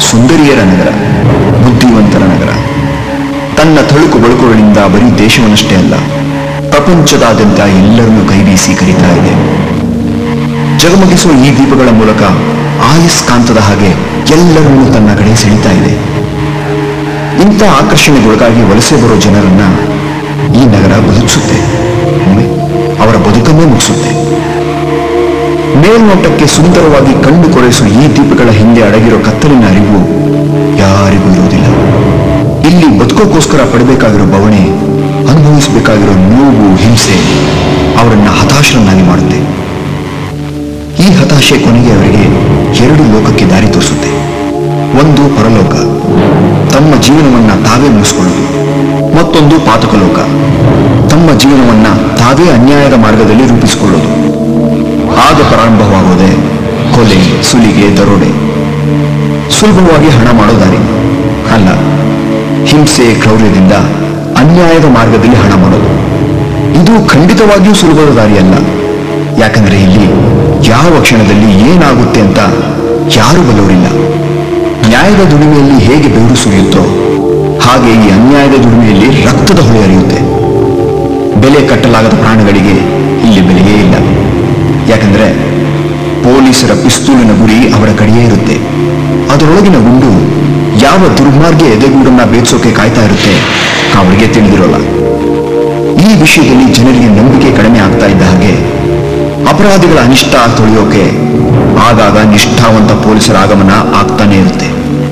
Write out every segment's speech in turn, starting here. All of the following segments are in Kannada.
ಸುಂದರಿಯರ ನಗರ ಬುದ್ಧಿವಂತರ ನಗರ ತನ್ನ ತಳುಕು ಬಳುಕುಗಳಿಂದ ಬರೀ ದೇಶವನ್ನಷ್ಟೇ ಅಲ್ಲ ಪ್ರಪಂಚದಾದ್ಯಂತ ಎಲ್ಲರನ್ನೂ ಕೈಬೀಸಿ ಕರೀತಾ ಇದೆ ಜಗಮಗಿಸುವ ಈ ದೀಪಗಳ ಮೂಲಕ ಆಯಸ್ಕಾಂತದ ಹಾಗೆ ಎಲ್ಲರನ್ನೂ ತನ್ನ ಕಡೆ ಸೆಳೀತಾ ಇದೆ ಇಂಥ ಆಕರ್ಷಣೆಗೊಳಗಾಗಿ ವಲಸೆ ಬರೋ ಜನರನ್ನ ಈ ನಗರ ಬದುಕಿಸುತ್ತೆ ಒಮ್ಮೆ ಅವರ ಬದುಕನ್ನೇ ಮುಗಿಸುತ್ತೆ ಮೇಲ್ನೋಟಕ್ಕೆ ಸುಂದರವಾಗಿ ಕಂಡು ಕೊರೆಸುವ ಈ ದೀಪಗಳ ಹಿಂದೆ ಅಡಗಿರೋ ಕತ್ತಲಿನ ಅರಿವು ಯಾರಿಗೂ ಇರುವುದಿಲ್ಲ ಇಲ್ಲಿ ಬದುಕೋಕ್ಕೋಸ್ಕರ ಪಡಬೇಕಾಗಿರೋ ಬವಣೆ ಅನುಭವಿಸಬೇಕಾಗಿರೋ ನೋವು ಹಿಂಸೆ ಅವರನ್ನ ಹತಾಶರನ್ನಾಗಿ ಮಾಡುತ್ತೆ ಈ ಹತಾಶೆ ಕೊನೆಗೆ ಅವರಿಗೆ ಎರಡು ಲೋಕಕ್ಕೆ ದಾರಿ ತೋರಿಸುತ್ತೆ ಒಂದು ಪರಲೋಕ ತಮ್ಮ ಜೀವನವನ್ನ ತಾವೇ ಮುಗಿಸ್ಕೊಳ್ಳೋದು ಮತ್ತೊಂದು ಪಾತಕಲೋಕ ತಮ್ಮ ಜೀವನವನ್ನ ತಾವೇ ಅನ್ಯಾಯದ ಮಾರ್ಗದಲ್ಲಿ ರೂಪಿಸಿಕೊಳ್ಳೋದು ಆಗ ಪ್ರಾರಂಭವಾಗೋದೆ ಕೊಲೆ ಸುಲಿಗೆ ದರೋಡೆ ಸುಲಭವಾಗಿ ಹಣ ಮಾಡೋ ದಾರಿ ಅಲ್ಲ ಹಿಂಸೆ ಕ್ರೌರ್ಯದಿಂದ ಅನ್ಯಾಯದ ಮಾರ್ಗದಲ್ಲಿ ಹಣ ಮಾಡೋದು ಇದು ಖಂಡಿತವಾಗಿಯೂ ಸುಲಭದ ದಾರಿಯಲ್ಲ ಯಾಕಂದ್ರೆ ಇಲ್ಲಿ ಯಾವ ಕ್ಷಣದಲ್ಲಿ ಏನಾಗುತ್ತೆ ಅಂತ ಯಾರು ಬಲ್ಲವರಿಲ್ಲ ನ್ಯಾಯದ ದುಡಿಮೆಯಲ್ಲಿ ಹೇಗೆ ಬೆವರು ಸುರಿಯುತ್ತೋ ಹಾಗೆ ಈ ಅನ್ಯಾಯದ ದುಡಿಮೆಯಲ್ಲಿ ರಕ್ತದ ಹೊಳೆ ಹರಿಯುತ್ತೆ ಬೆಲೆ ಕಟ್ಟಲಾಗದ ಪ್ರಾಣಗಳಿಗೆ ಇಲ್ಲಿ ಬೆಲೆಯೇ ಇಲ್ಲ ಯಾಕಂದ್ರೆ ಪೊಲೀಸರ ಪಿಸ್ತೂಲಿನ ಗುರಿ ಅವರ ಕಡೆಯೇ ಇರುತ್ತೆ ಅದರೊಳಗಿನ ಗುಂಡು ಯಾವ ದುರ್ಮಾರ್ಗ ಎದೆಗೂಡನ್ನ ಬೇಯಿಸೋಕೆ ಕಾಯ್ತಾ ಇರುತ್ತೆ ಅವರಿಗೆ ತಿಳಿದಿರೋಲ್ಲ ಈ ವಿಷಯದಲ್ಲಿ ಜನರಿಗೆ ನಂಬಿಕೆ ಕಡಿಮೆ ಆಗ್ತಾ ಇದ್ದ ಹಾಗೆ ಅಪರಾಧಿಗಳ ಅನಿಷ್ಟ ತೊಳೆಯೋಕೆ ಆಗಾಗ ನಿಷ್ಠಾವಂತ ಪೊಲೀಸರ ಆಗಮನ ಆಗ್ತಾನೆ ಇರುತ್ತೆ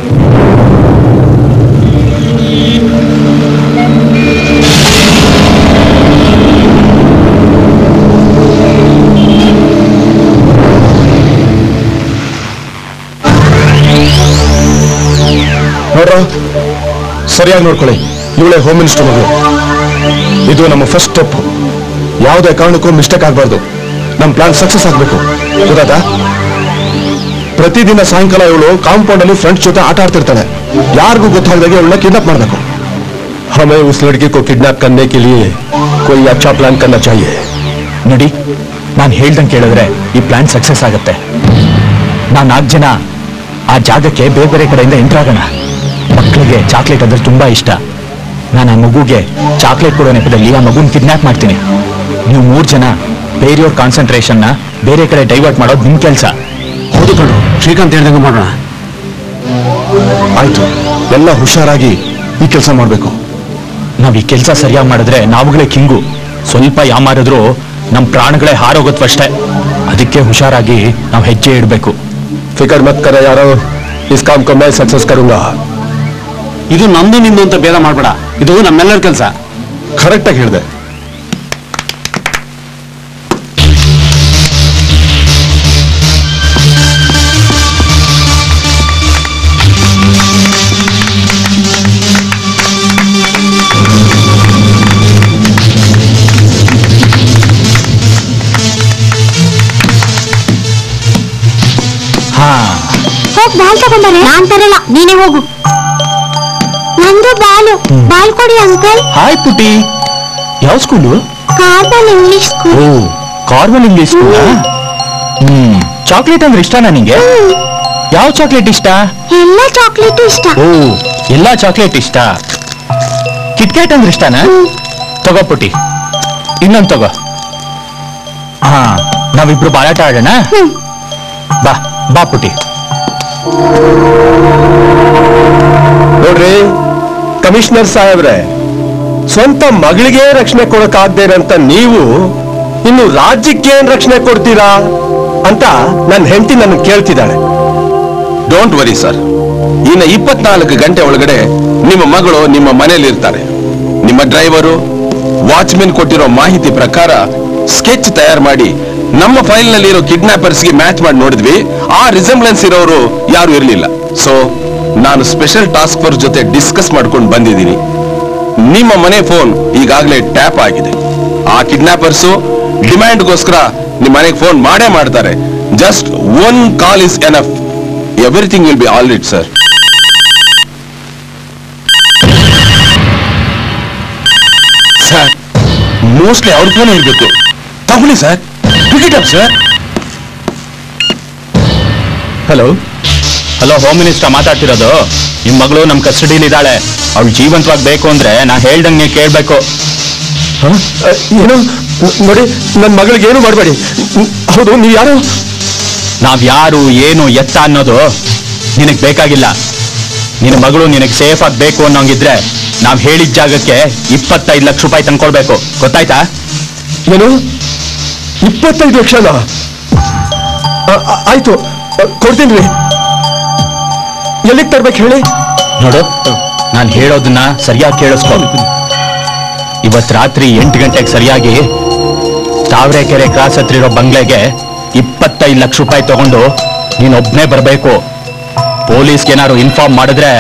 ನೋಡ್ರ ಸರಿಯಾಗಿ ನೋಡ್ಕೊಳ್ಳಿ ಇವಳೇ ಹೋಮ್ ಮಿನಿಸ್ಟರ್ ಮಗಳು ಇದು ನಮ್ಮ ಫಸ್ಟ್ ಸ್ಟೆಪ್ ಯಾವುದೇ ಕಾರಣಕ್ಕೂ ಮಿಸ್ಟೇಕ್ ಆಗಬಾರ್ದು ನಮ್ಮ ಪ್ಲಾನ್ ಸಕ್ಸಸ್ ಆಗಬೇಕು ಗೊತ್ತಾತಾ ಪ್ರತಿದಿನ ಸಾಯಂಕಾಲ ಇವಳು ಕಾಂಪೌಂಡ್ ಅಲ್ಲಿ ಫ್ರೆಂಡ್ಸ್ ಜೊತೆ ಆಟ ಆಡ್ತಿರ್ತಾಳೆ ಯಾರಿಗೂ ಗೊತ್ತಾಗದಾಗೆ ಇವಳನ್ನ ಕಿಡ್ನಾಪ್ ಮಾಡಬೇಕು हमें उस लड़की को किडनैप करने के लिए कोई अच्छा प्लान करना चाहिए ನೋಡಿ ನಾನು ಹೇಳ್ದಂಗೆ ಕೇಳಿದ್ರೆ ಈ ಪ್ಲಾನ್ ಸಕ್ಸಸ್ ಆಗುತ್ತೆ ನಾವು ನಾಲ್ಕು ಜನ ಆ ಜಾಗಕ್ಕೆ ಬೇರೆ ಬೇರೆ ಕಡೆಯಿಂದ ಎಂಟರ್ ಆಗೋಣ ಮಕ್ಕಳಿಗೆ ಚಾಕ್ಲೇಟ್ ಅಂದ್ರೆ ತುಂಬಾ ಇಷ್ಟ ನಾನು ಆ ಮಗುಗೆ ಚಾಕ್ಲೇಟ್ ಕೊಡೋ ನೆಪದಲ್ಲಿ ಆ ಮಗುನ ಕಿಡ್ನಾಪ್ ಮಾಡ್ತೀನಿ ನೀವು ಮೂರು ಜನ ಬೇರೆಯವ್ರ ಕಾನ್ಸಂಟ್ರೇಷನ್ನ ಬೇರೆ ಕಡೆ ಡೈವರ್ಟ್ ಮಾಡೋದು ನಿಮ್ ಕೆಲಸ ಹೌದು ಕಣು ಶ್ರೀಕಾಂತ್ ಹೇಳ್ದಂಗೆ ಮಾಡೋಣ ಆಯ್ತು ಎಲ್ಲ ಹುಷಾರಾಗಿ ಈ ಕೆಲಸ ಮಾಡಬೇಕು ನಾವ್ ಈ ಕೆಲಸ ಸರಿಯಾಗಿ ಮಾಡಿದ್ರೆ ನಾವುಗಳೇ ಕಿಂಗು ಸ್ವಲ್ಪ ಯಾಮಾರಿದ್ರು ನಮ್ ಪ್ರಾಣಗಳೇ ಹಾರೋಗತ್ವ ಅಷ್ಟೇ ಅದಕ್ಕೆ ಹುಷಾರಾಗಿ ನಾವು ಹೆಜ್ಜೆ ಇಡಬೇಕು फिक्र मत करे यारो इस काम को मैं सक्सेस करूंगा ಇದು ನಂದು ನಿಂದು ಅಂತ ಭೇದ ಮಾಡಬೇಡ ಇದು ನಮ್ಮೆಲ್ಲರ ಕೆಲಸ ಕರೆಕ್ಟ್ ಆಗಿ ಹೇಳಿದೆ ಹಾ ಹೋಗ್ ಬಾಲ್ ತಗೊಂಬರೆ ನಾನ್ ತರಲ್ಲ ನೀನೇ ಹೋಗು ನಂದು ಬಾಲು ಬಾಲ್ ಕೊಡಿ ಅಂಕಲ್ ಹಾಯ್ ಪುಟಿ ಯಾವ school carbon English oh school carbon English school ಹ್ಮ್ ಚಾಕ್ಲೇಟ್ ಅಂದ್ರೆ ಇಷ್ಟನಾ ನಿಂಗೆ ಯಾವ ಚಾಕ್ಲೇಟ್ ಇಷ್ಟ ಎಲ್ಲ ಚಾಕ್ಲೇಟ್ ಇಷ್ಟ ಓ ಎಲ್ಲಾ ಚಾಕ್ಲೇಟ್ ಇಷ್ಟ ಕಿಟ್ಕ್ಯಾಟ್ ಅಂದ್ರೆ ಇಷ್ಟನಾ ತಗೋ ಪುಟಿ ಇನ್ನೊಂದ್ ತಗೋ ಹಾ ನಾವಿಬ್ರು ಬಾಳಾಟ ಆಡೋಣ ಹ್ಮ್. ಬಾ ಬಾ ಪುಟಿ ನೋಡ್ರಿ ಕಮಿಷನರ್ ಸಾಹೇಬ್ರೆ ಸ್ವಂತ ಮಗಳಿಗೆ ರಕ್ಷಣೆ ಕೊಡಕ್ಕಾಗ್ದೇನಂತ ನೀವು ಇನ್ನು ರಾಜ್ಯಕ್ಕೆ ಏನ್ ರಕ್ಷಣೆ ಕೊಡ್ತೀರಾ ಅಂತ ನನ್ನ ಹೆಂಡತಿ ನನ್ನ ಕೇಳ್ತಿದ್ದಾಳೆ ಡೋಂಟ್ ವರಿ ಸರ್ ಇನ್ನು ಇಪ್ಪತ್ನಾಲ್ಕು ಗಂಟೆ ಒಳಗಡೆ ನಿಮ್ಮ ಮಗಳು ನಿಮ್ಮ ಮನೆಯಲ್ಲಿ ಇರ್ತಾರೆ ನಿಮ್ಮ ಡ್ರೈವರು ವಾಚ್ಮೆನ್ ಕೊಟ್ಟಿರೋ ಮಾಹಿತಿ ಪ್ರಕಾರ ಸ್ಕೆಚ್ ತಯಾರು ಮಾಡಿ ನಮ್ಮ ಫೈಲ್ ನಲ್ಲಿ ಇರೋ ಕಿಡ್ನಾಪರ್ಸ್ಗೆ ಮ್ಯಾಚ್ ಮಾಡಿ ನೋಡಿದ್ವಿ ಆ ರಿಸೆಂಬ್ಲೆನ್ಸ್ ಇರೋರು ಯಾರು ಇರಲಿಲ್ಲ ಸೊ ನಾನು ಸ್ಪೆಷಲ್ ಟಾಸ್ಕ್ ಫೋರ್ಸ್ ಜೊತೆ ಡಿಸ್ಕಸ್ ಮಾಡ್ಕೊಂಡು ಬಂದಿದ್ದೀನಿ ನಿಮ್ಮ ಮನೆ ಫೋನ್ ಈಗಾಗಲೇ ಟ್ಯಾಪ್ ಆಗಿದೆ ಆ ಕಿಡ್ನಾಪರ್ಸು ಡಿಮ್ಯಾಂಡ್ಗೋಸ್ಕರ ನಿಮ್ಮ ಮನೆಗೆ ಫೋನ್ ಮಾಡೇ ಮಾಡ್ತಾರೆ just one call is enough everything will be alright sir sir mostly ಅವ್ರ ಫೋನ್ ಇರಬೇಕು ತಗೊಳ್ಳಿ sir pick it up sir hello hello home minister ಮಾತಾಡ್ತಿರೋದು ನಿಮ್ ಮಗಳು ನಮ್ ಕಸ್ಟಡಿಲಿ ಇದ್ದಾಳೆ ಅವಳು ಜೀವಂತವಾಗಿ ಬೇಕು ಅಂದ್ರೆ ನಾ ಹೇಳ್ದಂಗೆ ನೀವು ಕೇಳ್ಬೇಕು ಹ? ಅ, ಏನು ನ- ನೋಡಿ ನನ್ನ ಮಗಳಿಗೆ ಏನು ಮಾಡಬೇಡಿ ಹೌದು ನೀವು ಯಾರು ನಾವ್ ಯಾರು ಏನು ಎತ್ತ ಅನ್ನೋದು ನಿನಗ್ ಬೇಕಾಗಿಲ್ಲ ನಿನ್ನ ಮಗಳು ನಿನಗ್ ಸೇಫ್ ಆಗಿ ಬೇಕು ಅನ್ನೋಂಗಿದ್ರೆ ನಾವ್ ಹೇಳಿದ ಜಾಗಕ್ಕೆ ಇಪ್ಪತ್ತೈದು ಲಕ್ಷ ರೂಪಾಯಿ ತಂದ್ಕೊಳ್ಬೇಕು ಗೊತ್ತಾಯ್ತಾ ಏನು ಇಪ್ಪತ್ತೈದು ಲಕ್ಷನಾ ಅ, ಅ, ಆಯ್ತು ಕೊಡ್ತೀನಿ ರೀ ಎಲ್ಲಿಗೆ ತರ್ಬೇಕು ಹೇಳಿ ನೋಡು ನಾನು ಹೇಳೋದನ್ನ ಸರಿಯಾಗಿ ಕೇಳಿಸ್ಕೊ ಇವತ್ ರಾತ್ರಿ ಎಂಟು ಗಂಟೆಗೆ ಸರಿಯಾಗಿ ತಾವರೆಕೆರೆ ಕ್ರಾಸ್ ಹತ್ರ ಇರೋ ಬಂಗ್ಲೆಗೆ ಇಪ್ಪತ್ತೈದು ಲಕ್ಷ ರೂಪಾಯಿ ತಗೊಂಡು ನೀನೊಬ್ನೇ ಬರಬೇಕು ಪೊಲೀಸ್ಗೆ ಏನಾದ್ರು ಇನ್ಫಾರ್ಮ್ ಮಾಡಿದ್ರೆ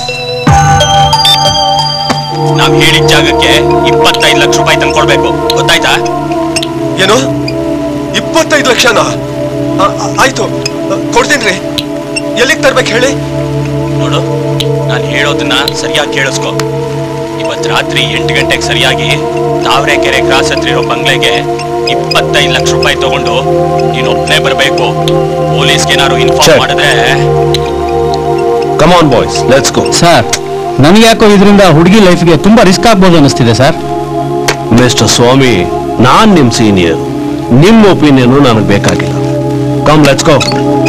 ನಾವ್ ಹೇಳಿದ ಜಾಗಕ್ಕೆ ಇಪ್ಪತ್ತೈದು ಲಕ್ಷ ರೂಪಾಯಿ ತಂದ್ಕೊಳ್ಬೇಕು ಗೊತ್ತಾಯ್ತಾ ಏನು ಇಪ್ಪತ್ತೈದು ಲಕ್ಷನಾ ಅ, ಅ, ಆಯ್ತು ಕೊಡ್ತೀನಿ ರೀ ಎಲ್ಲಿಗೆ ತರ್ಬೇಕು ಹೇಳಿ ನೋಡು ನಾನು ಹೇಳೋದನ್ನ ಸರಿಯಾಗಿ ಕೇಳಿಸ್ಕೊ ಇವತ್ ರಾತ್ರಿ ಎಂಟು ಗಂಟೆಗೆ ಸರಿಯಾಗಿ ತಾವರೆಕೆರೆ ಕ್ರಾಸ್ ಹತ್ರ ಇರೋ ಬಂಗ್ಲೆಗೆ ಇಪ್ಪತ್ತೈದು ಲಕ್ಷ ರೂಪಾಯಿ ತಗೊಂಡು ನೀನೊಬ್ನೇ ಬರಬೇಕು ಪೊಲೀಸ್ಗೆ ಏನಾದ್ರು ಇನ್ಫಾರ್ಮ್ Sure. ಮಾಡಿದ್ರೆ come on boys let's go sir ನನಗೆ ಯಾಕೋ ಇದರಿಂದ ಹುಡುಗಿ ಲೈಫ್ಗೆ ತುಂಬಾ ರಿಸ್ಕ್ ಆಗ್ಬೋದು ಅನಿಸ್ತಿದೆ ಸರ್ ಮಿಸ್ಟರ್ ಸ್ವಾಮಿ ನಾನ್ ನಿಮ್ ಸೀನಿಯರ್ ನಿಮ್ಮ ಒಪಿನಿಯನ್ ನನಗೆ ಬೇಕಾಗಿಲ್ಲ ಕಮ್ ಲೆಟ್ಸ್ ಗೋ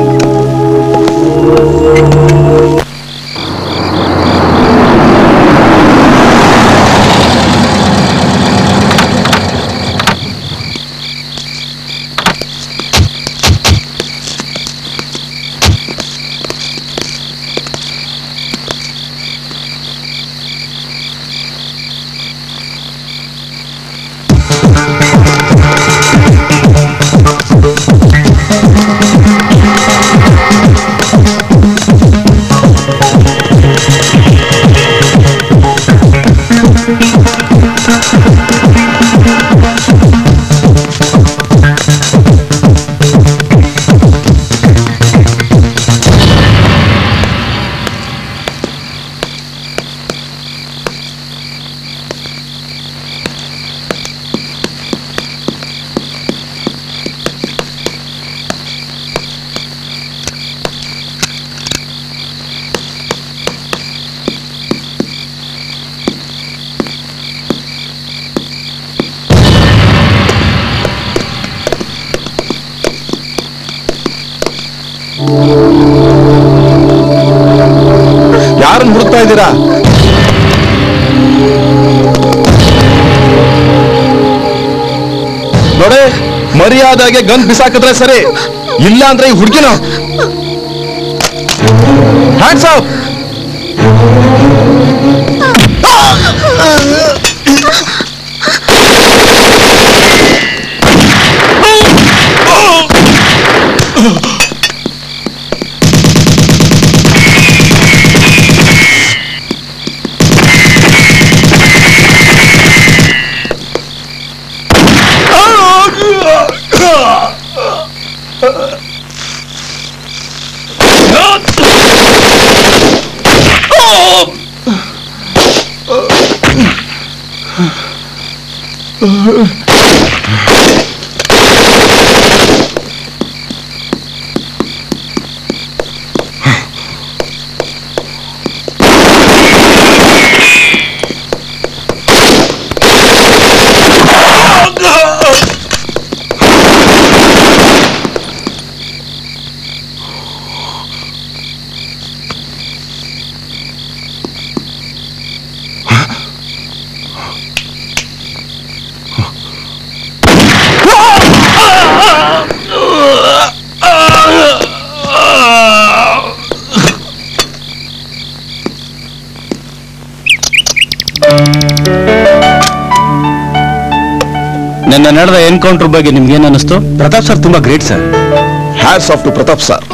ಯಾರನ್ನ ಹುಡುಕ್ತಾ ಇದ್ದೀರಾ ನೋಡಿ ಮರ್ಯಾದಾಗೆ ಗನ್ ಬಿಸಾಕಿದ್ರೆ ಸರಿ ಇಲ್ಲ ಅಂದ್ರೆ ಈ ಹುಡುಗಿನ ಹ್ಯಾಂಡ್ಸ್ ಅಪ್ ನಿನ್ನೆ ನಡೆದ ಎನ್ಕೌಂಟರ್ ಬಗ್ಗೆ ನಿಮ್ಗೆ ಏನ್ ಅನಿಸ್ತು ಪ್ರತಾಪ್ ಸರ್ ತುಂಬಾ great sir hats off to Pratap sir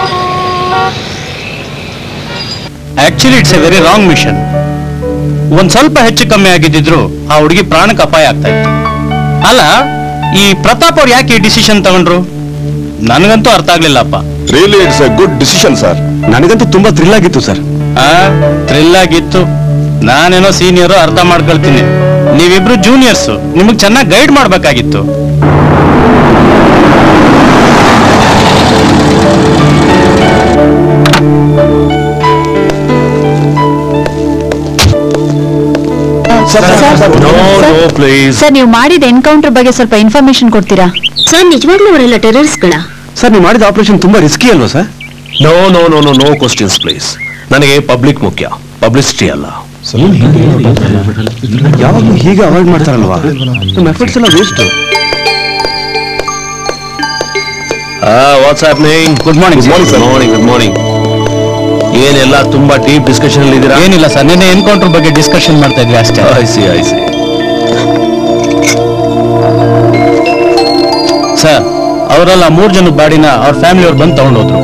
actually it's a very wrong mission ಒಂದ್ ಸ್ವಲ್ಪ ಹೆಚ್ಚು ಕಮ್ಮಿ ಆಗಿದ್ದಿದ್ರು ಆ ಹುಡುಗಿ ಪ್ರಾಣಕ್ಕೆ ಅಪಾಯ ಆಗ್ತಾ ಇತ್ತು ಅಲ್ಲ ಈ ಪ್ರತಾಪ್ ಅವ್ರು ಯಾಕೆ ಈ ಡಿಸಿಷನ್ ತಗೊಂಡ್ರು ನನಗಂತೂ ಅರ್ಥ ಆಗ್ಲಿಲ್ಲಪ್ಪ really it's a good decision sir ನನಗಂತೂ ತುಂಬಾ ಥ್ರಿಲ್ ಆಗಿತ್ತು ಸರ್ ಆ ಥ್ರಿಲ್ ಆಗಿತ್ತು ನಾನೇನೋ ಸೀನಿಯರು ಅರ್ಥ ಮಾಡ್ಕೊಳ್ತೀನಿ ನೀವಿಬ್ರು ಜೂನಿಯರ್ಸ್ ನಿಮಗ್ ಚೆನ್ನಾಗಿ ಗೈಡ್ ಮಾಡ್ಬೇಕಾಗಿತ್ತು ನೋ ನೋ ಪ್ಲೀಸ್ ಸರ್ ನೀವು ಮಾಡಿದ ಎನ್ಕೌಂಟರ್ ಬಗ್ಗೆ ಸ್ವಲ್ಪ ಇನ್ಫಾರ್ಮೇಶನ್ ಕೊಡ್ತೀರಾ ಸರ್ ನಿಜವಾಗ್ಲೂ ಅವರೆಲ್ಲ ಟೆರರಿಸ್ಟ್ಗಳ ಸರ್ ನೀವು ಮಾಡಿದ ಆಪರೇಷನ್ ತುಂಬಾ ರಿಸ್ಕಿ ಅಲ್ವಾ sir no no no no no questions please ನನಗೆ ಪಬ್ಲಿಕ್ ಮುಖ್ಯ ಪಬ್ಲಿಸಿಟಿ ಅಲ್ಲ ಯಾವಾಗಲೂ ಹೀಗೆ ಅವಾಯ್ಡ್ ಮಾಡ್ತಾರಲ್ವಾ ನಮ್ಮ ಎಫರ್ಟ್ಸ್ ಎಲ್ಲ waste what's happening good morning good morning good morning ಏನೆಲ್ಲ ತುಂಬಾ ಡೀಪ್ ಡಿಸ್ಕಷನ್ ಅಲ್ಲಿ ಇದ್ದೀರಾ ಏನಿಲ್ಲ ಸರ್ ನಿನ್ನೆ ಎನ್ಕೌಂಟರ್ ಬಗ್ಗೆ ಡಿಸ್ಕಷನ್ ಮಾಡ್ತಾ ಇದ್ವಿ ಅಷ್ಟೇ ಐಸಿ ಐಸಿ ಸರ್ ಅವರೆಲ್ಲ ಮೂರ್ ಜನದ ಬಾಡಿನ ಅವ್ರ ಫ್ಯಾಮಿಲಿಯವ್ರು ಬಂದು ತಗೊಂಡೋದ್ರು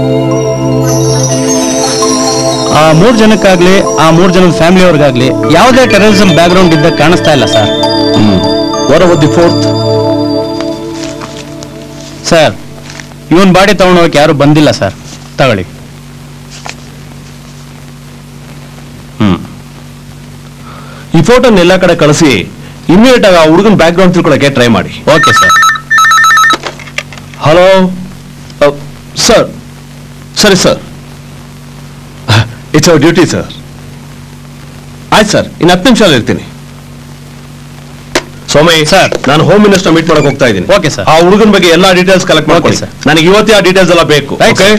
ಆ ಮೂರ್ ಜನಕ್ಕಾಗ್ಲಿ ಆ ಮೂರ್ ಜನದ ಫ್ಯಾಮಿಲಿಯವ್ರಿಗಾಗ್ಲಿ ಯಾವುದೇ ಟೆರರಿಸಂ ಬ್ಯಾಕ್ಗ್ರೌಂಡ್ ಇದ್ದ ಕಾಣಿಸ್ತಾ ಇಲ್ಲ sir what about the fourth sir ಇವನ್ ಬಾಡಿ ತಗೊಂಡೋಗಕ್ಕೆ ಯಾರು ಬಂದಿಲ್ಲ ಸರ್ ತಗೊಳ್ಳಿ ಈ ಫೋಟೋನ ಎಲ್ಲ ಕಡೆ ಕಳಿಸಿ ಇಮಿಡಿಯೇಟ್ ಆಗಿ ಆ ಹುಡುಗನ ಬ್ಯಾಕ್ ಗ್ರೌಂಡ್ ತಿಳ್ಕೊಳಕ್ಕೆ ಟ್ರೈ ಮಾಡಿ ಓಕೆ ಸರ್ ಹಲೋ ಸರ್ ಸರಿ sir it's our duty sir ಆಯ್ತು ಸರ್ ಇನ್ನು ಹತ್ತು ನಿಮಿಷ ಇರ್ತೀನಿ ಸೋಮೈ Sir. ನಾನು ಹೋಮ್ ಮಿನಿಸ್ಟರ್ ಮೀಟ್ ಮಾಡಕ್ ಹೋಗ್ತಾ ಇದ್ದೀನಿ Okay, sir. ಆ ಹುಡುಗನ ಬಗ್ಗೆ ಎಲ್ಲಾ ಡೀಟೇಲ್ಸ್ ಕಲೆಕ್ಟ್ ಮಾಡ್ಕೊಳ್ಳಿ sir. ನನಗೆ ಇವತ್ತೇ ಆ ಡೀಟೇಲ್ಸ್ ಎಲ್ಲ ಬೇಕು Right, ಓಕೆ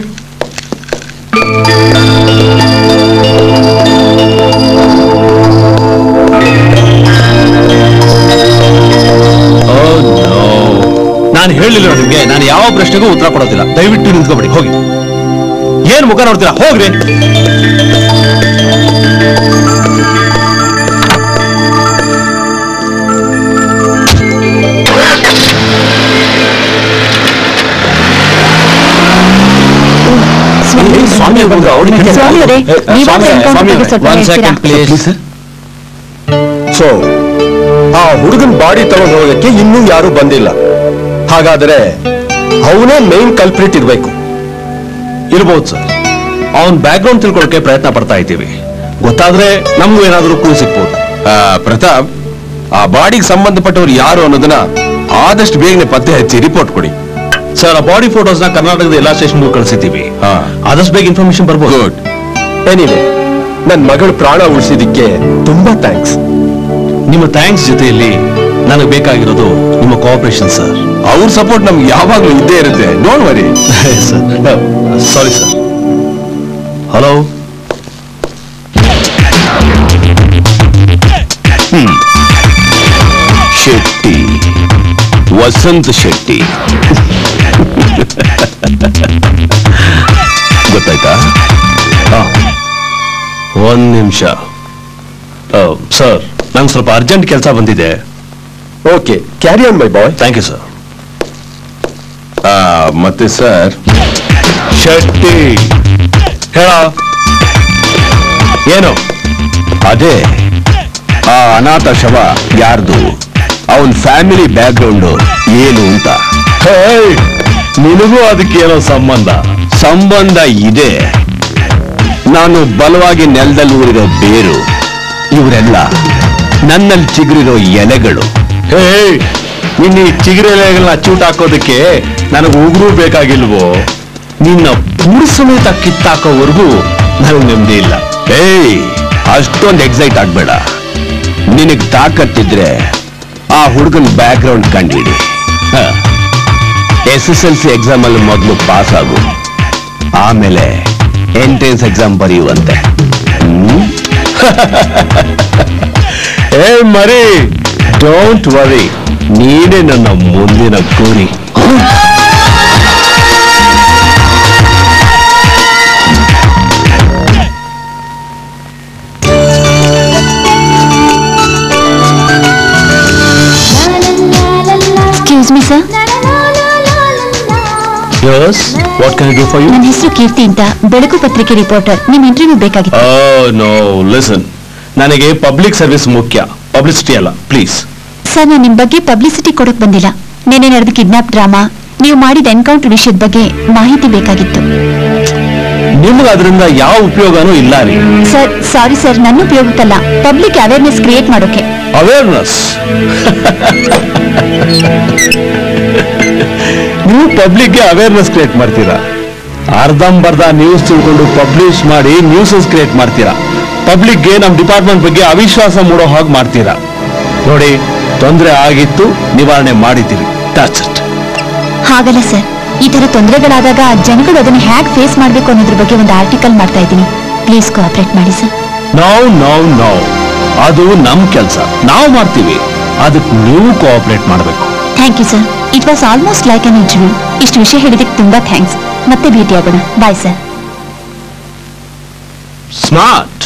ನಾನು ಹೇಳಿಲ್ಲ ನಿಮ್ಗೆ ನಾನು ಯಾವ ಪ್ರಶ್ನೆಗೂ ಉತ್ತರ ಕೊಡೋದಿಲ್ಲ ದಯವಿಟ್ಟು ನಿಂತ್ಕೊಬೇಡಿ ಹೋಗಿ ಏನ್ ಮುಖ ನೋಡ್ತೀರಾ ಹೋಗ್ರಿ ಸ್ವಾಮಿ ಬಂದ್ರು, ಅವ್ರಿಗೆ ಕೆಲಸ- ಸ್ವಾಮಿಯವರೇ ಏ, ನೀವಾದ್ರೂ ಸ್ವಾಮಿ, ಎನ್ಕೌಂಟರ್ ಸ್ವಾಮಿ, ಬಗ್ಗೆ ಸ್ವಲ್ಪ ಒನ್ ಹೇಳ್ತೀರಾ ಸೆಕೆಂಡ್ ಪ್ಲೀಸ್ ಸೊ ಆ ಹುಡುಗನ್ ಬಾಡಿ ತಗೊಂಡು ಹೋಗಕ್ಕೆ ಇನ್ನೂ ಯಾರು ಬಂದಿಲ್ಲ ಹಾಗಾದ್ರೆ ಅವನೇ ಮೇನ್ ಕಲ್ಪ್ರಿಟ್ ಇರ್ಬೇಕು ಇರ್ಬೋದು ಸರ್ ಅವನ್ ಬ್ಯಾಕ್ ಗ್ರೌಂಡ್ ತಿಳ್ಕೊಳಕ್ಕೆ ಪ್ರಯತ್ನ ಪಡ್ತಾ ಇದ್ದೀವಿ ಗೊತ್ತಾದ್ರೆ ನಮ್ಗೂ ಏನಾದ್ರೂ ಕ್ಲೂ ಸಿಗ್ಬೋದು ಆ, ಪ್ರತಾಪ್ ಆ ಬಾಡಿಗೆ ಸಂಬಂಧಪಟ್ಟವ್ರು ಯಾರು ಅನ್ನೋದನ್ನ ಆದಷ್ಟು ಬೇಗನೆ ಪತ್ತೆ ಹಚ್ಚಿ ರಿಪೋರ್ಟ್ ಕೊಡಿ ಸರ್ ಆ ಬಾಡಿ ಫೋಟೋಸ್ ನ ಕರ್ನಾಟಕದ ಎಲ್ಲಾ ಸ್ಟೇಷನ್ಗೂ ಕಳಿಸಿದ್ದೀವಿ ಹಾ. ಆದಷ್ಟು ಬೇಗ ಇನ್ಫಾರ್ಮೇಶನ್ ಬರ್ಬೋದು ಗುಡ್ ಏನಿದೆ ನನ್ ಮಗಳ ಪ್ರಾಣ ಉಳಿಸಿದಕ್ಕೆ ತುಂಬಾ ಥ್ಯಾಂಕ್ಸ್ ನಿಮ್ಮ ಥ್ಯಾಂಕ್ಸ್ ಜೊತೆಯಲ್ಲಿ ನನಗೆ ಬೇಕಾಗಿರೋದು ನಿಮ್ಮ ಕೋಆಪರೇಷನ್ ಸರ್ ಅವ್ರ ಸಪೋರ್ಟ್ ನಮ್ಗೆ ಯಾವಾಗ್ಲೂ ಇದ್ದೇ ಇರುತ್ತೆ don't worry sir sorry sir hello Shetty Vasant Shetty ಗೊತ್ತಾಯ್ತಾ ಒಂದ್ ನಿಮಿಷ ಸರ್ ನಂಗೆ ಸ್ವಲ್ಪ ಅರ್ಜೆಂಟ್ ಕೆಲಸ ಬಂದಿದೆ okay carry on my boy thank you sir ಆ, ಮತ್ತೆ ಸರ್ ಶೆಟ್ಟಿ ಹೇಳ ಏನು ಅದೇ ಆ ಅನಾಥ ಶವ ಯಾರ್ದು ಅವನ್ ಫ್ಯಾಮಿಲಿ ಬ್ಯಾಕ್ಗ್ರೌಂಡ್ ಏನು ಅಂತ ಹೇಯ್, ನಿನಗೂ ಅದಕ್ಕೆ ಏನೋ ಸಂಬಂಧ ಸಂಬಂಧ ಇದೆ ನಾನು ಬಲವಾಗಿ ನೆಲದಲ್ಲಿ ಊರಿರೋ ಬೇರು ಇವರೆಲ್ಲ ನನ್ನಲ್ಲಿ ಚಿಗುರಿರೋ ಎಲೆಗಳು ಹೇಯ್ ನಿನ್ನ ಈ ಚಿಗುರೆಲೆಗಳನ್ನ ಚೂಟ್ ಹಾಕೋದಕ್ಕೆ ನನಗೆ ಉಗುರು ಬೇಕಾಗಿಲ್ವೋ ನಿನ್ನ ಪುಡಿ ಸಮೇತ ಕಿತ್ತಾಕೋವರೆಗೂ ನನಗೆ ನೆಮ್ಮದಿ ಇಲ್ಲ ಏಯ್ ಅಷ್ಟೊಂದು ಎಕ್ಸೈಟ್ ಆಗ್ಬೇಡ ನಿನಗ್ ತಾಕತ್ತಿದ್ರೆ ಆ ಹುಡುಗನ ಬ್ಯಾಕ್ ಗ್ರೌಂಡ್ ಕಂಡಿಡಿ S S L C exam ಅಲ್ಲಿ ಮೊದಲು ಪಾಸ್ ಆಗು ಆಮೇಲೆ ಎಂಟ್ರೆನ್ಸ್ ಎಕ್ಸಾಮ್ ಬರೆಯುವಂತೆ ಹ್ಮ್? ಏ ಮರಿ ಡೋಂಟ್ ವರಿ ನೀನೇ ನನ್ನ ಮುಂದಿನ ಗುರಿ excuse me sir yes what can do for you ನನ್ನ ಹೆಸರು ಕೀರ್ತಿ ಅಂತ ಬೆಳಕು ಪತ್ರಿಕೆ ರಿಪೋರ್ಟರ್ ನಿಮ್ ಇಂಟರ್ವ್ಯೂ ಬೇಕಾಗಿತ್ತು ನೋ ಲಿಸನ್ ನನಗೆ ಪಬ್ಲಿಕ್ ಸರ್ವಿಸ್ ಮುಖ್ಯ ಪಬ್ಲಿಸಿಟಿ ಅಲ್ಲ ಪ್ಲೀಸ್ ಸರ್ ನಾನು ನಿಮ್ ಬಗ್ಗೆ ಪಬ್ಲಿಸಿಟಿ ಕೊಡಕ್ ಬಂದಿಲ್ಲ ನೆನೆ ನಡೆದ ಕಿಡ್ನಾಪ್ ಡ್ರಾಮಾ ನೀವು ಮಾಡಿದ ಎನ್ಕೌಂಟರ್ ವಿಷಯದ ಬಗ್ಗೆ ಮಾಹಿತಿ ಬೇಕಾಗಿತ್ತು ನಿಮ್ಗೆ ಅದರಿಂದ ಯಾವ ಉಪಯೋಗನೂ ಇಲ್ಲ ರೀ ಸರ್ ಸಾರಿ ಸರ್ ನನ್ನ ಉಪಯೋಗಕ್ಕಲ್ಲ ಪಬ್ಲಿಕ್ ಅವೇರ್ನೆಸ್ ಕ್ರಿಯೇಟ್ ಮಾಡೋಕೆ ಅವೇರ್ನೆಸ್ ನೀವು ಪಬ್ಲಿಕ್ಗೆ ಅವೇರ್ನೆಸ್ ಕ್ರಿಯೇಟ್ ಮಾಡ್ತೀರಾ ಅರ್ಧಂಬರ್ಧ ನ್ಯೂಸ್ ತಿಳ್ಕೊಂಡು ಪಬ್ಲಿಷ್ ಮಾಡಿ ನ್ಯೂಸಸ್ ಕ್ರಿಯೇಟ್ ಮಾಡ್ತೀರಾ ಪಬ್ಲಿಕ್ಗೆ ನಮ್ಮ ಡಿಪಾರ್ಟ್ಮೆಂಟ್ ಬಗ್ಗೆ ಅವಿಶ್ವಾಸ ಮೂಡೋ ಹಾಗೆ ಮಾಡ್ತೀರಾ ನೋಡಿ ತೊಂದರೆ ಆಗಿತ್ತು ನಿವಾರಣೆ ಮಾಡಿದ್ದೀವಿ That's it. ಹಾಗಲ್ಲ ಸರ್ ಈ ತರ ತೊಂದರೆಗಳಾದಾಗ ಜನಗಳು ಅದನ್ನ ಹ್ಯಾಕ್ ಫೇಸ್ ಮಾಡ್ಬೇಕು ಅನ್ನೋದ್ರ ಬಗ್ಗೆ ಒಂದು ಆರ್ಟಿಕಲ್ ಮಾಡ್ತಾ ಇದ್ದೀನಿ ಪ್ಲೀಸ್ ಕೋಆಪರೇಟ್ ಮಾಡಿ ಸರ್ ನೋ ನೋ ನೋ ಅದು ನಮ್ ಕೆಲಸ ನಾವು ಮಾಡ್ತೀವಿ ಅದಕ್ಕೆ ನೀವು ಕೋಆಪರೇಟ್ ಮಾಡಬೇಕು thank you sir it was almost like an interview ಇಷ್ಟು ವಿಷಯ ಹೇಳಿದಕ್ಕೆ ತುಂಬಾ ಥ್ಯಾಂಕ್ಸ್ ಮತ್ತೆ ಭೇಟಿಯಾಗೋಣ ಬಾಯ್ ಸರ್ ಸ್ಮಾರ್ಟ್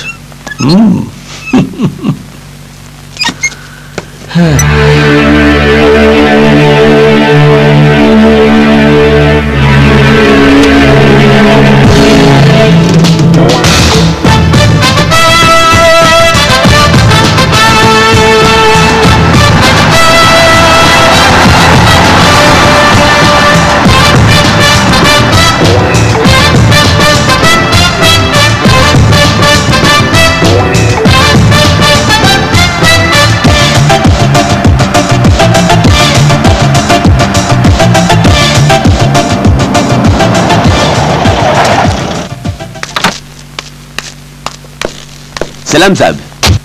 ಸಲಾಂ ಸಾಬ್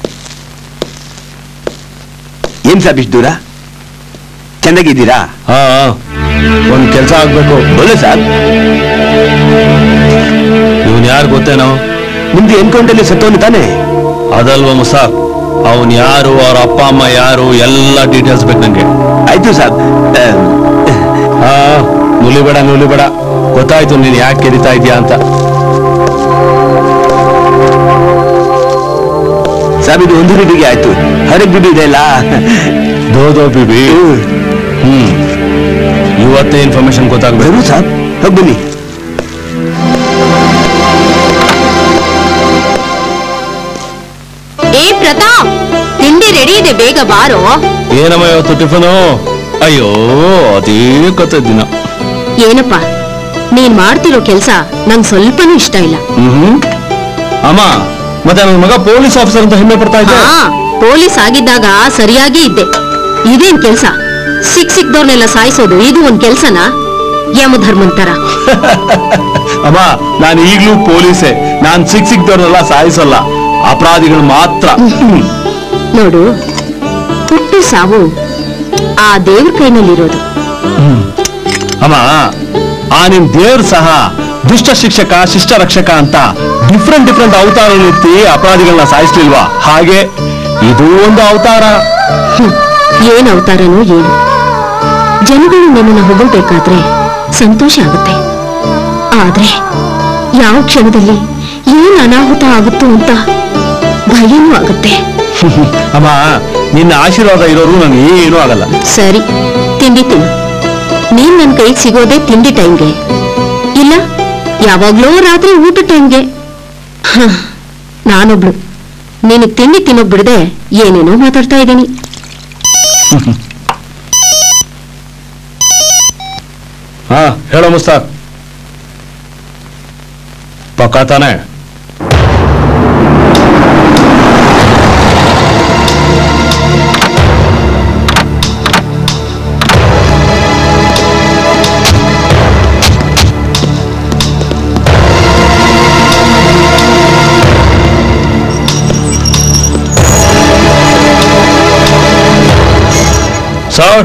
ಏನ್ ಸಾಬ್ ಇಷ್ಟು ದೂರ ಚೆನ್ನಾಗಿದ್ದೀರಾ ಹಾ ಒಂದ್ ಕೆಲಸ ಆಗ್ಬೇಕು ಒಳ್ಳೆ ಸಾಬ್ ಇವನ್ ಯಾರು ಗೊತ್ತೇನೋ ನಿಮ್ದು ಎನ್ಕೌಂಟಲ್ಲಿ ಸತ್ತವನು ತಾನೆ ಅದಲ್ವ ಮುಸಾಕ್ ಅವನ್ ಯಾರು ಅವ್ರ ಅಪ್ಪ ಅಮ್ಮ ಯಾರು ಎಲ್ಲ ಡೀಟೇಲ್ಸ್ ಬೇಕು ನಂಗೆ ಆಯ್ತು ಸಾಬ್ ಹಾ ನುಲಿಬೇಡ ನುಲಿಬೇಡ ಗೊತ್ತಾಯ್ತು ನೀನ್ ಯಾಕೆ ಕೆರಿತಾ ಇದೀಯಾ ಅಂತ ಸಾಬ್ ಇದು ಒಂದು ಬಿಬಿಗೆ ಆಯ್ತು ಹರಗ್ ಬಿಬಿ ಇದೆ ಅಲ್ಲ ದೋ ದೋ ಬಿಬಿ ಹ್ಮ್ ಇವತ್ತೇ ಇನ್ಫಾರ್ಮೇಶನ್ ಗೊತ್ತಾಗ್ಬೇಕು ಬರು ಸಾಬ್ ಹೋಗ್ ಬನ್ನಿ ಏ ಪ್ರತಾಪ್ ತಿಂಡಿ ರೆಡಿ ಇದೆ ಬೇಗ ಬಾರೋ ಏನಮ್ಮ ಇವತ್ತು ಟಿಫನು ಅಯ್ಯೋ ಅದೇ ಕತೆ ದಿನ ಏನಪ್ಪ ನೀನ್ ಮಾಡ್ತಿರೋ ಕೆಲ್ಸ ನಂಗ್ ಸ್ವಲ್ಪನೂ ಇಷ್ಟ ಇಲ್ಲ ಹ್ಮ್ ಅಮ್ಮ ಮತ್ತೆ ನನ್ನ ಮಗ ಪೊಲೀಸ್ ಆಫೀಸರ್ ಅಂತ ಹೆಮ್ಮೆ ಪಡ್ತಾ ಇದ್ದೆ ಹಾ ಪೊಲೀಸ್ ಆಗಿದ್ದಾಗ ಸರಿಯಾಗಿ ಇದ್ದೆ ಇದೇನ್ ಕೆಲ್ಸ ಸಿಕ್ ಸಿಕ್ದವ್ರನ್ನೆಲ್ಲ ಸಾಯಿಸೋದು ಇದು ಒಂದ್ ಕೆಲ್ಸನಾ ಯಮಧರ್ಮನ್ ತರ ಅಮ್ಮ ನಾನು ಈಗ್ಲೂ ಪೊಲೀಸೇ ನಾನ್ ಸಿಕ್ ಸಿಕ್ದವ್ರನ್ನೆಲ್ಲ ಸಾಯಿಸಲ್ಲ ಅಪರಾಧಿಗಳು ಮಾತ್ರ ಹ್ಮ್. ನೋಡು ಹುಟ್ಟು ಸಾವು ಆ ದೇವ್ರ ಕೈನಲ್ಲಿರೋದು ಅಮ್ಮ ಆ ನಿಮ್ ದೇವ್ರು ಸಹ ದುಷ್ಟ ಶಿಕ್ಷಕ ಶಿಷ್ಟ ರಕ್ಷಕ ಅಂತ ಡಿಫ್ರೆಂಟ್ ಡಿಫ್ರೆಂಟ್ ಅವತಾರ ಎತ್ತಿ ಅಪರಾಧಿಗಳನ್ನ ಸಾಯಿಸ್ಲಿಲ್ವಾ ಹಾಗೆ ಇದು ಒಂದು ಅವತಾರ ಹ್ಮ್. ಏನ್ ಅವತಾರನೋ ಏನು ಜನಗಳು ನಿನ್ನನ್ನು ಹೊಗಳ್ಬೇಕಾದ್ರೆ ಸಂತೋಷ ಆಗುತ್ತೆ ಆದ್ರೆ ಯಾವ ಕ್ಷಣದಲ್ಲಿ ಏನ್ ಅನಾಹುತ ಆಗುತ್ತೋ ಅಂತ ಭಯನೂ ಆಗುತ್ತೆ ಅಮ್ಮ ನಿನ್ನ ಆಶೀರ್ವಾದ ಇರೋರು ನನಗೆ ಏನೂ ಆಗಲ್ಲ ಸರಿ ತಿಂಡಿ ತಿನ್ನು ನೀನ್ ನನ್ ಕೈಗೆ ಸಿಗೋದೇ ತಿಂಡಿ ಟೈಮ್ಗೆ ಇಲ್ಲ ಯಾವಾಗ್ಲೋ ರಾತ್ರಿ ಊಟ ಟೈಮ್ಗೆ ಹ, ನಾನೊಬ್ಳು ನಿನಗ್ ತಿಂಡಿ ತಿನ್ನೋಕ್ ಬಿಡದೆ ಏನೇನೋ ಮಾತಾಡ್ತಾ ಇದ್ದೀನಿ ಹಾ ಹೇಳೋ ಮುಸ್ತಾಕ್ ಪಕ್ಕ ತಾನೆ ಸರ್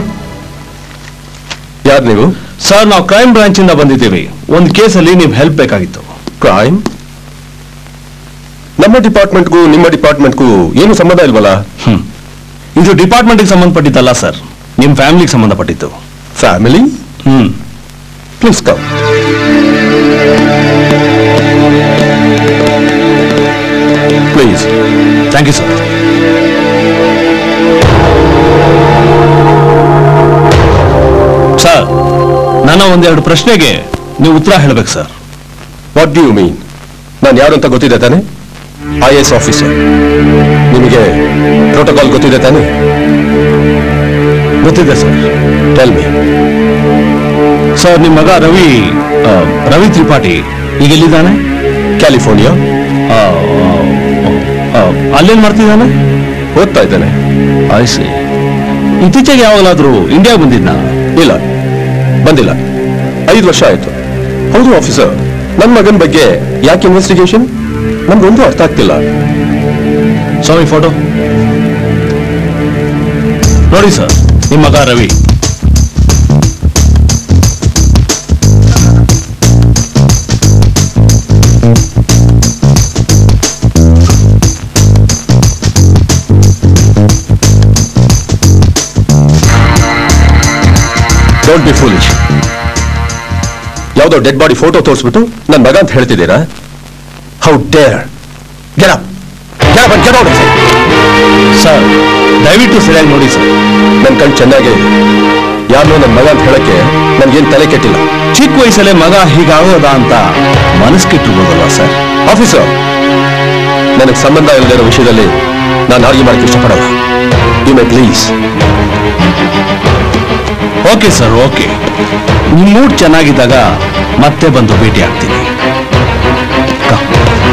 ಯಾರು ನೀವು ಸರ್ ನಾವು ಕ್ರೈಮ್ ಬ್ರಾಂಚ್ ಇಂದ ಬಂದಿದ್ದೀವಿ ಒಂದು ಕೇಸಲ್ಲಿ ನೀವು ಹೆಲ್ಪ್ ಬೇಕಾಗಿತ್ತು ಕ್ರೈಮ್ ನಮ್ಮ ಡಿಪಾರ್ಟ್ಮೆಂಟ್ಗೂ ನಿಮ್ಮ ಡಿಪಾರ್ಟ್ಮೆಂಟ್ಗೂ ಏನು ಸಂಬಂಧ ಇಲ್ವಲ್ಲ ಹ್ಮ್ ಇದು ಡಿಪಾರ್ಟ್ಮೆಂಟ್ಗೆ ಸಂಬಂಧಪಟ್ಟಿದ್ದಲ್ಲ ಸರ್ ನಿಮ್ಮ ಫ್ಯಾಮಿಲಿಗೆ ಸಂಬಂಧಪಟ್ಟಿತ್ತು ಫ್ಯಾಮಿಲಿ ಹ್ಮ್ please come please thank you sir sir ನನ್ನ ಒಂದೆರಡು ಪ್ರಶ್ನೆಗೆ ನೀವು ಉತ್ತರ ಹೇಳಬೇಕು sir what do you mean ನಾನು ಯಾರು ಅಂತ ಗೊತ್ತಿದೆ ತಾನೆ ಐ ಎಸ್ ಆಫೀಸರ್ ನಿಮಗೆ ಪ್ರೋಟೋಕಾಲ್ ಗೊತ್ತಿದೆ ತಾನೆ ಗೊತ್ತಿದೆ ಸರ್ ಟೆಲ್ ಮೀ ಸರ್ ನಿಮ್ಮ ಮಗ ರವಿ ಆ, ರವಿ ತ್ರಿಪಾಠಿ ಈಗ ಎಲ್ಲಿದ್ದಾನೆ ಕ್ಯಾಲಿಫೋರ್ನಿಯಾ ಆ, ಆ, ಅಲ್ಲೇನ್ ಮಾಡ್ತಿದ್ದಾನೆ ಓದ್ತಾ ಇದ್ದಾನೆ ಆಯ್ಸಿ ಇತ್ತೀಚೆಗೆ ಯಾವಾಗಲಾದ್ರೂ ಇಂಡಿಯಾ ಬಂದಿದ್ನ ಇಲ್ಲ ಬಂದಿಲ್ಲ ಐದು ವರ್ಷ ಆಯ್ತು ಹೌದು ಆಫೀಸರ್ ನನ್ನ ಮಗನ ಬಗ್ಗೆ ಯಾಕೆ ಇನ್ವೆಸ್ಟಿಗೇಷನ್ ನಮ್ಗೊಂದು ಅರ್ಥ ಆಗ್ತಿಲ್ಲ ಸ್ವಾಮಿ ಫೋಟೋ ನೋಡಿ ಸರ್ ನಿಮ್ಮ ಮಗ ರವಿ ಡೋಂಟ್ ಬಿ ಫೂಲಿಶ್ ಯಾವುದೋ ಡೆಡ್ ಬಾಡಿ ಫೋಟೋ ತೋರಿಸ್ಬಿಟ್ಟು ನನ್ನ ಮಗ ಅಂತ ಹೇಳ್ತಿದ್ದೀರಾ how dare get up get up get out sir ದಯವಿಟ್ಟು ಸರಿಯಾಗಿ ನೋಡಿ ಸರ್ ನನ್ನ ಕಣ್ ಚೆನ್ನಾಗೇ ಇದೆ ಯಾರನ್ನೋ ನನ್ನ ಮಗ ಅಂತ ಹೇಳಕ್ಕೆ ನನ್ಗೇನ್ ತಲೆ ಕೆಟ್ಟಿಲ್ಲ ಚಿಕ್ಕ ವಯಸ್ಸಲ್ಲೇ ಮಗ ಹೀಗಾಗೋದಾ ಅಂತ ಮನಸ್ಸು ಕೆಟ್ಟಿರ್ಬೋದಲ್ವಾ ಸರ್ ಆಫೀಸರ್ ನನಗೆ ಸಂಬಂಧ ಇಲ್ಲದೆ ಇರೋ ವಿಷಯದಲ್ಲಿ ನಾನು ಆರ್ಗ್ಯೂ ಮಾಡಕ್ಕೆ ಇಷ್ಟಪಡಲ್ಲ you may please okay sir okay ನಿಮ್ಮ ಮೂಡ್ ಚೆನ್ನಾಗಿದ್ದಾಗ ಮತ್ತೆ ಬಂದು ಭೇಟಿ ಆಗ್ತೀನಿ Come.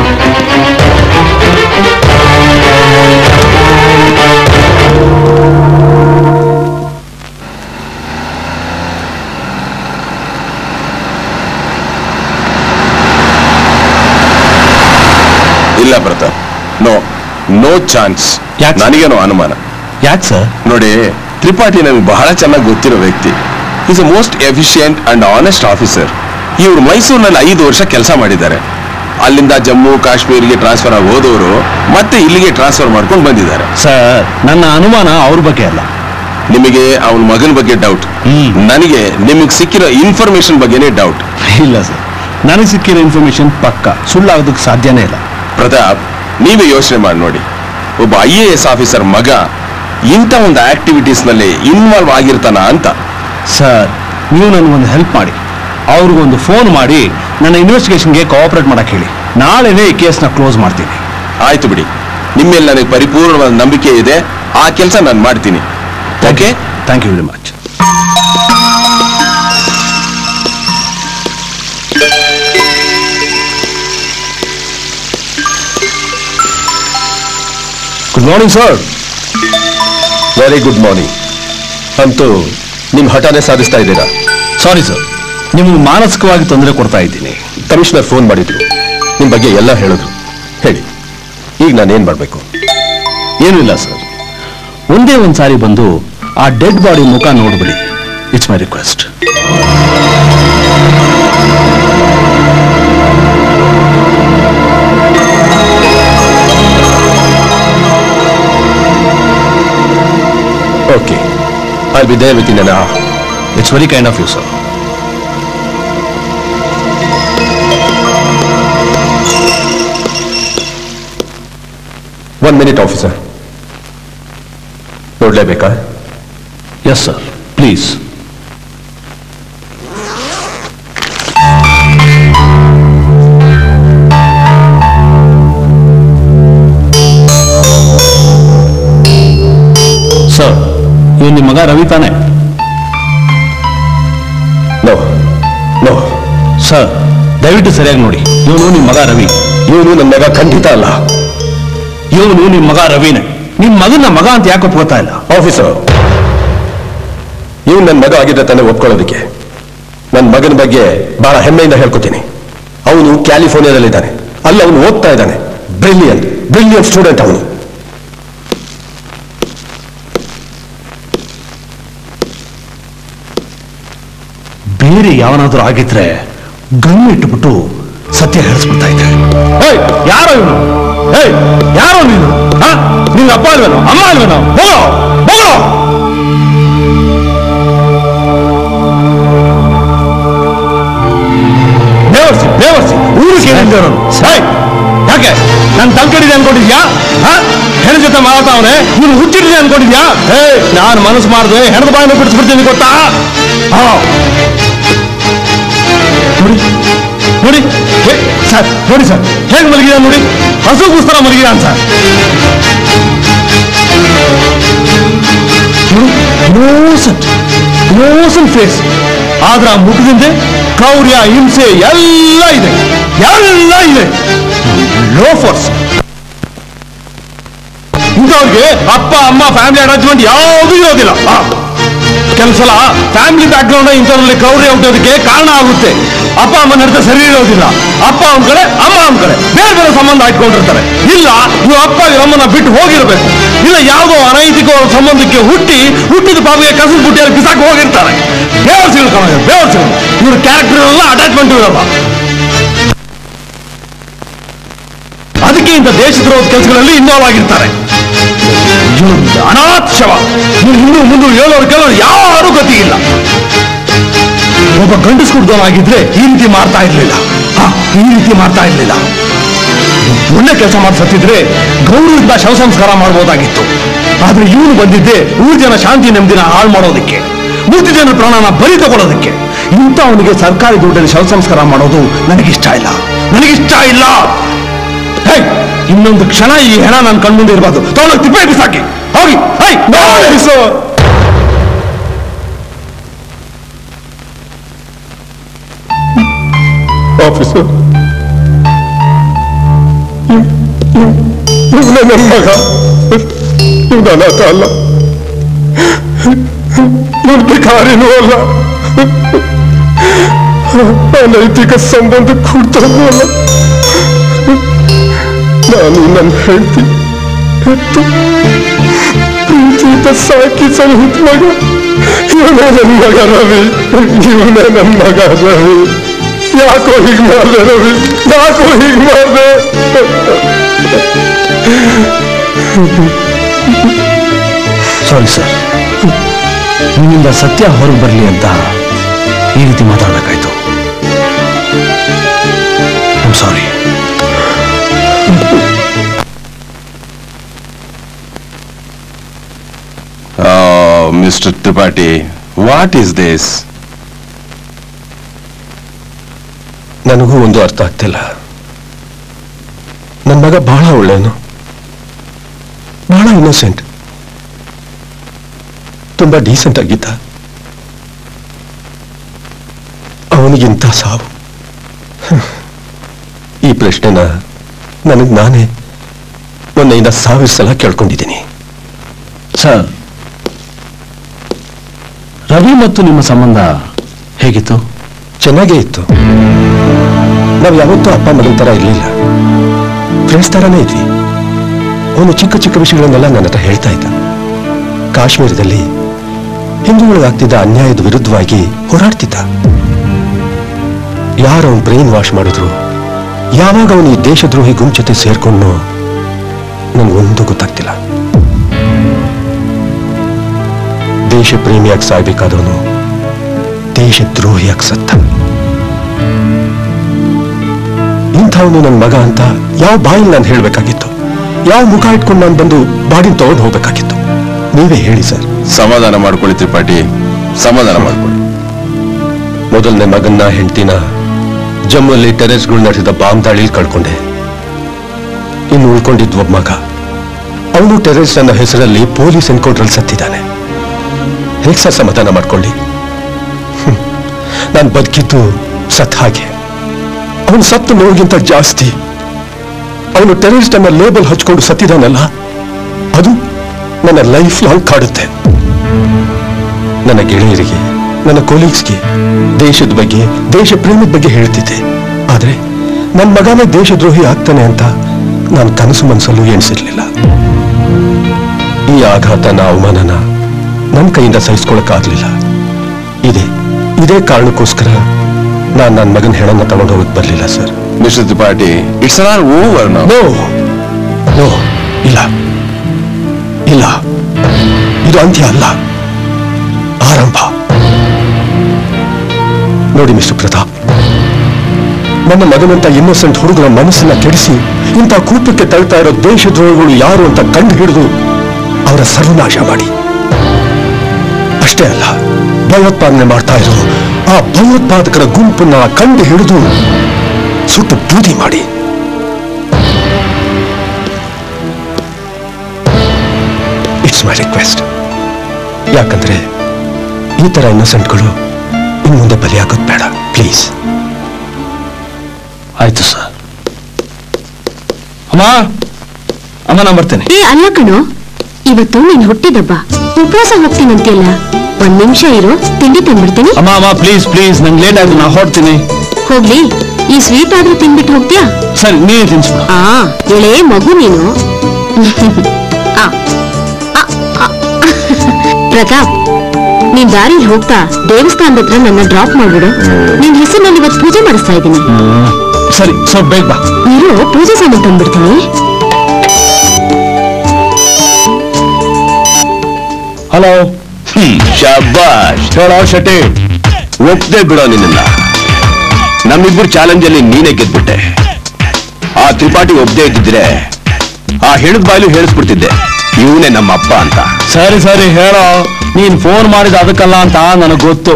ಇಲ್ಲ ಪ್ರತಾಪ್ ನೋ ನೋ ಚಾನ್ಸ್ ಯಾಕ್ sir? ನನಗೇನೋ ಅನುಮಾನ ಯಾಕೆ ಸರ್ ನೋಡಿ ತ್ರಿಪಾಠಿ ನಮಗೆ ಬಹಳ ಚೆನ್ನಾಗಿ ಗೊತ್ತಿರೋ ವ್ಯಕ್ತಿ is a most efficient and honest officer ಇವರು ಮೈಸೂರಿನಲ್ಲಿ ಐದು ವರ್ಷ ಕೆಲಸ ಮಾಡಿದ್ದಾರೆ ಅಲ್ಲಿಂದ ಜಮ್ಮು ಕಾಶ್ಮೀರ್ಗೆ ಟ್ರಾನ್ಸ್ಫರ್ ಆಗಿ ಹೋದವರು ಮತ್ತೆ ಇಲ್ಲಿಗೆ ಟ್ರಾನ್ಸ್ಫರ್ ಮಾಡ್ಕೊಂಡು ಬಂದಿದ್ದಾರೆ ಸರ್ ನನ್ನ ಅನುಮಾನ ಅವ್ರ ಬಗ್ಗೆ ಅಲ್ಲ ನಿಮಗೆ ಅವನ ಮಗನ ಬಗ್ಗೆ ಡೌಟ್ ಹ್ಮ್. ನನಗೆ ನಿಮಗೆ ಸಿಕ್ಕಿರೋ ಇನ್ಫಾರ್ಮೇಶನ್ ಬಗ್ಗೆನೇ ಡೌಟ್ ಇಲ್ಲ ಸರ್ ನನಗೆ ಸಿಕ್ಕಿರೋ ಇನ್ಫಾರ್ಮೇಶನ್ ಪಕ್ಕ ಸುಳ್ಳಾಗೋದಕ್ಕೆ ಸಾಧ್ಯನೇ ಇಲ್ಲ ಪ್ರತಾಪ್ ನೀವೇ ಯೋಚನೆ ಮಾಡಿ ನೋಡಿ ಒಬ್ಬ ಐ ಎ ಎಸ್ ಆಫೀಸರ್ ಮಗ ಇಂಥ ಒಂದು ಆಕ್ಟಿವಿಟೀಸ್ ನಲ್ಲಿ ಇನ್ವಾಲ್ವ್ ಆಗಿರ್ತಾನ ಅಂತ ಸರ್ ನೀವು ನನಗೊಂದು ಹೆಲ್ಪ್ ಮಾಡಿ ಅವ್ರಿಗೊಂದು ಫೋನ್ ಮಾಡಿ ನನ್ನ ಇನ್ವೆಸ್ಟಿಗೇಷನ್ಗೆ ಕೋಆಪರೇಟ್ ಮಾಡಕ್ಕೆ ಹೇಳಿ ನಾಳೆನೇ ಈ ಕೇಸ್ನ ಕ್ಲೋಸ್ ಮಾಡ್ತೀನಿ ಆಯ್ತು ಬಿಡಿ ನಿಮ್ಮ ಮೇಲೆ ನನಗೆ ಪರಿಪೂರ್ಣವಾದ ನಂಬಿಕೆ ಇದೆ ಆ ಕೆಲಸ ನಾನು ಮಾಡ್ತೀನಿ okay thank you very much good morning sir very good morning ಅಂತೂ ನಿಮ್ಮ ಹಠಾನೇ ಸಾಧಿಸ್ತಾ ಇದ್ದೀರಾ ಸಾರಿ ಸರ್ ನಿಮಗೆ ಮಾನಸಿಕವಾಗಿ ತೊಂದರೆ ಕೊಡ್ತಾ ಇದ್ದೀನಿ ಕಮಿಷನರ್ ಫೋನ್ ಮಾಡಿದ್ರು ನಿಮ್ಮ ಬಗ್ಗೆ ಎಲ್ಲ ಹೇಳಿದ್ರು ಹೇಳಿ ಈಗ ನಾನೇನ್ ಮಾಡಬೇಕು ಏನೂ ಇಲ್ಲ ಸರ್ ಒಂದೇ ಒಂದು ಸಾರಿ ಬಂದು ಆ ಡೆಡ್ ಬಾಡಿ ಮುಖ ನೋಡ್ಬಿಡಿ it's my request okay I be there with in an hour it's very kind of you sir one minute officer ನೋಡ್ಲೇಬೇಕಾ ಎಸ್ ಸರ್ ಪ್ಲೀಸ್ ಸರ್ ಇವ್ ನಿಮ್ಮ ಮಗ ರವಿ ತಾನೆ ನೋ ನೋ ಸರ್ ದಯವಿಟ್ಟು ಸರಿಯಾಗಿ ನೋಡಿ ಇವನು ನಿಮ್ಮ ಮಗ ರವಿ ಇವನು ನನ್ನ ಮಗ ಖಂಡಿತ ಅಲ್ಲ ಇವನು ನಿಮ್ಮ ಮಗ ರವಿನೇ ನಿಮ್ಮ ಮಗನ ಮಗ ಅಂತ ಯಾಕೆ ಒಪ್ಕೋತಾ ಇಲ್ಲ ಆಫೀಸರ್ ಇವ್ನು ನನ್ನ ಮಗ ಆಗಿದ್ದ ತಾನೇ ಒಪ್ಕೊಳ್ಳೋದಕ್ಕೆ ನನ್ನ ಮಗನ ಬಗ್ಗೆ ಬಹಳ ಹೆಮ್ಮೆಯಿಂದ ಹೇಳ್ಕೊತೀನಿ ಅವನು ಕ್ಯಾಲಿಫೋರ್ನಿಯಾದಲ್ಲಿದ್ದಾನೆ ಅಲ್ಲಿ ಅವನು ಓದ್ತಾ ಇದ್ದಾನೆ ಬ್ರಿಲಿಯಂಟ್ ಬ್ರಿಲಿಯಂಟ್ ಸ್ಟೂಡೆಂಟ್ ಅವನು ಬೇರೆ ಯಾವನಾದ್ರೂ ಆಗಿದ್ರೆ ಗನ್ ಇಟ್ಬಿಟ್ಟು ಸತ್ಯ ಹೇಳಿಸ್ಬಿಡ್ತಾ ಇದ್ದೆ ಏಯ್ ಯಾರೋ ಇವನು ಏಯ್ ಯಾರೋ ನೀನು ಹಾ ನಿನ್ನ ಅಪ್ಪ ಅಲ್ವೇನೋ ಅಮ್ಮ ಅಲ್ವೇನೋ ಹೋಗೋ ಹೋಗೋ ಬೇವರ್ಸಿ ಬೇವರ್ಸಿ ಊರಿಗೆ ಏನಿದ್ದವನು ಏಯ್ ಯಾಕೆ ನಾನು ತಲ್ಕಡಿದೆ ಅನ್ಕೊಂಡಿದ್ಯಾ ಹಾ ಹೆಣ ಜೊತೆ ಮಾತಾವನೆ ನೀನು ಹುಚ್ಚಿಟ್ಟಿದೆ ಅನ್ಕೊಂಡಿದ್ಯಾ ಏ ನಾನು ಮನಸ್ಸು ಮಾಡಿದ್ರೆ ಹೆಣದ ಬಾಯಿನ ಬಿಡಿಸ್ಬಿಡ್ತೀನಿ ಗೊತ್ತಾ ಹಾ ನೋಡಿ ನೋಡಿ ಹೇ, ಸರ್ ನೋಡಿ ಸರ್ ಹೇಗೆ ಮಲಗಿದ ನೋಡಿ ಹಸು ಕೂಸ್ತರ ಮಲಗಿದ ಸರ್ ಇನ್ನೋಸೆಂಟ್ ಇನ್ನೋಸೆಂಟ್ ಫೇಸ್ ಆದ್ರ ಆ ಮುಖದಿಂದ ಕ್ರೌರ್ಯ ಹಿಂಸೆ ಎಲ್ಲ ಇದೆ ಎಲ್ಲ ಇದೆ ಲೋಫರ್ಸ್ ಇಂಥವ್ರಿಗೆ ಅಪ್ಪ ಅಮ್ಮ ಫ್ಯಾಮಿಲಿ ಅಟ್ಯಾಚ್ಮೆಂಟ್ ಯಾವುದೂ ಇರೋದಿಲ್ಲ ಆ, ಕೆಲಸಲ ಫ್ಯಾಮಿಲಿ ಬ್ಯಾಕ್ ಗ್ರೌಂಡ್ ಇಂಥವ್ರಲ್ಲಿ ಕ್ರೌರಿ ಹುಟ್ಟೋದಕ್ಕೆ ಕಾರಣ ಆಗುತ್ತೆ ಅಪ್ಪ ಅಮ್ಮ ನಡತೆ ಸರಿ ಇರೋದಿಲ್ಲ ಅಪ್ಪ ಒಂದ್ ಕಡೆ ಅಮ್ಮ ಒಂದ್ ಕಡೆ ಬೇರೆ ಬೇರೆ ಸಂಬಂಧ ಇಟ್ಕೊಂಡಿರ್ತಾರೆ ಇಲ್ಲ ಇವ್ ಅಪ್ಪ ಇವ್ರ ಅಮ್ಮನ ಬಿಟ್ಟು ಹೋಗಿರ್ಬೇಕು ಇಲ್ಲ ಯಾವುದೋ ಅನೈತಿಕ ಸಂಬಂಧಕ್ಕೆ ಹುಟ್ಟಿ ಹುಟ್ಟಿದ ಪಾಪಿಗೆ ಕಸದ ಬುಟ್ಟಿಯಲ್ಲಿ ಬಿಸಾಕಿ ಹೋಗಿರ್ತಾರೆ ಬೇವರ್ ಸಿಳ್ಕೊ ಬೇವರ್ ಸಿಳ್ಕೊ ಇವ್ರ ಕ್ಯಾರೆಕ್ಟರ್ ಎಲ್ಲ ಅಟ್ಯಾಚ್ಮೆಂಟ್ ಇರಲ್ಲ ಅದಕ್ಕೆ ಇಂಥ ದೇಶದ್ರೋಹದ ಕೆಲಸಗಳಲ್ಲಿ ಇನ್ವಾಲ್ವ್ ಆಗಿರ್ತಾರೆ ಇವ್ನು ಅನಾಥ ಶವ ಇವ್ನು ಹಿಂದೂ ಮುಂದೆ ಹೇಳೋರು ಕೆಲವರು ಯಾರು ಗತಿ ಇಲ್ಲ ಒಬ್ಬ ಗಂಡಸ್ ಕುಡ್ದವನಾಗಿದ್ರೆ ಈ ರೀತಿ ಮಾಡ್ತಾ ಇರ್ಲಿಲ್ಲ ಹ, ಈ ರೀತಿ ಮಾಡ್ತಾ ಇರ್ಲಿಲ್ಲ ಒಳ್ಳೆ ಕೆಲಸ ಮಾಡ್ಸತ್ತಿದ್ರೆ ಗೌರವದಿಂದ ಶವ ಸಂಸ್ಕಾರ ಮಾಡ್ಬೋದಾಗಿತ್ತು ಆದ್ರೆ ಇವನು ಬಂದಿದ್ದೆ ಊರ್ ಜನ ಶಾಂತಿ ನೆಮ್ಮದಿನ ಹಾಳು ಮಾಡೋದಕ್ಕೆ ಮೂರ್ತಿ ಜನರ ಪ್ರಾಣನ ಬಲಿ ತಗೊಳ್ಳೋದಕ್ಕೆ ಇಂಥವನಿಗೆ ಸರ್ಕಾರಿ ದುಡ್ಡಲ್ಲಿ ಶವ ಸಂಸ್ಕಾರ ಮಾಡೋದು ನನಗಿಷ್ಟ ಇಲ್ಲ ನನಗಿಷ್ಟ ಇಲ್ಲ ಹೇ ಇನ್ನೊಂದು ಕ್ಷಣ ಈ ಹೆಣ ನನ್ನ ಕಣ್ಮುಂದೆ ಇರಬಾರ್ದು ತಗೊಂಡೋಗಿ ತಿಪ್ಪೆ ಬಿಸಾಕಿ ಹೋಗಿ ಹೈ ಆಫೀಸರ್ ಇವನೇ ನನ್ನ ಮಗ ಇವನು ಅನಾಥ ಅಲ್ಲ ಇವನು ಭಿಕಾರಿನೂ ಅಲ್ಲ ಅನೈತಿಕ ಸಂಬಂಧ ಕೂಡ್ತಾನೂ ಅಲ್ಲ ನಾನು ನನ್ನ ಹೆಂಡತಿ ಹೆತ್ತು ಪ್ರೀತಿಯಿಂದ ಸಾಕಿ ಸಲಹಿತ ಮಗ ಇವನೇ ನನ್ನ ಮಗ ರವಿ ಇವನೇ ನನ್ನ ಮಗ ರವಿ ಯಾಕೋ ಹೀಗೆ ಮಾಡ್ದೆ ರವಿ ಯಾಕೋ ಹೀಗೆ ಮಾಡ್ದೆ ಸಾರಿ ಸರ್ ನಿನ್ನಿಂದ ಸತ್ಯ ಹೊರಗೆ ಬರಲಿ ಅಂತ ಈ ರೀತಿ ಮಾತಾಡಬೇಕಾಯ್ತು sorry mister Tripathi what is this ನನಗೂ ಒಂದು ಅರ್ಥ ಆಗ್ತಿಲ್ಲ ನನ್ನ ಮಗ ಬಹಳ ಒಳ್ಳೆಯವನು ಬಹಳ ಇನ್ನೋಸೆಂಟ್ ತುಂಬಾ ಡೀಸೆಂಟ್ ಆಗಿದ್ದ ಅವನಿಗಿಂತ ಸಾವು ಹ್ಮ್. ಈ ಪ್ರಶ್ನೆನ ನನಗೆ ನಾನೇ ಮೊನ್ನೆಯಿಂದ ಸಾವಿರ ಸಲ ಕೇಳ್ಕೊಂಡಿದ್ದೀನಿ ಸರ್ ರವಿ ಮತ್ತು ನಿಮ್ಮ ಸಂಬಂಧ ಹೇಗಿತ್ತು ಚೆನ್ನಾಗೇ ಇತ್ತು ನಾವು ಯಾವತ್ತೂ ಅಪ್ಪ ಮಗನ ಥರ ಇರಲಿಲ್ಲ ಫ್ರೆಂಡ್ಸ್ ಥರನೇ ಇದ್ವಿ ಅವನು ಚಿಕ್ಕ ಚಿಕ್ಕ ವಿಷಯಗಳನ್ನೆಲ್ಲ ನನ್ನ ಹತ್ರ ಹೇಳ್ತಾ ಇದ್ದ ಕಾಶ್ಮೀರದಲ್ಲಿ ಹಿಂದೂಗಳಿಗಾಗ್ತಿದ್ದ ಅನ್ಯಾಯದ ವಿರುದ್ಧವಾಗಿ ಹೋರಾಡ್ತಿದ್ದ ಯಾರು ಅವನು ಬ್ರೈನ್ ವಾಶ್ ಮಾಡಿದ್ರು ಯಾವಾಗ ಅವನು ಈ ದೇಶದ್ರೋಹಿ ಗುಂಪು ಜೊತೆ ಸೇರ್ಕೊಂಡು ನನಗೊಂದು ಗೊತ್ತಾಗ್ತಿಲ್ಲ ದೇಶ ಪ್ರೇಮಿಯಾಗಿ ಸಾಯ್ಬೇಕಾದವನು ದೇಶದ್ರೋಹಿಯಾಗಿ ಸತ್ತ ಇಂಥವನು ನನ್ನ ಮಗ ಅಂತ ಯಾವ ಬಾಯಲ್ಲಿ ನಾನು ಹೇಳಬೇಕಾಗಿತ್ತು ಯಾವ ಮುಖ ಇಟ್ಕೊಂಡು ನಾನು ಬಂದು ಬಾಡಿನ ತಗೊಂಡು ಹೋಗ್ಬೇಕಾಗಿತ್ತು ನೀವೇ ಹೇಳಿ ಸರ್ ಸಮಾಧಾನ ಮಾಡ್ಕೊಳ್ಳಿ ತ್ರಿಪಾಠಿ ಸಮಾಧಾನ ಮಾಡ್ಕೊಳ್ಳಿ ಮೊದಲನೇ ಮಗನ್ನ ಹೆಂಡತಿನ ಜಮ್ಮುಲ್ಲಿ ಟೆರೆಸ್ಗಳು ನಡೆಸಿದ ಬಾಂಬ್ ದಾಳಿಲಿ ಕಳ್ಕೊಂಡೆ ಇನ್ನು ಉಳ್ಕೊಂಡಿದ್ದ ಒಬ್ಬ ಮಗ ಅವನು ಟೆರೆಸ್ ನನ್ನ ಹೆಸರಲ್ಲಿ ಪೊಲೀಸ್ ಎನ್ಕೌಂಟ್ರಲ್ಲಿ ಸತ್ತಿದ್ದಾನೆ ಹೇಗೆ ಸರ್ ಸಮಾಧಾನ ಮಾಡ್ಕೊಳ್ಳಿ ನಾನು ಬದುಕಿದ್ದು ಸತ್ ಹಾಗೆ ಅವನು ಸತ್ತು ನೋವಿಗಿಂತ ಜಾಸ್ತಿ ಅವನು ಟೆರರಿಸ್ಟ್ ಅನ್ನ ಲೇಬಲ್ ಹಚ್ಕೊಂಡು ಸತ್ತಿದಾನಲ್ಲ ಅದು ನನ್ನ ಲೈಫ್ ಲಾಂಗ್ ಕಾಡುತ್ತೆ ನನ್ನ ಗೆಳೆಯರಿಗೆ ನನ್ನ ಕೊಲೀಗ್ಸ್ಗೆ ದೇಶದ ಬಗ್ಗೆ ದೇಶ ಪ್ರೇಮದ ಬಗ್ಗೆ ಹೇಳ್ತಿದ್ದೆ ಆದ್ರೆ ನನ್ನ ಮಗನೇ ದೇಶದ್ರೋಹಿ ಆಗ್ತಾನೆ ಅಂತ ನಾನು ಕನಸು ಮನಸ್ಸಲ್ಲೂ ಎಣಿಸಿರ್ಲಿಲ್ಲ ಈ ಆಘಾತನ ಅವಮಾನನ ನನ್ನ ಕೈಯಿಂದ ಸಹಿಸ್ಕೊಳಕ್ಕಾಗ್ಲಿಲ್ಲ ಇದೆ ಇದೇ ಕಾರಣಕ್ಕೋಸ್ಕರ ನಾನು ನನ್ನ ಮಗನ ಹೆಣನ್ನ ತಗೊಂಡು ಹೋಗಕ್ ಬರ್ಲಿಲ್ಲ sir mister Tripathi it's not over no no no ಇಲ್ಲ ಇಲ್ಲ ಇದು ಅಂತ್ಯ ಅಲ್ಲ ಆರಂಭ ನೋಡಿ ಮಿಸ್ಟರ್ ಪ್ರತಾಪ್ ನನ್ನ ಮಗನಂತ ಇನ್ನೋಸೆಂಟ್ ಹುಡುಗರ ಮನಸ್ಸನ್ನ ಕೆಡಿಸಿ ಇಂಥ ಕೂಪಕ್ಕೆ ತಳ್ತಾ ಇರೋ ದೇಶದ್ರೋಹಿಗಳು ಯಾರು ಅಂತ ಕಂಡು ಹಿಡಿದು ಅವರ ಸರ್ವನಾಶ ಮಾಡಿ ಅಷ್ಟೇ ಅಲ್ಲ ಭಯೋತ್ಪಾದನೆ ಮಾಡ್ತಾ ಇರೋ ಆ ಭಯೋತ್ಪಾದಕರ ಗುಂಪನ್ನ ಕಂಡು ಹಿಡಿದು ಸುಟ್ಟು ಬೂದಿ ಮಾಡಿ ಇಟ್ಸ್ ಮೈ ರಿಕ್ವೆಸ್ಟ್ ಯಾಕಂದ್ರೆ ಈ ತರ ಇನ್ನೋಸೆಂಟ್ಗಳು ಇನ್ ಮುಂದೆ ಬಲಿಯಾಗೋದು ಬೇಡ ಪ್ಲೀಸ್ ಆಯ್ತು ಸರ್ ಅಮ್ಮ ಅಮ್ಮ ನಾನು ಬರ್ತೇನೆ ಏ ಅಲ್ಲ ಕಣೋ ಇವತ್ತು ನೀನ್ ಹುಟ್ಟಿದಬ್ಬ ಉಪವಾಸ ಹೋಗ್ತೀನಂತಿಲ್ಲ ಒಂದ್ ನಿಮಿಷ ಇರೋ ತಿಂಡಿ ತಂದ್ಬಿಡ್ತೀನಿ ಅಮ್ಮ ಅಮ್ಮ ಪ್ಲೀಸ್ ಪ್ಲೀಸ್ ನಂಗೆ ಲೇಟ್ ಆಯ್ತು ನಾ ಹೊಡ್ತೀನಿ ಹೋಗ್ಲಿ ಈ ಸ್ವೀಟ್ ಆದ್ರೂ ತಿನ್ಬಿಟ್ಟು ಹೋಗ್ತೀಯಾ ಸರಿ ನೀನೇ ತಿನ್ಸ್ಬಿಡು ಆ ಎಳೆ ಮಗು ನೀನು ಆ, ಆ, ಆ. ಪ್ರತಾಪ್ ನೀನ್ ದಾರಿಲಿ ಹೋಗ್ತಾ ದೇವಸ್ಥಾನದ ಹತ್ರ ನನ್ನ ಡ್ರಾಪ್ ಮಾಡ್ಬಿಡು ನಿನ್ ಹೆಸರಿನಲ್ಲಿ ಇವತ್ತು ಪೂಜೆ ಮಾಡಿಸ್ತಾ ಇದ್ದೀನಿ ಸರಿ ಸ್ವಲ್ಪ ಬೇಗ ಬಾ ಇರು ಪೂಜೆ ಸಾಮಾನು ತಂದ್ಬಿಡ್ತೀನಿ ಹಲೋ ಹ್ಮ್ ಶಬಾಷ್ ಹೇಳೋ ಶೆಟ್ಟಿ ಒಪ್ಪದೆ ಬಿಡೋ ನಿನ್ನ ನಮ್ಮಿಬ್ಬರು ಚಾಲೆಂಜ್ ಅಲ್ಲಿ ನೀನೇ ಗೆದ್ಬಿಟ್ಟೆ ಆ ತ್ರಿಪಾಠಿ ಒಪ್ಪದೆ ಇದ್ದಿದ್ರೆ ಆ ಹೆಣದ ಬಾಯ್ಲು ಹೇಳಿಸ್ಬಿಡ್ತಿದ್ದೆ ಇವನೇ ನಮ್ಮ ಅಪ್ಪ ಅಂತ ಸರಿ ಸರಿ ಹೇಳೋ ನೀನ್ ಫೋನ್ ಮಾಡಿದ ಅದಕ್ಕಲ್ಲ ಅಂತ ನನಗ್ ಗೊತ್ತು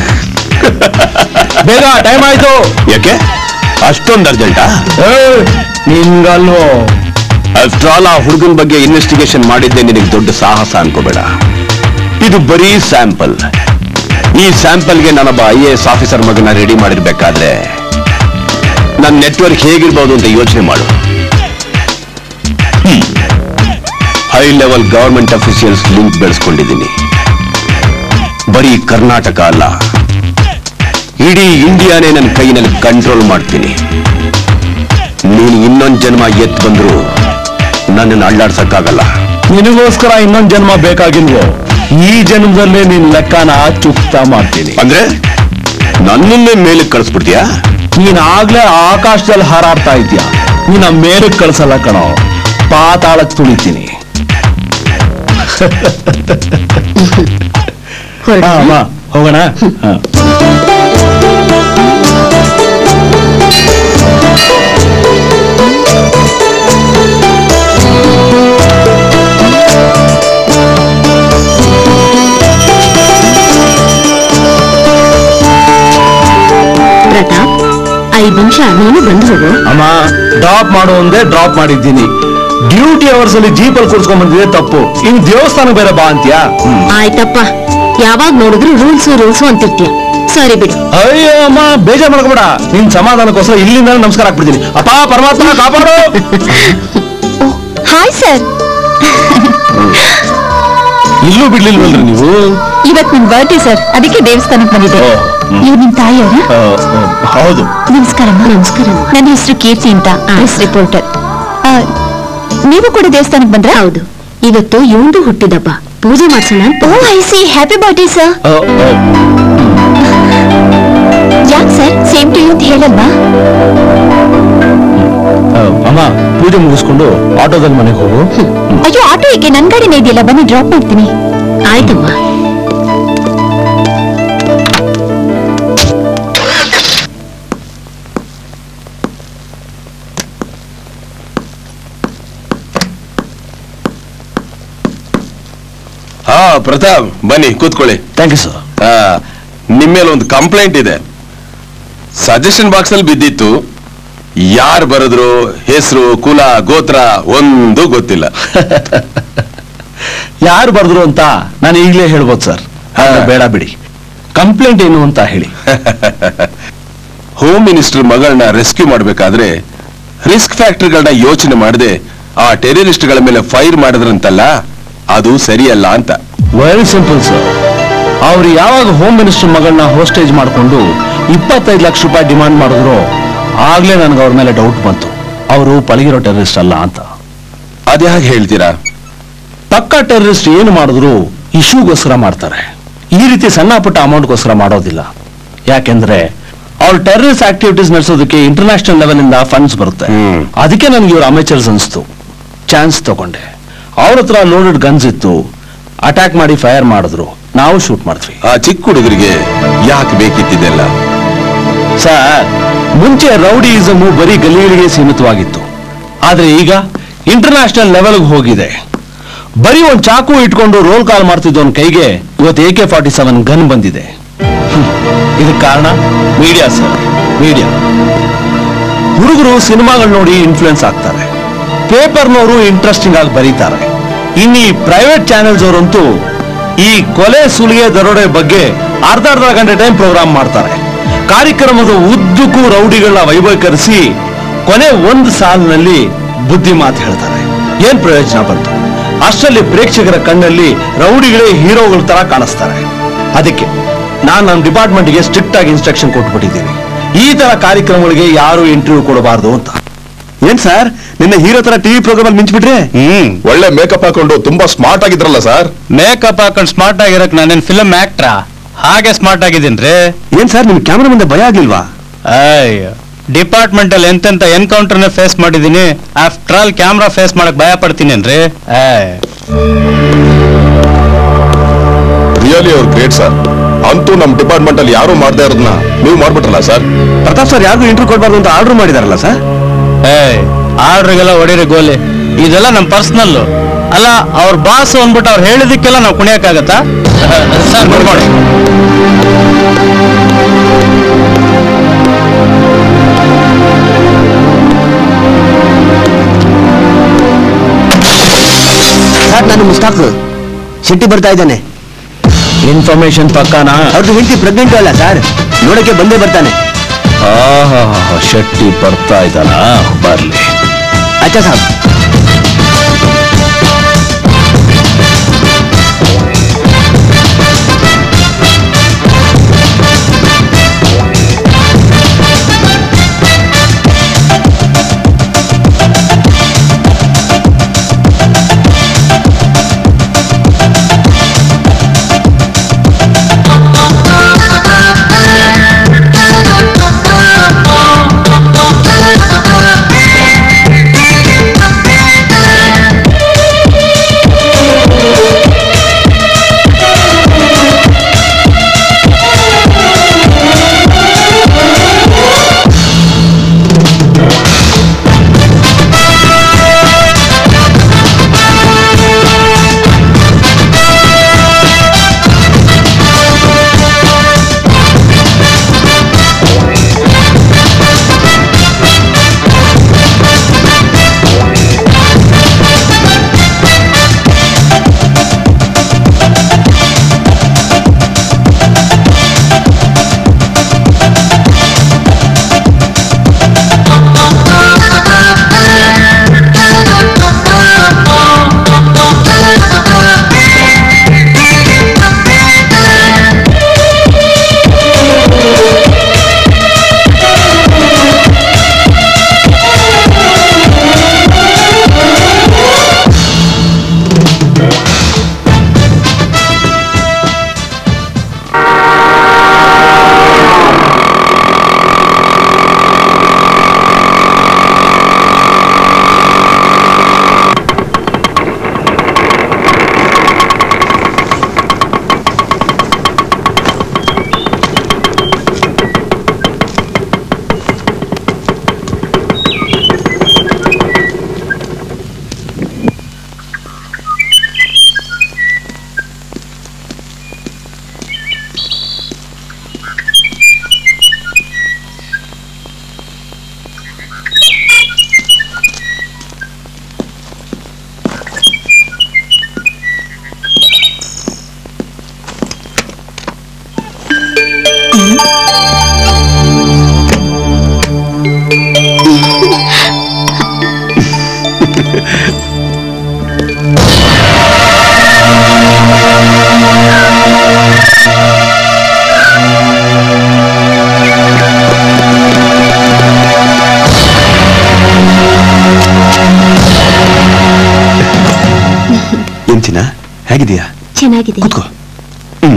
ಬೇಗ ಟೈಮ್ ಆಯ್ತು ಯಾಕೆ ಅಷ್ಟೊಂದು ಅರ್ಜೆಂಟಾ ಏಯ್, ನಿನ್ಗಲ್ವೋ ಆಫ್ಟರ್ ಆಲ್ ಆ ಹುಡುಗನ ಬಗ್ಗೆ ಇನ್ವೆಸ್ಟಿಗೇಷನ್ ಮಾಡಿದ್ದೆ ನಿನಗೆ ದೊಡ್ಡ ಸಾಹಸ ಅನ್ಕೋಬೇಡ ಇದು ಬರೀ ಸ್ಯಾಂಪಲ್ ಈ ಸ್ಯಾಂಪಲ್ಗೆ ನಾನೊಬ್ಬ ಐ ಎ ಎಸ್ ಆಫೀಸರ್ ಮಗನ ರೆಡಿ ಮಾಡಿರ್ಬೇಕಾದ್ರೆ ನನ್ನ ನೆಟ್ವರ್ಕ್ ಹೇಗಿರ್ಬೋದು ಅಂತ ಯೋಚನೆ ಮಾಡು high level government officials link ಬೆಳೆಸ್ಕೊಂಡಿದ್ದೀನಿ ಬರೀ ಕರ್ನಾಟಕ ಅಲ್ಲ ಇಡೀ ಇಂಡಿಯಾನೇ ನನ್ನ ಕೈನಲ್ಲಿ ಕಂಟ್ರೋಲ್ ಮಾಡ್ತೀನಿ ನೀನು ಇನ್ನೊಂದು ಜನ್ಮ ಎತ್ ಬಂದ್ರು ನನ್ನನ್ನು ಅಳ್ಳಾಡ್ಸಕ್ಕಾಗಲ್ಲ ನಿನಗೋಸ್ಕರ ಇನ್ನೊಂದ್ ಜನ್ಮ ಬೇಕಾಗಿಲ್ವೋ ಈ ಜನ್ಮದಲ್ಲೇ ನಿನ್ ಲೆಕ್ಕನ ಚುಕ್ತಾ ಮಾಡ್ತೀನಿ ಅಂದ್ರೆ ನನ್ನನ್ನೇ ಮೇಲಕ್ಕೆ ಕಳಿಸ್ಬಿಡ್ತೀಯಾ ನೀನ್ ಆಗ್ಲೇ ಆಕಾಶದಲ್ಲಿ ಹಾರಾಡ್ತಾ ಇದ್ಯಾ ನೀನ ಮೇಲಕ್ಕೆ ಕಳ್ಸಲ್ಲ ಕಣೋ ಪಾತಾಳಕ್ ತುಳಿತೀನಿ ಹೊರಡ ಹಾ, ಅಮ್ಮ ಹೋಗೋಣ ಹಾ. ಪ್ರತಾಪ್ ಐದ್ ನಿಮಿಷ ನೀನು ಬಂದು ಹೋಗು ಅಮ್ಮ ಡ್ರಾಪ್ ಮಾಡು ಒಂದೇ ಡ್ರಾಪ್ ಮಾಡಿದ್ದೀನಿ ಡ್ಯೂಟಿ ಅವರ್ಸ್ ಅಲ್ಲಿ ಜೀಪಲ್ಲಿ ಕೂರ್ಸ್ಕೊಂಡ್ ಬಂದಿದೆ ತಪ್ಪು ಇನ್ ದೇವಸ್ಥಾನ ಬೇರೆ ಬಾ ಅಂತ್ಯಾ ಆಯ್ತಪ್ಪ ಯಾವಾಗ ನೋಡಿದ್ರು ರೂಲ್ಸು ರೂಲ್ಸು ಅಂತಿರ್ತೀಯ ಸರಿ ಬಿಡು ಅಯ್ಯೋ ಅಮ್ಮ ಬೇಜಾರ್ ಮಾಡ್ಕೋಬೇಡ ನಿನ್ ಸಮಾಧಾನಕ್ಕೋಸ್ಕರ ಇಲ್ಲಿಂದ ನಮಸ್ಕಾರ ಹಾಕ್ಬಿಡ್ತೀನಿ ಅಪ್ಪ ಪರಮಾತ್ಮ ಕಾಪಾಡು ಹಾಯ್ ಸರ್ ಇಲ್ಲೂ ಬಿಡ್ಲಿಲ್ವಲ್ರಿ ನೀವು ಇವತ್ ನಿಮ್ ಬರ್ಡೇ ಸರ್ ಅದಕ್ಕೆ ದೇವಸ್ಥಾನಕ್ಕೆ ಬಂದಿದ್ದೆ ಓ, ಹ್ಮ್. ಇವ್ರು ನಿಮ್ ತಾಯಿಯವರ ಆ, ಆ, ಹೌದು ನಮಸ್ಕಾರ ನಮಸ್ಕಾರ ನನ್ನ ಹೆಸರು ಕೀರ್ತಿ ಅಂತ ಪ್ರೆಸ್ ರಿಪೋರ್ಟರ್ ನೀವು ಕೂಡ ದೇವಸ್ಥಾನಕ್ಕೆ ಬಂದ್ರ ಹೌದು ಇವತ್ತು ಇವಂದು ಹುಟ್ಟಿದಬ್ಬ ಪೂಜೆ ಮಾಡ್ಸೋಣ ಅಂತ oh I see happy birthday sir ಆ, ಆ, ಯಾಕೆ ಸರ್ ಸೇಮ್ ಟು ಯು ಅಂತ ಹೇಳಲ್ವಾ ಆ, ಅಮ್ಮ ಪೂಜೆ ಮುಗಿಸ್ಕೊಂಡು ಆಟೋದಲ್ಲಿ ಮನೆಗೆ ಹೋಗು ಅಯ್ಯೋ ಆಟೋ ಏಕೆ ನನ್ ಗಾಡಿನೇ ಇದೆಯಲ್ಲ ಬನ್ನಿ ಡ್ರಾಪ್ ಮಾಡ್ತೀನಿ ಆಯ್ತಮ್ಮ ಹಾ ಪ್ರತಾಪ್ ಬನ್ನಿ ಕೂತ್ಕೊಳ್ಳಿ ಥ್ಯಾಂಕ್ ಯು ಸರ್ ಆ, ನಿಮ್ಮ ಮೇಲೆ ಒಂದು ಕಂಪ್ಲೇಂಟ್ ಇದೆ ಸಜೆಷನ್ ಬಾಕ್ಸ್ ಅಲ್ಲಿ ಬಿದ್ದಿತ್ತು ಯಾರು ಬರೆದ್ರು ಹೆಸರು ಕುಲ ಗೋತ್ರ ಒಂದು ಗೊತ್ತಿಲ್ಲ ಯಾರು ಬರೆದ್ರು ಅಂತ ನಾನು ಈಗಲೇ ಹೇಳ್ಬೋದು ಸರ್ ಆದ್ರೆ ಹಾ. ಬೇಡ ಬಿಡಿ ಕಂಪ್ಲೇಂಟ್ ಏನು ಅಂತ ಹೇಳಿ ಹೋಮ್ ಮಿನಿಸ್ಟರ್ ಮಗಳನ್ನ ರೆಸ್ಕ್ಯೂ ಮಾಡಬೇಕಾದ್ರೆ ರಿಸ್ಕ್ ಫ್ಯಾಕ್ಟರ್ಗಳನ್ನ ಯೋಚನೆ ಮಾಡದೆ ಆ ಟೆರರಿಸ್ಟ್ಗಳ ಮೇಲೆ ಫೈರ್ ಮಾಡಿದ್ರಂತಲ್ಲ ಅದು ಸರಿಯಲ್ಲ ಅಂತ ವೆರಿ ಸಿಂಪಲ್ ಸರ್ ಅವ್ರು ಯಾವಾಗ ಹೋಮ್ ಮಿನಿಸ್ಟರ್ ಮಗಳನ್ನ ಹೋಸ್ಟೇಜ್ ಮಾಡಿಕೊಂಡು ಇಪ್ಪತ್ತೈದು ಲಕ್ಷ ರೂಪಾಯಿ ಡಿಮಾಂಡ್ ಮಾಡಿದ್ರು ಆಗ್ಲೇ ನನಗೆ ಅವ್ರ ಮೇಲೆ ಡೌಟ್ ಬಂತು ಅವರು ಪಳಗಿರೋ ಟೆರರಿಸ್ಟ್ ಅಲ್ಲ ಅಂತ ಅದ್ಯಾಕೆ ಹೇಳ್ತೀರಾ ಪಕ್ಕ ಟೆರರಿಸ್ಟ್ ಏನು ಮಾಡಿದ್ರು ಇಶ್ಯೂಗೋಸ್ಕರ ಮಾಡ್ತಾರೆ ಈ ರೀತಿ ಸಣ್ಣ ಪುಟ್ಟ ಅಮೌಂಟ್ಗೋಸ್ಕರ ಮಾಡೋದಿಲ್ಲ ಯಾಕೆಂದ್ರೆ ಅವ್ರ ಟೆರರಿಸ್ಟ್ ಆಕ್ಟಿವಿಟೀಸ್ ನಡೆಸೋದಕ್ಕೆ ಇಂಟರ್ನ್ಯಾಷನಲ್ ಲೆವೆಲ್ ಇಂದ ಫಂಡ್ಸ್ ಬರುತ್ತೆ ಹ್ಮ್. ಅದಕ್ಕೆ ನನಗೆ ಇವ್ರ ಅಮೇಚರ್ಸ್ ಅನಿಸ್ತು ಚಾನ್ಸ್ ತಗೊಂಡೆ ಅವ್ರ ಹತ್ರ ಲೋಡೆಡ್ ಗನ್ಸ್ ಇತ್ತು ಅಟ್ಯಾಕ್ ಮಾಡಿ ಫೈರ್ ಮಾಡಿದ್ರು ನಾವು ಶೂಟ್ ಮಾಡಿದ್ವಿ ಆ ಚಿಕ್ಕ ಹುಡುಗರಿಗೆ ಯಾಕೆ ಬೇಕಿತ್ತಿದೆಲ್ಲ ಸರ್ ಮುಂಚೆ ರೌಡಿಯಿಸಮು ಬರೀ ಗಲ್ಲಿಗಳಿಗೆ ಸೀಮಿತವಾಗಿತ್ತು ಆದ್ರೆ ಈಗ ಇಂಟರ್ನ್ಯಾಷನಲ್ ಲೆವೆಲ್ಗೆ ಹೋಗಿದೆ ಬರೀ ಒಂದ್ ಚಾಕು ಇಟ್ಕೊಂಡು ರೋಲ್ ಕಾಲ್ ಮಾಡ್ತಿದ್ದವನ್ ಕೈಗೆ ಇವತ್ತು A K forty seven gun ಬಂದಿದೆ ಹ್ಮ್. ಇದಕ್ಕೆ ಕಾರಣ ಮೀಡಿಯಾ ಸರ್ ಮೀಡಿಯಾ ಹುಡುಗರು ಸಿನಿಮಾಗಳು ನೋಡಿ ಇನ್ಫ್ಲುಯೆನ್ಸ್ ಆಗ್ತಾರೆ ಪೇಪರ್ನವರು ಇಂಟ್ರೆಸ್ಟಿಂಗ್ ಆಗಿ ಬರೀತಾರೆ ಇನ್ನು ಈ ಪ್ರೈವೇಟ್ ಚಾನೆಲ್ಸ್ ಅವರಂತೂ ಈ ಕೊಲೆ ಸುಲಿಗೆ ದರೋಡೆ ಬಗ್ಗೆ ಅರ್ಧ ಅರ್ಧ ಗಂಟೆ ಟೈಮ್ ಪ್ರೋಗ್ರಾಮ್ ಮಾಡ್ತಾರೆ ಕಾರ್ಯಕ್ರಮದ ಉದ್ದಕ್ಕೂ ರೌಡಿಗಳನ್ನ ವೈಭವೀಕರಿಸಿ ಕೊನೆ ಒಂದು ಸಾಲಿನಲ್ಲಿ ಬುದ್ಧಿ ಮಾತು ಹೇಳ್ತಾರೆ ಏನ್ ಪ್ರಯೋಜನ ಬಂತು ಅಷ್ಟರಲ್ಲಿ ಪ್ರೇಕ್ಷಕರ ಕಣ್ಣಲ್ಲಿ ರೌಡಿಗಳೇ ಹೀರೋಗಳ ತರ ಕಾಣಿಸ್ತಾರೆ ಅದಕ್ಕೆ ನಾನು ನಮ್ಮ ಡಿಪಾರ್ಟ್ಮೆಂಟ್ಗೆ ಸ್ಟ್ರಿಕ್ಟ್ ಆಗಿ ಇನ್ಸ್ಟ್ರಕ್ಷನ್ ಕೊಟ್ಬಿಟ್ಟಿದ್ದೀನಿ ಈ ತರ ಕಾರ್ಯಕ್ರಮಗಳಿಗೆ ಯಾರು ಇಂಟರ್ವ್ಯೂ ಕೊಡಬಾರ್ದು ಅಂತ ಏನ್ ಸರ್ ನಿನ್ನೆ ಹೀರೋ ತರ ಟಿವಿ ಪ್ರೋಗ್ರಾಮ್ ಅಲ್ಲಿ ಮಿಂಚ್ಬಿಟ್ರೆ ಹ್ಮ್ ಒಳ್ಳೆ ಮೇಕಪ್ ಹಾಕೊಂಡು ತುಂಬಾ ಸ್ಮಾರ್ಟ್ ಆಗಿದ್ರಲ್ಲ ಸರ್ ಮೇಕಪ್ ಹಾಕೊಂಡು ಸ್ಮಾರ್ಟ್ ಆಗಿರಕ್ ನಾನೇನ್ ಫಿಲಂ ಆಕ್ಟ್ರಾ ಹಾಗೆ ಸ್ಮಾರ್ಟ್ ಆಗಿದ್ದೀನ್ರಿ ಏನ್ ಸರ್ ನಿಮ್ ಕ್ಯಾಮ್ರಾ ಮುಂದೆ ಭಯ ಆಗಿಲ್ವಾ ಅಯ್ಯ ಡಿಪಾರ್ಟ್ಮೆಂಟ್ ಅಲ್ಲಿ ಎಂತೆಂತ ಎನ್ಕೌಂಟರ್ ನ ಫೇಸ್ ಮಾಡಿದೀನಿ ಆಫ್ಟರ್ ಆಲ್ ಕ್ಯಾಮ್ರಾ ಫೇಸ್ ಮಾಡಕ್ ಭಯ ಪಡ್ತೀನೇನ್ರಿ ಏಯ್ ರಿಯಲಿ ಅವ್ರು ಗ್ರೇಟ್ ಸರ್ ಅಂತೂ ನಮ್ ಡಿಪಾರ್ಟ್ಮೆಂಟ್ ಅಲ್ಲಿ ಯಾರು ಮಾಡದೇ ಇರೋದನ್ನ ನೀವು ಮಾಡ್ಬಿಟ್ರಲ್ಲ ಸರ್ ಪ್ರತಾಪ್ ಸರ್ ಯಾರಿಗೂ ಇಂಟರ್ವ್ಯೂ ಕೊಡಬಾರ್ದು ಅಂತ ಆರ್ಡರ್ ಮಾಡಿದಾರಲ್ಲ ಸರ್ ಏಯ್ ಆರ್ಡ್ರಿಗೆಲ್ಲ ಹೊಡೀರಿ ಗೋಲಿ ಇದೆಲ್ಲ ನಮ್ ಪರ್ಸನಲ್ ಅಲ್ಲ ಅವ್ರ ಬಾಸ್ ಅಂದ್ಬಿಟ್ಟು ಅವ್ರು ಹೇಳಿದಕ್ಕೆಲ್ಲ ನಾವು ಕುಣಿಯಕ್ಕಾಗತ್ತಾ ಸರ್ ನೋಡ್ಕೊಳ್ಳಿ ಸರ್ ನಾನು ಮುಸ್ತಾಕ್ ಶೆಟ್ಟಿ ಬರ್ತಾ ಇದ್ದಾನೆ ಇನ್ಫಾರ್ಮೇಶನ್ ಪಕ್ಕಾನಾ ಅವ್ರದ್ದು ಹೆಂಡತಿ ಪ್ರೆಗ್ನೆಂಟ್ ಅಲ್ಲ ಸರ್ ನೋಡಕ್ಕೆ ಬಂದೇ ಬರ್ತಾನೆ ಆಹಾ ಶೆಟ್ಟಿ ಬರ್ತಾ ಇದ್ದಾನ ಬರ್ಲಿ ಅಚ್ಚಾ ಸಾಬ್ ಏನ್ ಚಿನ್ನ ಹೇಗಿದೆಯಾ ಚೆನ್ನಾಗಿದೆ ಕೂತ್ಕೋ ಹ್ಮ್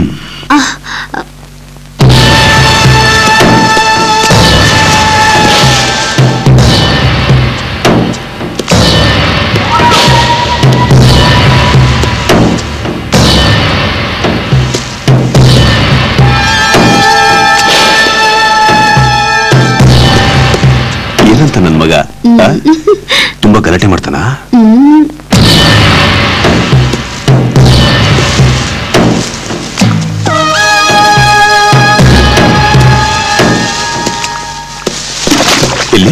ಏನಂತ ನನ್ ಮಗ ಆ? ತುಂಬಾ ಗಲಾಟೆ ಮಾಡ್ತಾನಾ ಇಲ್ಲಿ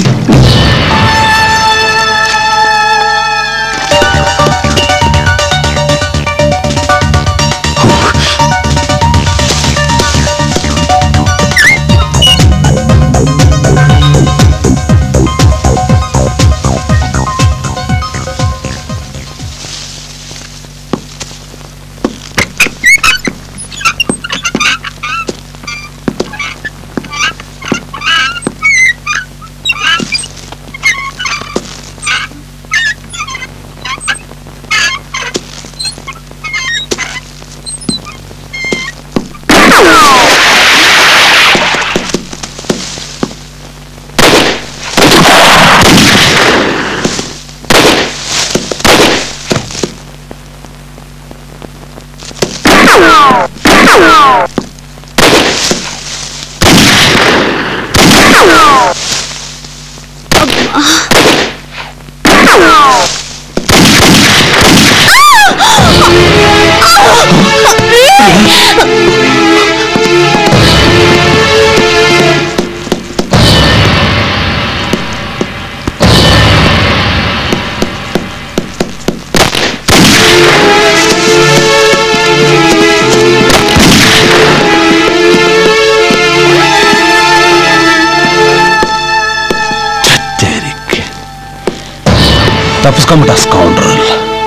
ತಪ್ಪಿಸ್ಕೊಂಬಿಟ್ಟ ಸ್ಕೌಂಡ್ರಲ್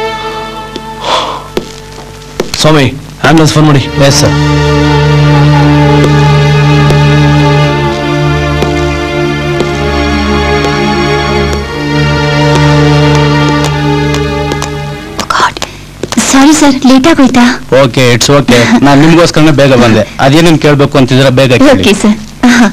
ಸ್ವಾಮಿ ಆಂಬುಲೆನ್ಸ್ ಫೋನ್ ಮಾಡಿ yes sir sorry sir late ಆಗೋಯ್ತಾ ಓಕೆ ಇಟ್ಸ್ ಓಕೆ ನಾನು ನಿಮ್ಗೋಸ್ಕರನೇ ಬೇಗ ಬಂದೆ ಅದೇನೇನು ಕೇಳಬೇಕು ಅಂತಿದ್ರೆ ಬೇಗ ಓಕೆ ಕೇಳಿ ಸರ್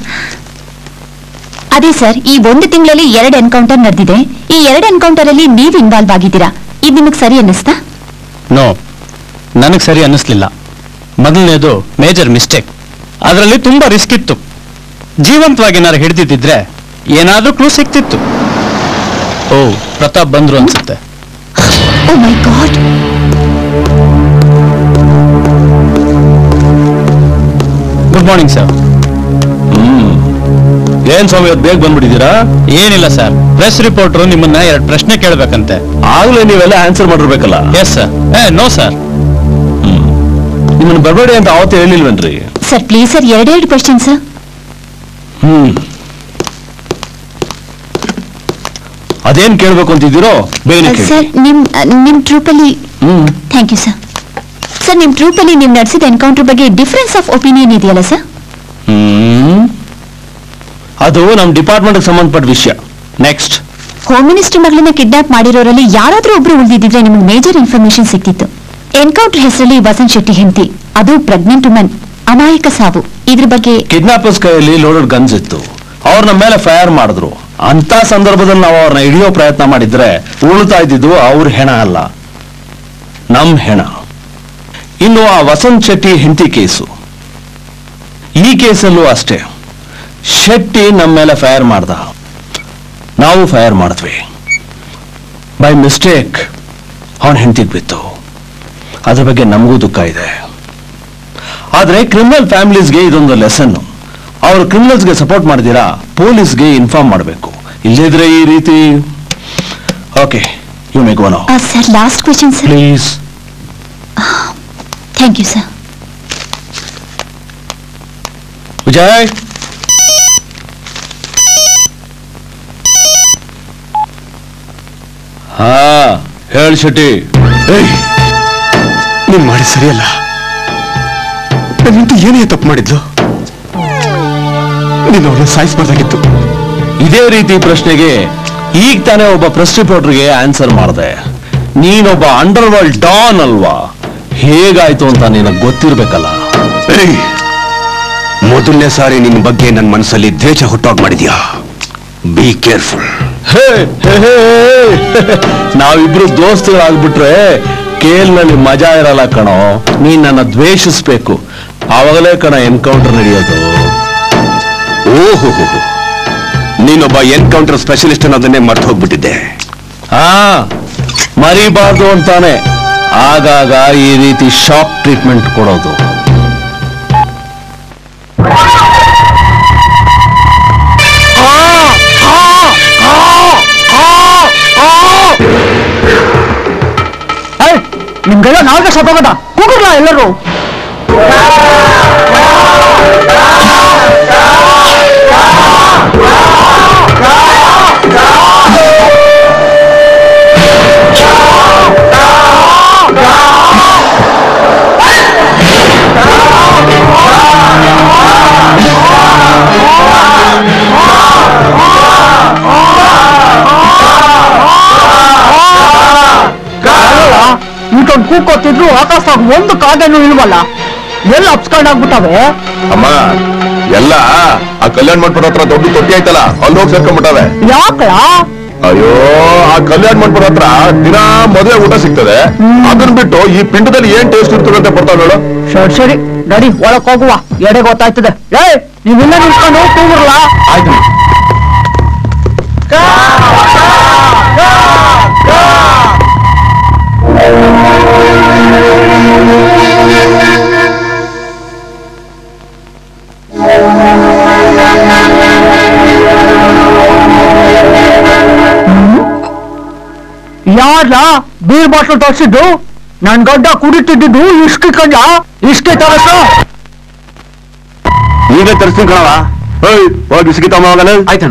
ಅದೇ ಸರ್ ಈ ಒಂದು ತಿಂಗಳಲ್ಲಿ ಎರಡು ಎನ್ಕೌಂಟರ್ ನಡೆದಿದೆ ಈ ಎರಡು ಎನ್ಕೌಂಟರ್ ಅಲ್ಲಿ ನೀವು ಇನ್ವಾಲ್ವ್ ಆಗಿದ್ದೀರಾ ಇದು ನಿಮಗೆ ಸರಿ ಅನ್ನಿಸ್ತಾ ನೋ ನನಗೆ ಸರಿ ಅನ್ನಿಸ್ಲಿಲ್ಲ ಮೊದಲನೇದು ಮೇಜರ್ ಮಿಸ್ಟೇಕ್ ಅದರಲ್ಲಿ ತುಂಬಾ ರಿಸ್ಕ್ ಇತ್ತು ಜೀವಂತವಾಗಿ ಏನಾರು ಹಿಡಿದಿದ್ದಿದ್ರೆ ಏನಾದ್ರೂ ಕ್ಲೂ ಸಿಕ್ತಿತ್ತು ಓ ಪ್ರತಾಪ್ ಬಂದ್ರು ಅನ್ಸುತ್ತೆ oh my god good morning sir ಏನ್ ಸ್ವಾಮಿ ಇವತ್ತು ಬೇಗ ಬಂದ್ಬಿಟ್ಟಿದ್ದೀರಾ ಏನಿಲ್ಲ ಸರ್ ಪ್ರೆಸ್ ರಿಪೋರ್ಟರ್ ನಿಮ್ಮನ್ನ ಎರಡು ಪ್ರಶ್ನೆ ಕೇಳಬೇಕಂತೆ ಆಗ್ಲೇ ನೀವೆಲ್ಲ ಆನ್ಸರ್ ಮಾಡಿರ್ಬೇಕಲ್ಲ ಎಸ್ ಸರ್ ಏ ನೋ ಸರ್ ನಿಮ್ಮನ್ನ ಬರಬೇಡಿ ಅಂತ ಅವತ್ತು ಹೇಳಿಲ್ವೇನ್ರಿ ಸರ್ ಪ್ಲೀಸ್ ಸರ್ ಎರಡೆರಡು ಕ್ವಶನ್ ಸರ್ ಹ್ಮ್ ಅದೇನ್ ಕೇಳ್ಬೇಕು ಅಂತಿದ್ದೀರೋ ಬೇಗನೆ ಕೇಳಿ ಸರ್ ನಿಮ್ ನಿಮ್ ಟ್ರೂಪಲ್ಲಿ ಹ್ಮ್ ಥ್ಯಾಂಕ್ ಯು ಸರ್ ಸರ್ ನಿಮ್ ಟ್ರೂಪಲ್ಲಿ ನೀವು ನಡೆಸಿದ ಎನ್ಕೌಂಟರ್ ಬಗ್ಗೆ ಡಿಫರೆನ್ಸ್ ಆಫ್ ಒಪಿನಿಯನ್ ಇದೆಯಲ್ಲ ಸರ್ ಹ್ಮ್ ಅದು ನಮ್ ಡಿಪಾರ್ಟ್ಮೆಂಟ್ ಸಂಬಂಧಪಟ್ಟ ವಿಷಯ ನೆಕ್ಸ್ಟ್ ಹೋಮ್ ಮಿನಿಸ್ಟರ್ ಮಗಳನ್ನ ಕಿಡ್ನಾಪ್ ಮಾಡಿರೋರಲ್ಲಿ ಯಾರಾದ್ರೂ ಒಬ್ರು ಉಳಿದಿದ್ರೆ ನಿಮಗೆ ಮೇಜರ್ ಇನ್ಫಾರ್ಮೇಶನ್ ಸಿಕ್ತಿತ್ತು ಎನ್ಕೌಂಟರ್ ಹೆಸರಲ್ಲಿ ವಸಂತ್ ಶೆಟ್ಟಿ ಹೆಂಡತಿ ಅದು ಪ್ರೆಗ್ನೆಂಟ್ ವುಮನ್ ಅಮಾಯಕ ಸಾವು ಇದ್ರ ಬಗ್ಗೆ ಕಿಡ್ನಾಪರ್ಸ್ ಕೈಯಲ್ಲಿ ಲೋಡೆಡ್ ಗನ್ಸ್ ಇತ್ತು ಅವ್ರ ನಮ್ಮ ಮೇಲೆ ಫೈರ್ ಮಾಡಿದ್ರು ಅಂತ ಸಂದರ್ಭದಲ್ಲಿ ನಾವು ಅವ್ರನ್ನ ಹಿಡಿಯೋ ಪ್ರಯತ್ನ ಮಾಡಿದ್ರೆ ಉಳ್ತಾ ಇದ್ದಿದ್ದು ಅವ್ರ ಹೆಣ ಅಲ್ಲ ನಮ್ ಹೆಣ ಇನ್ನು ಆ ವಸಂತ್ ಶೆಟ್ಟಿ ಹೆಂಡತಿ ಕೇಸು ಈ ಕೇಸಲ್ಲೂ ಅಷ್ಟೇ ಶೆಟ್ಟಿ ನಮ್ಮ ಮೇಲೆ ಫೈರ್ ಮಾಡ್ದ ನಾವು ಫೈರ್ ಮಾಡಿದ್ವಿ ಬೈ ಮಿಸ್ಟೇಕ್ ಅವನ ಹೆಂಡತಿಗೆ ಬಿತ್ತು ಅದ್ರ ಬಗ್ಗೆ ನಮಗೂ ದುಃಖ ಇದೆ ಆದ್ರೆ ಕ್ರಿಮಿನಲ್ ಫ್ಯಾಮಿಲೀಸ್ಗೆ ಇದೊಂದು ಲೆಸನ್ ಅವರು ಕ್ರಿಮಿನಲ್ಸ್ಗೆ ಸಪೋರ್ಟ್ ಮಾಡಿದಿರಾ ಪೊಲೀಸ್ಗೆ ಇನ್ಫಾರ್ಮ್ ಮಾಡಬೇಕು ಇಲ್ಲದಿದ್ರೆ ಈ ರೀತಿ okay you make one sir last question sir please thank you sir Vijay ಹಾ ಹೇಳಿ ಶೆಟ್ಟಿ ಏಯ್ ನೀನ್ ಮಾಡಿ ಸರಿಯಲ್ಲ ನನ್ನ ಹೆಂಡತಿ ಏನೇ ತಪ್ಪು ಮಾಡಿದ್ಲು ನೀನು ಅವಳನ್ನ ಸಾಯಿಸ್ಬಾರ್ದಾಗಿತ್ತು ಇದೇ ರೀತಿ ಪ್ರಶ್ನೆಗೆ ಈಗ ತಾನೇ ಒಬ್ಬ ಪ್ರೆಸ್ ರಿಪೋರ್ಟರ್ಗೆ ಆನ್ಸರ್ ಮಾಡಿದೆ ನೀನೊಬ್ಬ ಅಂಡರ್ ವರ್ಲ್ಡ್ ಡಾನ್ ಅಲ್ವಾ ಹೇಗಾಯ್ತು ಅಂತ ನಿನಗೆ ಗೊತ್ತಿರ್ಬೇಕಲ್ಲ ಏಯ್ ಮೊದಲನೇ ಸಾರಿ ನಿನ್ನ ಬಗ್ಗೆ ನನ್ನ ಮನಸ್ಸಲ್ಲಿ ದ್ವೇಷ ಹುಟ್ಟೋಗ್ ಮಾಡಿದ್ಯಾ ಬಿ ಕೇರ್ಫುಲ್ ಹೇ, ಹೇ, ಹೇ, ಹೇ. ನಾವಿಬ್ರು ದೋಸ್ತುಗಳಾಗ್ಬಿಟ್ರೆ ಕೇಲ್ನಲ್ಲಿ ಮಜಾ ಇರಲ್ಲ ಕಣೋ ನೀನ್ ನನ್ನ ದ್ವೇಷಿಸ್ಬೇಕು ಆವಾಗಲೇ ಕಣ ಎನ್ಕೌಂಟರ್ ನಡೆಯೋದು ಓಹೋ ನೀನೊಬ್ಬ ಎನ್ಕೌಂಟರ್ ಸ್ಪೆಷಲಿಸ್ಟ್ ಅನ್ನೋದನ್ನೇ ಮರ್ತು ಹೋಗ್ಬಿಟ್ಟಿದ್ದೆ ಹಾ ಮರಿಬಾರ್ದು ಅಂತಾನೆ ಆಗಾಗ ಈ ರೀತಿ ಶಾಕ್ ಟ್ರೀಟ್ಮೆಂಟ್ ಕೊಡೋದು ನಿಮ್ಗೆಲ್ಲ ನಾಲ್ಕು ಸತ್ತೋಗದ ಕೂಗಿರ್ಲ ಎಲ್ಲರೂ ಇಷ್ಟೊಂದು ಕೂಕೋತಿದ್ರು ಆಕಾಶದಾಗ ಒಂದು ಕಾಗೇನು ಇಲ್ವಲ್ಲ ಎಲ್ಲ ಅಪ್ಸ್ಕೊಂಡಾಗ್ಬಿಟ್ಟವೆ ಅಮ್ಮ ಎಲ್ಲ ಆ ಕಲ್ಯಾಣ ಮಂಟಪದ ಹತ್ರ ದೊಡ್ಡ ತೊಟ್ಟಿ ಆಯ್ತಲ್ಲ ಅಲ್ಲಿ ಹೋಗಿ ಸೇರ್ಕೊಂಡ್ಬಿಟ್ಟವೆ ಯಾಕಳ ಅಯ್ಯೋ ಆ ಕಲ್ಯಾಣ ಮಂಟಪದ ಹತ್ರ ದಿನ ಮದುವೆ ಊಟ ಸಿಗ್ತದೆ ಅದನ್ನ ಬಿಟ್ಟು ಈ ಪಿಂಡದಲ್ಲಿ ಏನ್ ಟೇಸ್ಟ್ ಇರ್ತದೆ ಅಂತ ಬರ್ತಾವ ಹೇಳು ಸರಿ ಸರಿ ನಡಿ ಒಳಕ್ ಹೋಗುವ ಎಡೆ ಗೊತ್ತಾಯ್ತದೆ ಏ ನೀವಿಲ್ಲ ನಿಂತ್ಕೊಂಡು ಕೂಗಿರಲ್ಲ ಆಯ್ತು ಯಾರ ಬೀರ್ ಬಾಟ್ಲು ತರಿಸಿದ್ದು ನನ್ ಗಡ್ಡ ಕುಡಿತಿದ್ದು ಇಸ್ಕಿ ಕಂಡ ಇಸ್ಕಿ ತರಸ ನೀವೇ ತರಿಸ್ತೀನಿ ಕಣವ ಹೋಯ್ ಹೋಗಿ ಸಿಗಿತಮ್ಮ ಹೋಗಲ್ಲ ಆಯ್ತಣ್ಣ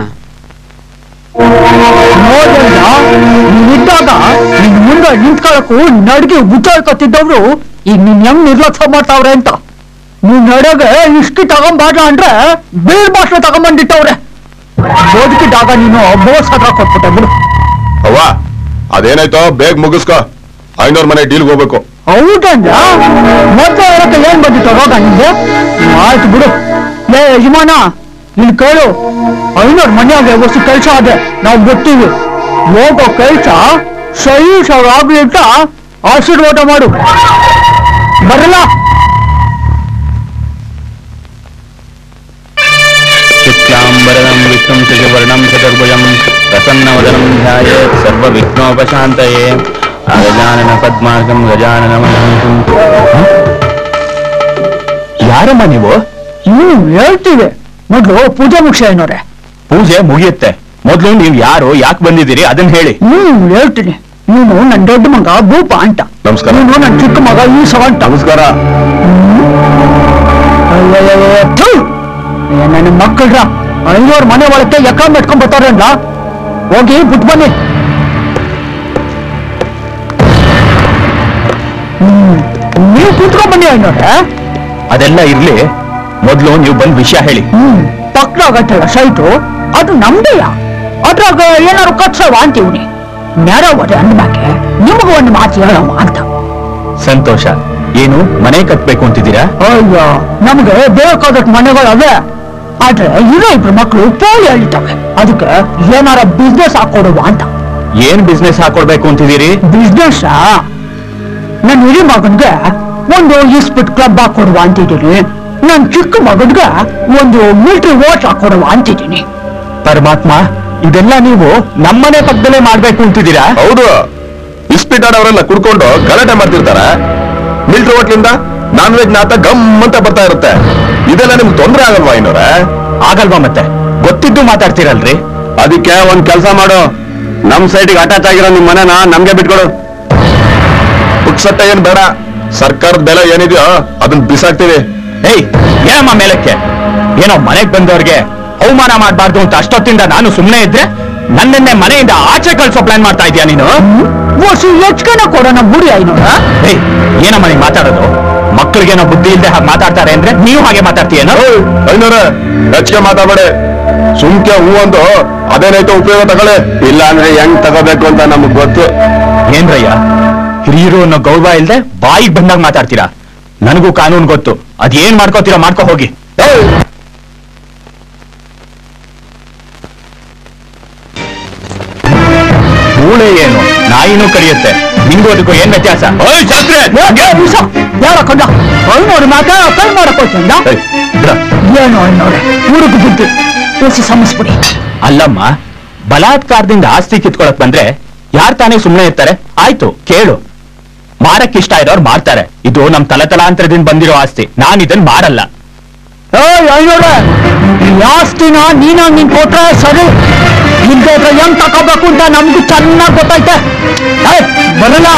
ನೋಡಲ್ಲ ನೀನಿದ್ದಾಗ ನಿನ್ ಮುಂದೆ ನಿಂತ್ಕೊಳಕ್ಕೂ ನಡ್ಗೆ ಗುದ್ದಾಡ್ಕೊತಿದ್ದವ್ರು ಈಗ ನಿನ್ ಹೆಂಗ್ ನಿರ್ಲಕ್ಷ್ಯ ಮಾಡ್ತಾವ್ರೆ ಅಂತ ನೀನ್ ನಡೆಗೆ ಇಸ್ಕಿ ತಗೊಂಬಾರ ಅಂದ್ರೆ ಬೀರ್ ಬಾಟ್ಲು ತಗೊಂಬಂದಿಟ್ಟವ್ರೆ ಬದುಕಿದ್ದಾಗ ನೀನು ಬೋಸ್ ಹತ್ರ ಕೊಟ್ಬಿಟ್ಟೆ ಬಿಡು ಅವ್ವ ಅದೇನಾಯ್ತೋ ಬೇಗ ಮುಗಿಸ್ಕೋ ಐನೂರ್ ಮನೆ ಡೀಲ್ಗೆ ಹೋಗ್ಬೇಕು ಹೌದಂದ್ರ ಮತ್ತೆ ಹೇಳಕ್ಕೆ ಏನ್ ಬಂದಿತ್ತು ರೋಗ ನಿಂಗೆ ಆಯ್ತು ಬಿಡು ಲೇ ಯಜಮಾನ ಇಲ್ಲಿ ಕೇಳು ಐನೂರು ಮನೆಯಾಗೆ ವಸ್ತು ಕೆಲಸ ಅದೆ ನಾವು ಗೊತ್ತೀವಿ ಹೋಗೋ ಕೆಲಸ ಸಹಿ ಆಗ್ಲಿ ಅಂತ ಆಶೀರ್ವಾದ ಮಾಡು ಬರಲ್ಲ ಶುಕ್ಲಾಂಬರಂ ವಿಷ್ಣುಂ ಶಶಿವರ್ಣಂ ಚತುರ್ಭುಜಂ ಪ್ರಸನ್ನವದನಂ ಧ್ಯಾಯೇತ್ ಸರ್ವವಿಘ್ನೋಪಶಾಂತಯೇ ಗಜಾನನ ಪದ್ಮಾರ್ಗಂ ಗಜಾನನ ಯಾರಮ್ಮ ನೀವು ಹ್ಮ್ ಹೇಳ್ತೀವಿ ಮೊದ್ಲು ಪೂಜೆ ಮುಗಿಸ ಏನೋರೆ ಪೂಜೆ ಮುಗಿಯುತ್ತೆ ಮೊದ್ಲು ನೀವು ಯಾರು ಯಾಕೆ ಬಂದಿದ್ದೀರಿ ಅದನ್ನ ಹೇಳಿ ಹ್ಮ್ ಹೇಳ್ತೀನಿ ನೀನು ನನ್ ದೊಡ್ಡ ಮಗ ಭೂಪ ಅಂತ ನಮಸ್ಕಾರ. ನೀನು ನನ್ ಚಿಕ್ಕ ಮಗ ಈಸ ಅಂತ ನಮಸ್ಕಾರ ಅಯ್ಯಯ್ಯಯ್ಯಯ್ಯ, ಥು! ಏ, ನನ್ನ ಮಕ್ಕಳ್ರ ಐನೂರು ಮನೆ ಒಳಕ್ಕೆ ಎಕ್ಕ ಮೆಟ್ಕೊಂಡ್ ಬರ್ತಾರಲ್ಲ ಹೋಗಿ ಬಿಟ್ಟು ಬನ್ನಿ ಹ್ಮ್ ನೀವು ಕೂತ್ಕೊಂಡ್ ಬನ್ನಿ ಐನೂರ ಅದೆಲ್ಲ ಇರ್ಲಿ ಮೊದ್ಲು ನೀವು ಬಂದ್ ವಿಷಯ ಹೇಳಿ ಹ್ಮ್ ಪಕ್ಕದಾಗತ್ತಲ್ಲ ಸೈಟು ಅದು ನಮ್ದೆಯ ಅದ್ರಾಗ ಏನಾರು ಕಟ್ಸವ ಅಂತೀವ್ನಿ ನೆರವದೆ ಅಂದ್ಮ್ಯಾಕೆ ನಿಮಗೂ ಒಂದು ಮಾತು ಹೇಳವ ಅಂತ ಸಂತೋಷ ಏನು ಮನೆ ಕಟ್ಬೇಕು ಅಂತಿದ್ದೀರಾ ಅಯ್ಯೋ ನಮ್ಗೆ ಬೇಕಾದಷ್ಟು ಮನೆಗಳು ಅವೆ ಆದ್ರೆ ಇರೋ ಇಬ್ರು ಮಕ್ಕಳು ಪೋಲಿ ಹೇಳ್ತವೆ ಅದಕ್ಕೆ ಏನಾರ ಬಿಸ್ನೆಸ್ ಹಾಕೊಡುವ ಅಂತ ಏನ್ ಬಿಸ್ನೆಸ್ ಹಾಕೊಡ್ಬೇಕು ಅಂತಿದ್ದೀರಿ ಬಿಸ್ನೆಸ್ ನನ್ನ ಹಿರಿ ಮಗನ್ಗೆ ಒಂದು ಇಸ್ಪಿಟ್ ಕ್ಲಬ್ ಹಾಕೊಡುವ ಅಂತಿದ್ದೀನಿ ನನ್ ಚಿಕ್ಕ ಮಗನ್ಗೆ ಒಂದು ಮಿಲಿಟರಿ ವಾಚ್ ಹಾಕೊಡುವ ಅಂತಿದ್ದೀನಿ ಪರಮಾತ್ಮ ಇದೆಲ್ಲ ನೀವು ನಮ್ಮನೆ ಪಕ್ಕದಲ್ಲೇ ಮಾಡ್ಬೇಕು ಅಂತಿದ್ದೀರಾ ಹೌದು ಇಸ್ಪಿಟ್ ಆಡೋರೆಲ್ಲ ಕುಡ್ಕೊಂಡು ಗಲಾಟೆ ಮಾಡ್ತಿರ್ತಾರ ಮಿಲ್ಟ್ರಿ ಹೋಟ್ಲಿಂದ ನಾನ್ ವೆಜ್ ನಾತ ಗಮ್ ಅಂತ ಬರ್ತಾ ಇರುತ್ತೆ ಇದೆಲ್ಲ ನಿಮ್ಗೆ ತೊಂದ್ರೆ ಆಗಲ್ವಾ ಐನೂರ ಆಗಲ್ವಾ ಮತ್ತೆ ಗೊತ್ತಿದ್ದು ಮಾತಾಡ್ತೀರಲ್ರಿ ಅದಕ್ಕೆ ಒಂದ್ ಕೆಲಸ ಮಾಡು ನಮ್ ಸೈಟಿಗೆ ಅಟ್ಯಾಚ್ ಆಗಿರೋ ನಿಮ್ ಮನೆನ ನಮ್ಗೆ ಬಿಟ್ಕೊಡು ಪುಕ್ಸಟ್ಟ ಏನ್ ಬೇಡ ಸರ್ಕಾರದ ಬೆಲೆ ಏನಿದೆಯೋ ಅದನ್ನ ಬಿಸಾಕ್ತೀವಿ ಏಯ್ ಏನಮ್ಮ ಮೇಲಕ್ಕೆ ಏನೋ ಮನೆಗ್ ಬಂದವ್ರಿಗೆ ಅವಮಾನ ಮಾಡ್ಬಾರ್ದು ಅಂತ ಅಷ್ಟೊತ್ತಿಂದ ನಾನು ಸುಮ್ಮನೆ ಇದ್ರೆ ನನ್ನನ್ನೇ ಮನೆಯಿಂದ ಆಚೆ ಕಳ್ಸೋ ಪ್ಲಾನ್ ಮಾಡ್ತಾ ಇದೀಯ ನೀನು ಓಸು ಹೆಚ್ಚಿಗೆನ ಕೊಡೋಣ ಬುಡಿ ಐನೋರ ಏಯ್ ಏನಮ್ಮ ನೀನ್ ಮಾತಾಡೋದು ಮಕ್ಕಳಿಗೇನೋ ಬುದ್ಧಿ ಇಲ್ಲದೆ ಹಾಗೆ ಮಾತಾಡ್ತಾರೆ ಅಂದ್ರೆ ನೀವು ಹಾಗೆ ಮಾತಾಡ್ತೀಯೇನೋ ಐನೂರ ಹೆಚ್ಚಿಗೆ ಮಾತಾಡಬೇಡಿ ಸುಮ್ಕೆ ಹೂ ಒಂದು ಅದೇನೈತೋ ಉಪಯೋಗ ತಗೊಳ್ಳಿ ಇಲ್ಲ ಅಂದ್ರೆ ಹೆಂಗ್ ತಗೋಬೇಕು ಅಂತ ನಮಗ್ ಗೊತ್ತು ಏನ್ರಯ್ಯ ಹಿರಿಯರು ಅನ್ನೋ ಗೌರವ ಇಲ್ದೆ ಬಾಯಿಗೆ ಬಂದಾಗ ಮಾತಾಡ್ತೀರಾ ನನಗೂ ಕಾನೂನು ಗೊತ್ತು ಅದೇನ್ ಮಾಡ್ಕೋತೀರಾ ಮಾಡ್ಕೋ ಹೋಗಿ ಏಯ್! ಮೂಳೆ ಏನು ನಾಯಿನೂ ಕಡಿಯುತ್ತೆ ನಿಂಗೂ ಅದಕ್ಕೂ ಏನ್ ವ್ಯತ್ಯಾಸ ಓಯ್ ಶಾಸ್ತ್ರಿ! ಯಾರ ಕಂಡ ಐನೋರು ಮಾತ ಕೈ ಮಾಡಕ್ ಹೋಗ್ತಂದ ಏಯ್, ಬಿಡ. ಏನು ಐನೋರೆ ಹುಡುಗ ಬುದ್ಧಿ ಓಸಿ ಸಮಸ್ಬಿಡಿ ಅಲ್ಲಮ್ಮ ಬಲಾತ್ಕಾರದಿಂದ ಆಸ್ತಿ ಕಿತ್ಕೊಳಕ್ ಬಂದ್ರೆ ಯಾರ್ ತಾನೇ ಸುಮ್ನೆ ಇರ್ತಾರೆ ಆಯ್ತು ಕೇಳು ಮಾರಕ್ ಇಷ್ಟ ಇರೋರು ಮಾರ್ತಾರೆ ಇದು ನಮ್ ತಲತಲಾಂತರದಿಂದ ಬಂದಿರೋ ಆಸ್ತಿ ನಾನ್ ಇದನ್ ಮಾರಲ್ಲ ಏಯ್ ಐನೋರೆ ಈ ಆಸ್ತಿನ ನೀನಾಗ್ ನೀನ್ ಕೊಟ್ರೆ ಸರಿ ಇಲ್ದೇ ಇದ್ರೆ ಹೆಂಗ್ ತಗೋಬೇಕು ಅಂತ ನಮ್ಗೂ ಚೆನ್ನಾಗ್ ಗೊತ್ತೈತೆ ಏಯ್, ಬರಲ್ಲ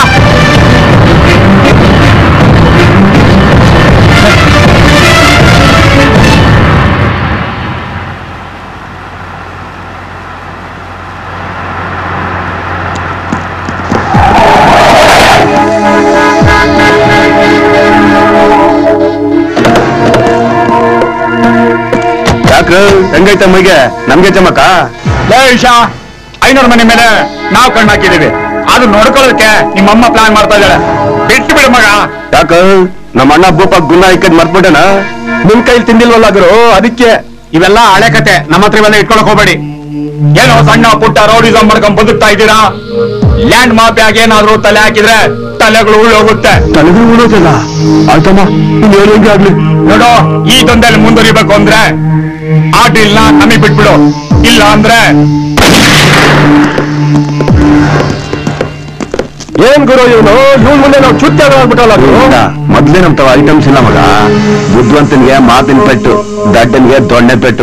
ಯಾಕ ಹೆಂಗೈತೆ ಮೈಗೆ ನಮ್ಗೆ ಚಮಕ ಇಶಾ ಐನೂರು ಮನೆ ಮೇಲೆ ನಾವು ಕಣ್ಣು ಹಾಕಿದೀವಿ ಅದು ನೋಡ್ಕೊಳ್ಳೋದಕ್ಕೆ ನಿಮ್ಮಮ್ಮ ಪ್ಲಾನ್ ಮಾಡ್ತಾ ಇದ್ದಾಳೆ ಬಿಟ್ಟು ಬಿಡು ಮಗ ಯಾಕ ನಮ್ಮ ಅಣ್ಣ ಭೂಪ ಗುನ್ನ ಇಕ್ಕದ್ ಮರ್ಬಿಟ್ಟನ ನಿಮ್ ಕೈಲಿ ತಿಂದಿಲ್ವಲ್ಲ ಗುರು ಅದಕ್ಕೆ ಇವೆಲ್ಲ ಹಳೆ ಕತೆ ನಮ್ಮ ಹತ್ರ ಇವೆಲ್ಲ ಇಟ್ಕೊಳಕ್ ಹೋಗ್ಬೇಡಿ ಏನೋ ಸಣ್ಣ ಪುಟ್ಟ ರೌಡಿಸಂ ಮಾಡ್ಕೊಂಡ್ ಬದುಕ್ತಾ ಇದ್ದೀರಾ ಲ್ಯಾಂಡ್ ಮಾಫಿಯಾಗ ಏನಾದ್ರೂ ತಲೆ ಹಾಕಿದ್ರೆ ತಲೆಗಳು ಉಳ್ಳೋಗುತ್ತೆ ತಲೆಗಳು ಉಳೋದಿಲ್ಲ ಆಯ್ತಮ್ಮ ಇನ್ನೇನು ಹೆಂಗೆ ಆಗ್ಲಿ ನೋಡು ಈ ದಂಧೆಯಲ್ಲಿ ಮುಂದುವರಿಬೇಕು ಅಂದ್ರೆ ಆ ಡೀಲ್ನ ನಮಗೆ ಬಿಟ್ಬಿಡು ಇಲ್ಲ ಅಂದ್ರೆ ಏನ್ ಗುರು ಇವನು ಇವನ್ ಮುಂದೆ ನಾವು ಚುಟ್ಟಿ ಆಗ್ಬಿಟ್ಟಲ್ಲ ಮೊದ್ಲೇ ನಮ್ ತಾವ ಐಟಮ್ಸ್ ಇಲ್ಲ ಮಗ ಬುದ್ಧಿವಂತನಿಗೆ ಮಾತಿನ ಪೆಟ್ಟು ದಡ್ಡನಿಗೆ ದೊಣ್ಣೆ ಪೆಟ್ಟು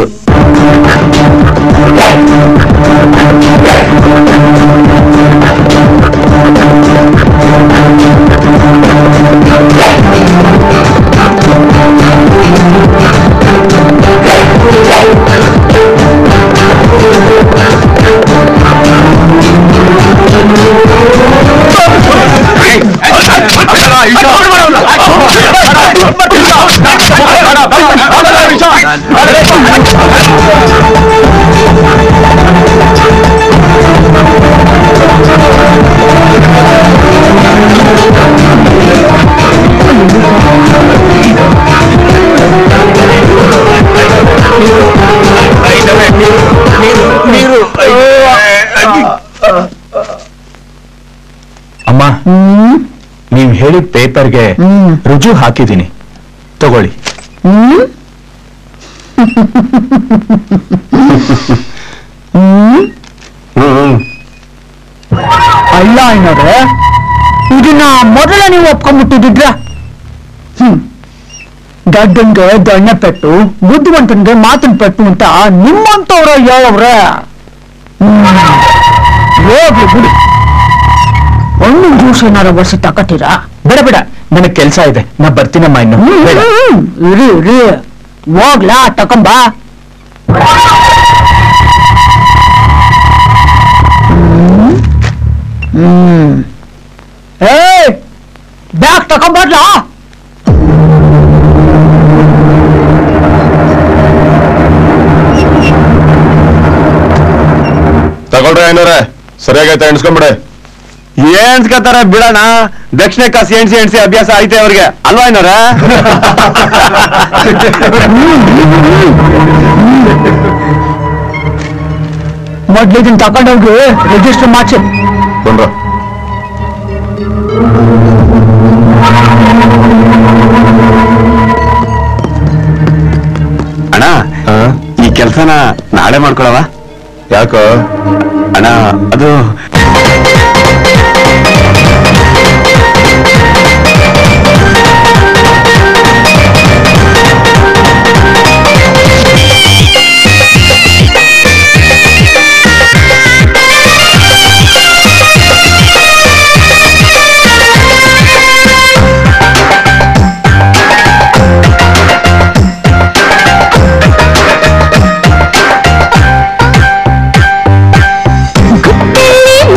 ಅಮ್ಮ ನೀವ್ ಹೇಳಿದ ಪೇಪರ್ಗೆ ರುಜು ಹಾಕಿದ್ದೀನಿ ತಗೊಳ್ಳಿ ಅಲ್ಲ ಏನೋರೆ ಇದನ್ನ ಮೊದಲ ನೀವು ಒಪ್ಕೊಂಡ್ಬಿಟ್ಟಿದ್ರ ಹ್ಮ್ ದಡ್ಡನ್ಗೆ ದೊಣ್ಣೆ ಪೆಟ್ಟು ಬುದ್ಧಿವಂತನ್ಗೆ ಮಾತಿನ ಪೆಟ್ಟು ಅಂತ ನಿಮ್ಮಂತವ್ರ ಹೇಳವ್ರೆ ಹ್ಮ್ ಹೋಗ್ಲಿ ಬಿಡಿ ಹಣ್ಣು ಜ್ಯೂಸ್ ಏನಾರ ಬರ್ಸಿ ತಕತೀರಾ ಬೇಡ ಬೇಡ ನನಗ್ ಕೆಲ್ಸ ಇದೆ ನಾ ಬರ್ತೀನಮ್ಮ ಇನ್ನು ಬೇಡ ಹ್ಮ್, ಇರಿ ಇರಿ ಹೋಗ್ಲಾ ತಕೊಂಬಾ ಹ್ಮ್ ಏ ಬ್ಯಾಗ್ ತಕೊಂಬರ್ಲಾ ತಗೊಳ್ರಿ ಐನೂರೆ ಸರಿಯಾಗೈತೆ ಎಣ್ಸ್ಕೊಂಬಿಡೆ ಏನ್ಸ್ಕತಾರ ಬಿಡೋಣ ದಕ್ಷಿಣ ಕಾಸಿ ಎಣ್ಸಿ ಎಣ್ಸಿ ಅಭ್ಯಾಸ ಐತೆ ಅವ್ರಿಗೆ ಅಲ್ವಾ ಐನೂರ ಮೊದ್ಲು ಇದನ್ನ ತಕೊಂಡೋಗಿ ರಿಜಿಸ್ಟರ್ ಮಾಡ್ಸಿ ಬಂದ್ರ ಅಣ್ಣ ಈ ಕೆಲ್ಸನ ನಾಳೆ ಮಾಡ್ಕೊಳವ ಯಾಕೋ ಅಣ್ಣ ಅದು ಗುಟ್ಟಲ್ಲಿ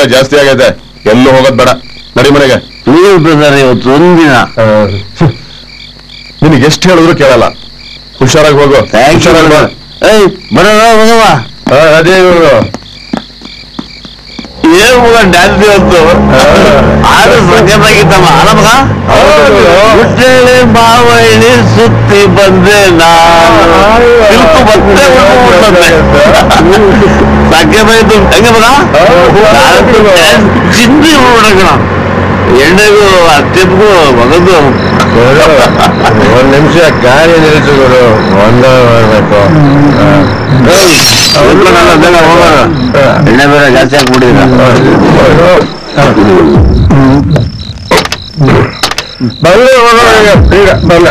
ಎಲ್ಲ ಜಾಸ್ತಿ ಆಗೈತೆ ಎಲ್ಲೂ ಹೋಗೋದ್ ಬೇಡ ನಡಿ ಮನೆಗೆ ನೀವು ಬ್ರದರ್ ಇವತ್ತು ಒಂದಿನ ನಿನಗೆ ಎಷ್ಟು ಹೇಳಿದ್ರು ಕೇಳಲ್ಲ ಹುಷಾರಾಗಿ ಹೋಗು ಹುಷಾರಾಗಿ ಬಾ ಏಯ್ ಬರೋಣ ಮಗವ ಹಾ, ಅದೇ ಇವ್ರು. ಏನ್ ಮಗ ಡ್ಯಾನ್ಸ್ ಇವತ್ತು ಆರು ಸಖತ್ತಾಗಿತ್ತಮ್ಮ ಅಲ್ಲ ಮಗ ಹುಟ್ಟೇಳಿ ಮಾವಳ್ಳಿ ಸುತ್ತಿ ಬಂದೆ ನಾನು ತಿರುಕು ಮತ್ತೆ ಬಂದೆ ಸಖತ್ತಾಯ್ತು ಹೆಂಗೆ ಮಗ ನಾನಂತೂ dance ಚಿಂದಿ ನೋಡಕಣ ಎಣ್ಣೆಗೂ ಅತ್ತೆಪ್ಗೂ ಮಗದು ಒಂದ್ ನಿಮಿಷ ಗಾಡಿ ನಿಲ್ಸು ಗುರು ಒಂದ ಮಾಡ್ಬೇಕು ಹೋಗೋಣ ಎಣ್ಣೆ ಬೇರೆ ಜಾಸ್ತಿ ಹಾಕ್ಬಿಟ್ಟಿದ್ದೀರ ಬರ್ಲಿ ಹೋಗೋಣ ಈಗ, ಈಗ ಬರ್ಲ